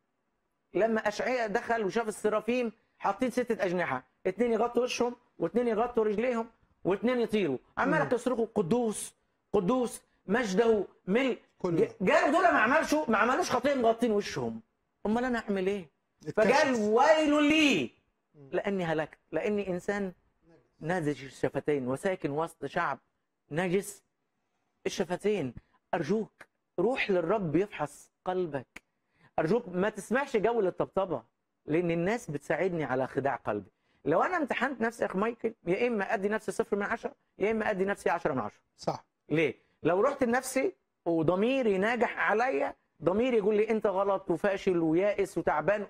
لما اشعياء دخل وشاف السرافيم حاطين ستة اجنحه اتنين يغطوا وشهم واتنين يغطوا رجليهم واتنين يطيروا عمالك يصرخوا قدوس قدوس مجده ملء كل ج- قالوا دول ما عملش ما عملوش خطيه مغطين وشهم امال انا اعمل ايه فقال اتكشف. ويل لي لاني هلكت لاني انسان نازج الشفتين وساكن وسط شعب نجس الشفتين ارجوك روح للرب يفحص قلبك ارجوك ما تسمعش جو للطبطبه لان الناس بتساعدني على خداع قلبي لو انا امتحنت نفسي يا اخ مايكل يا اما ادي نفسي صفر من عشرة يا اما ادي نفسي عشرة من عشرة صح ليه لو رحت لنفسي وضميري ناجح عليا ضميري يقول لي انت غلط وفاشل ويائس وتعبان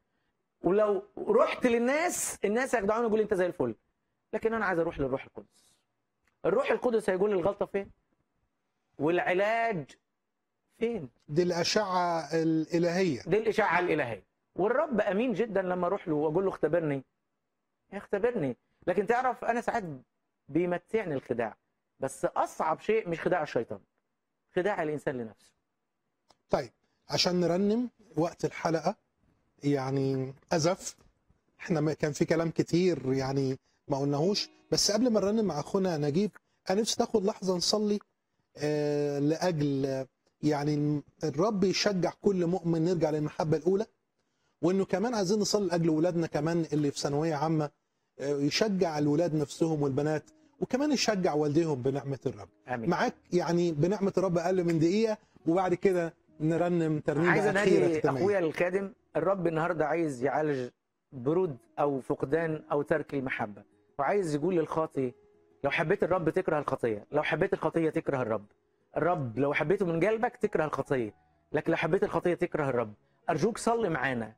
ولو رحت للناس الناس يخدعوني يقول لي انت زي الفل لكن انا عايز اروح للروح القدس الروح القدس هيقول لي الغلطه فين والعلاج فين دي الاشعه الالهيه دي الاشاعه الالهيه والرب امين جدا لما اروح له واقول له اختبرني اختبرني لكن تعرف انا ساعات بيمتعني الخداع بس اصعب شيء مش خداع الشيطان خداع الانسان لنفسه طيب عشان نرنم وقت الحلقه يعني ازف احنا ما كان في كلام كتير يعني ما قلناهوش بس قبل ما نرنم مع اخونا نجيب انا نفسي تاخد لحظه نصلي آه، لاجل آه، يعني الرب يشجع كل مؤمن نرجع للمحبه الاولى وانه كمان عايزين نصلي لاجل اولادنا كمان اللي في ثانويه عامه آه، يشجع الولاد نفسهم والبنات وكمان يشجع والديهم بنعمه الرب امين معاك يعني بنعمه الرب اقل من دقيقه وبعد كده نرنم ترنيمه عايز اخيره انادي ختاميه اخويا الخادم الرب النهارده عايز يعالج برود او فقدان او ترك المحبه وعايز يقول للخاطي لو حبيت الرب تكره الخطيه لو حبيت الخطيه تكره الرب الرب لو حبيته من قلبك تكره الخطيه لكن لو حبيت الخطيه تكره الرب ارجوك صلي معانا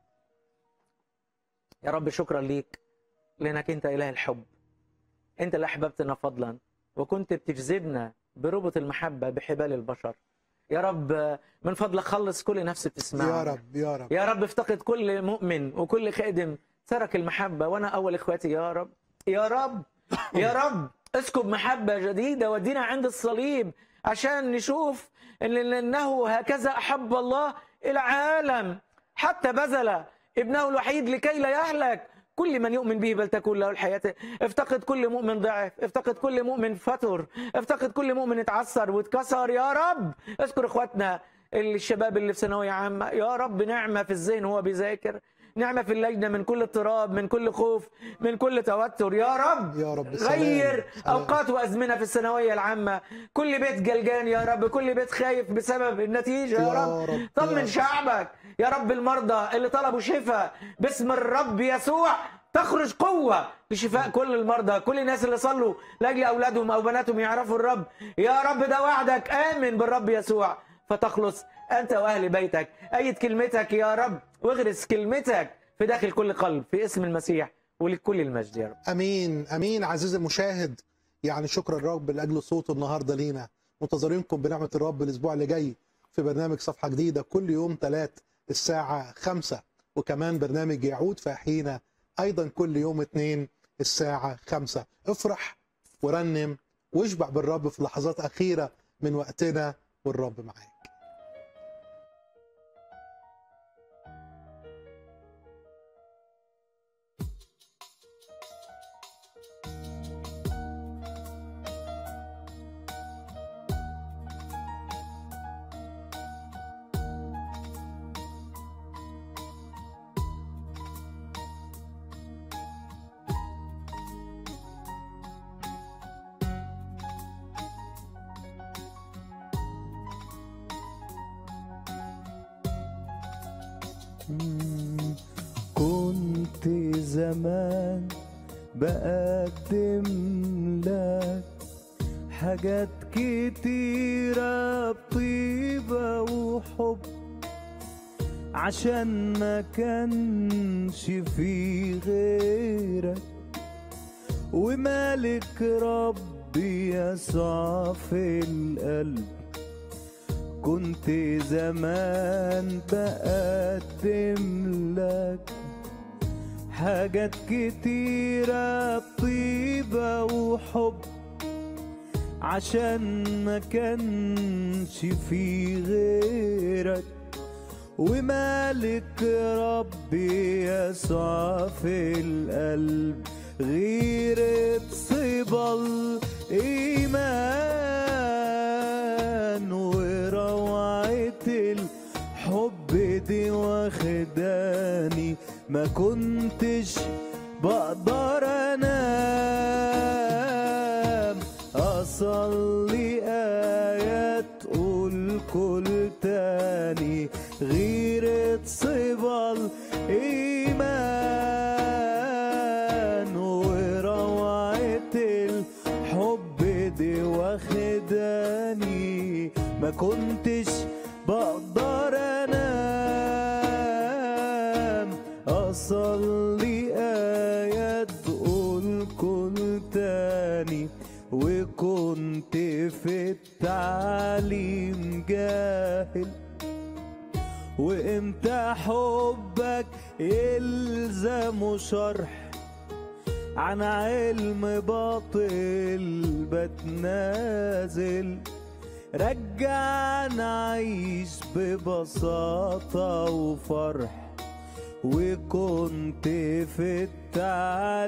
يا رب شكرا ليك لانك انت اله الحب انت اللي احببتنا فضلا وكنت بتجذبنا بربط المحبه بحبال البشر يا رب من فضلك خلص كل نفس بتسمعنا يا رب يا رب يا رب افتقد كل مؤمن وكل خادم ترك المحبة وأنا أول إخواتي يا رب يا رب يا رب اسكب محبة جديدة ودينا عند الصليب عشان نشوف إن إنه هكذا أحب الله العالم حتى بذل ابنه الوحيد لكي لا يهلك كل من يؤمن به بل تكون له الحياة افتقد كل مؤمن ضعف افتقد كل مؤمن فتر افتقد كل مؤمن اتعثر واتكسر يا رب اذكر اخواتنا الشباب اللي في ثانوية عامة يا رب نعمة في الذهن وهو بيذاكر نعمة في اللجنة من كل اضطراب من كل خوف من كل توتر يا رب يا رب سلام. غير سلام. أوقات وأزمنة في الثانوية العامة كل بيت قلقان يا رب كل بيت خايف بسبب النتيجة يا يا رب رب، يا طمن رب. شعبك يا رب المرضى اللي طلبوا شفاء باسم الرب يسوع تخرج قوة لشفاء كل المرضى كل الناس اللي صلوا لأجل أولادهم أو بناتهم يعرفوا الرب يا رب ده وعدك آمن بالرب يسوع فتخلص أنت وأهل بيتك أيد كلمتك يا رب واغرس كلمتك في داخل كل قلب في اسم المسيح ولكل المجد يا رب امين امين عزيزي المشاهد يعني شكرا الرب لاجل صوته النهارده لينا منتظرينكم بنعمه الرب الاسبوع اللي جاي في برنامج صفحه جديده كل يوم ثلاث الساعه خمسة وكمان برنامج يعود في حين ايضا كل يوم اثنين الساعه خمسة افرح ورنم واشبع بالرب في لحظات اخيره من وقتنا والرب معاك كنت زمان بقدم لك حاجات كتيرة بطيبة وحب عشان ما كانش في غيرك ومالك ربي يسوع في القلب كنت زمان بقدم لك حاجات كتيرة بطيبة وحب عشان ما كانش في غيرك ومالك ربي يسوع في القلب غيرة صبا الإيمان وروعة الحب دي واخداني ما كنتش بقدر انام اصلي ايات تقول كل تاني غيرة صبا الايمان وروعة الحب دي واخداني ما كنتش بقدر انام اصلي ايات تقول كل تاني وكنت في التعليم جاهل وامتى حبك يلزم شرح عن علم باطل بتنازل رجعنا عيش ببساطة وفرح وكنت في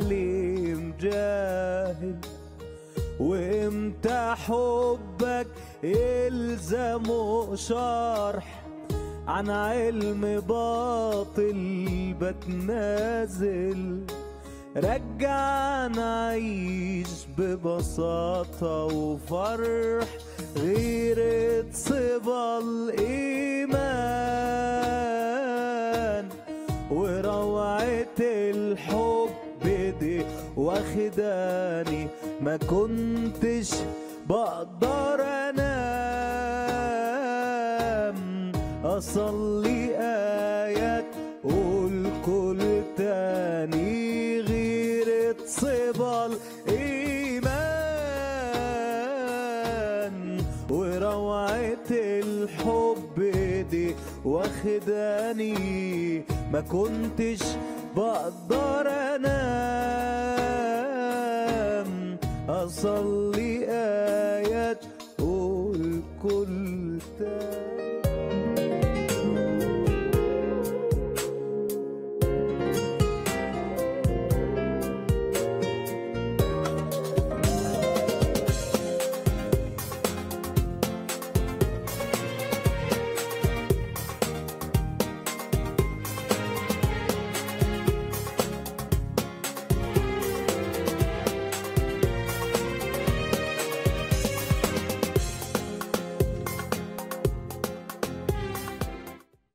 التعليم جاهل وامتى حبك يلزموا شرح عن علم باطل بتنازل رجع نعيش ببساطة وفرح غيرة صبا الإيمان وروعة الحب دي واخداني ما كنتش بقدر انام اصلي ايات قول كل تاني غيرة صبا الايمان وروعة الحب دي واخداني ما كنتش بقدر انام اصلي ايات قول كل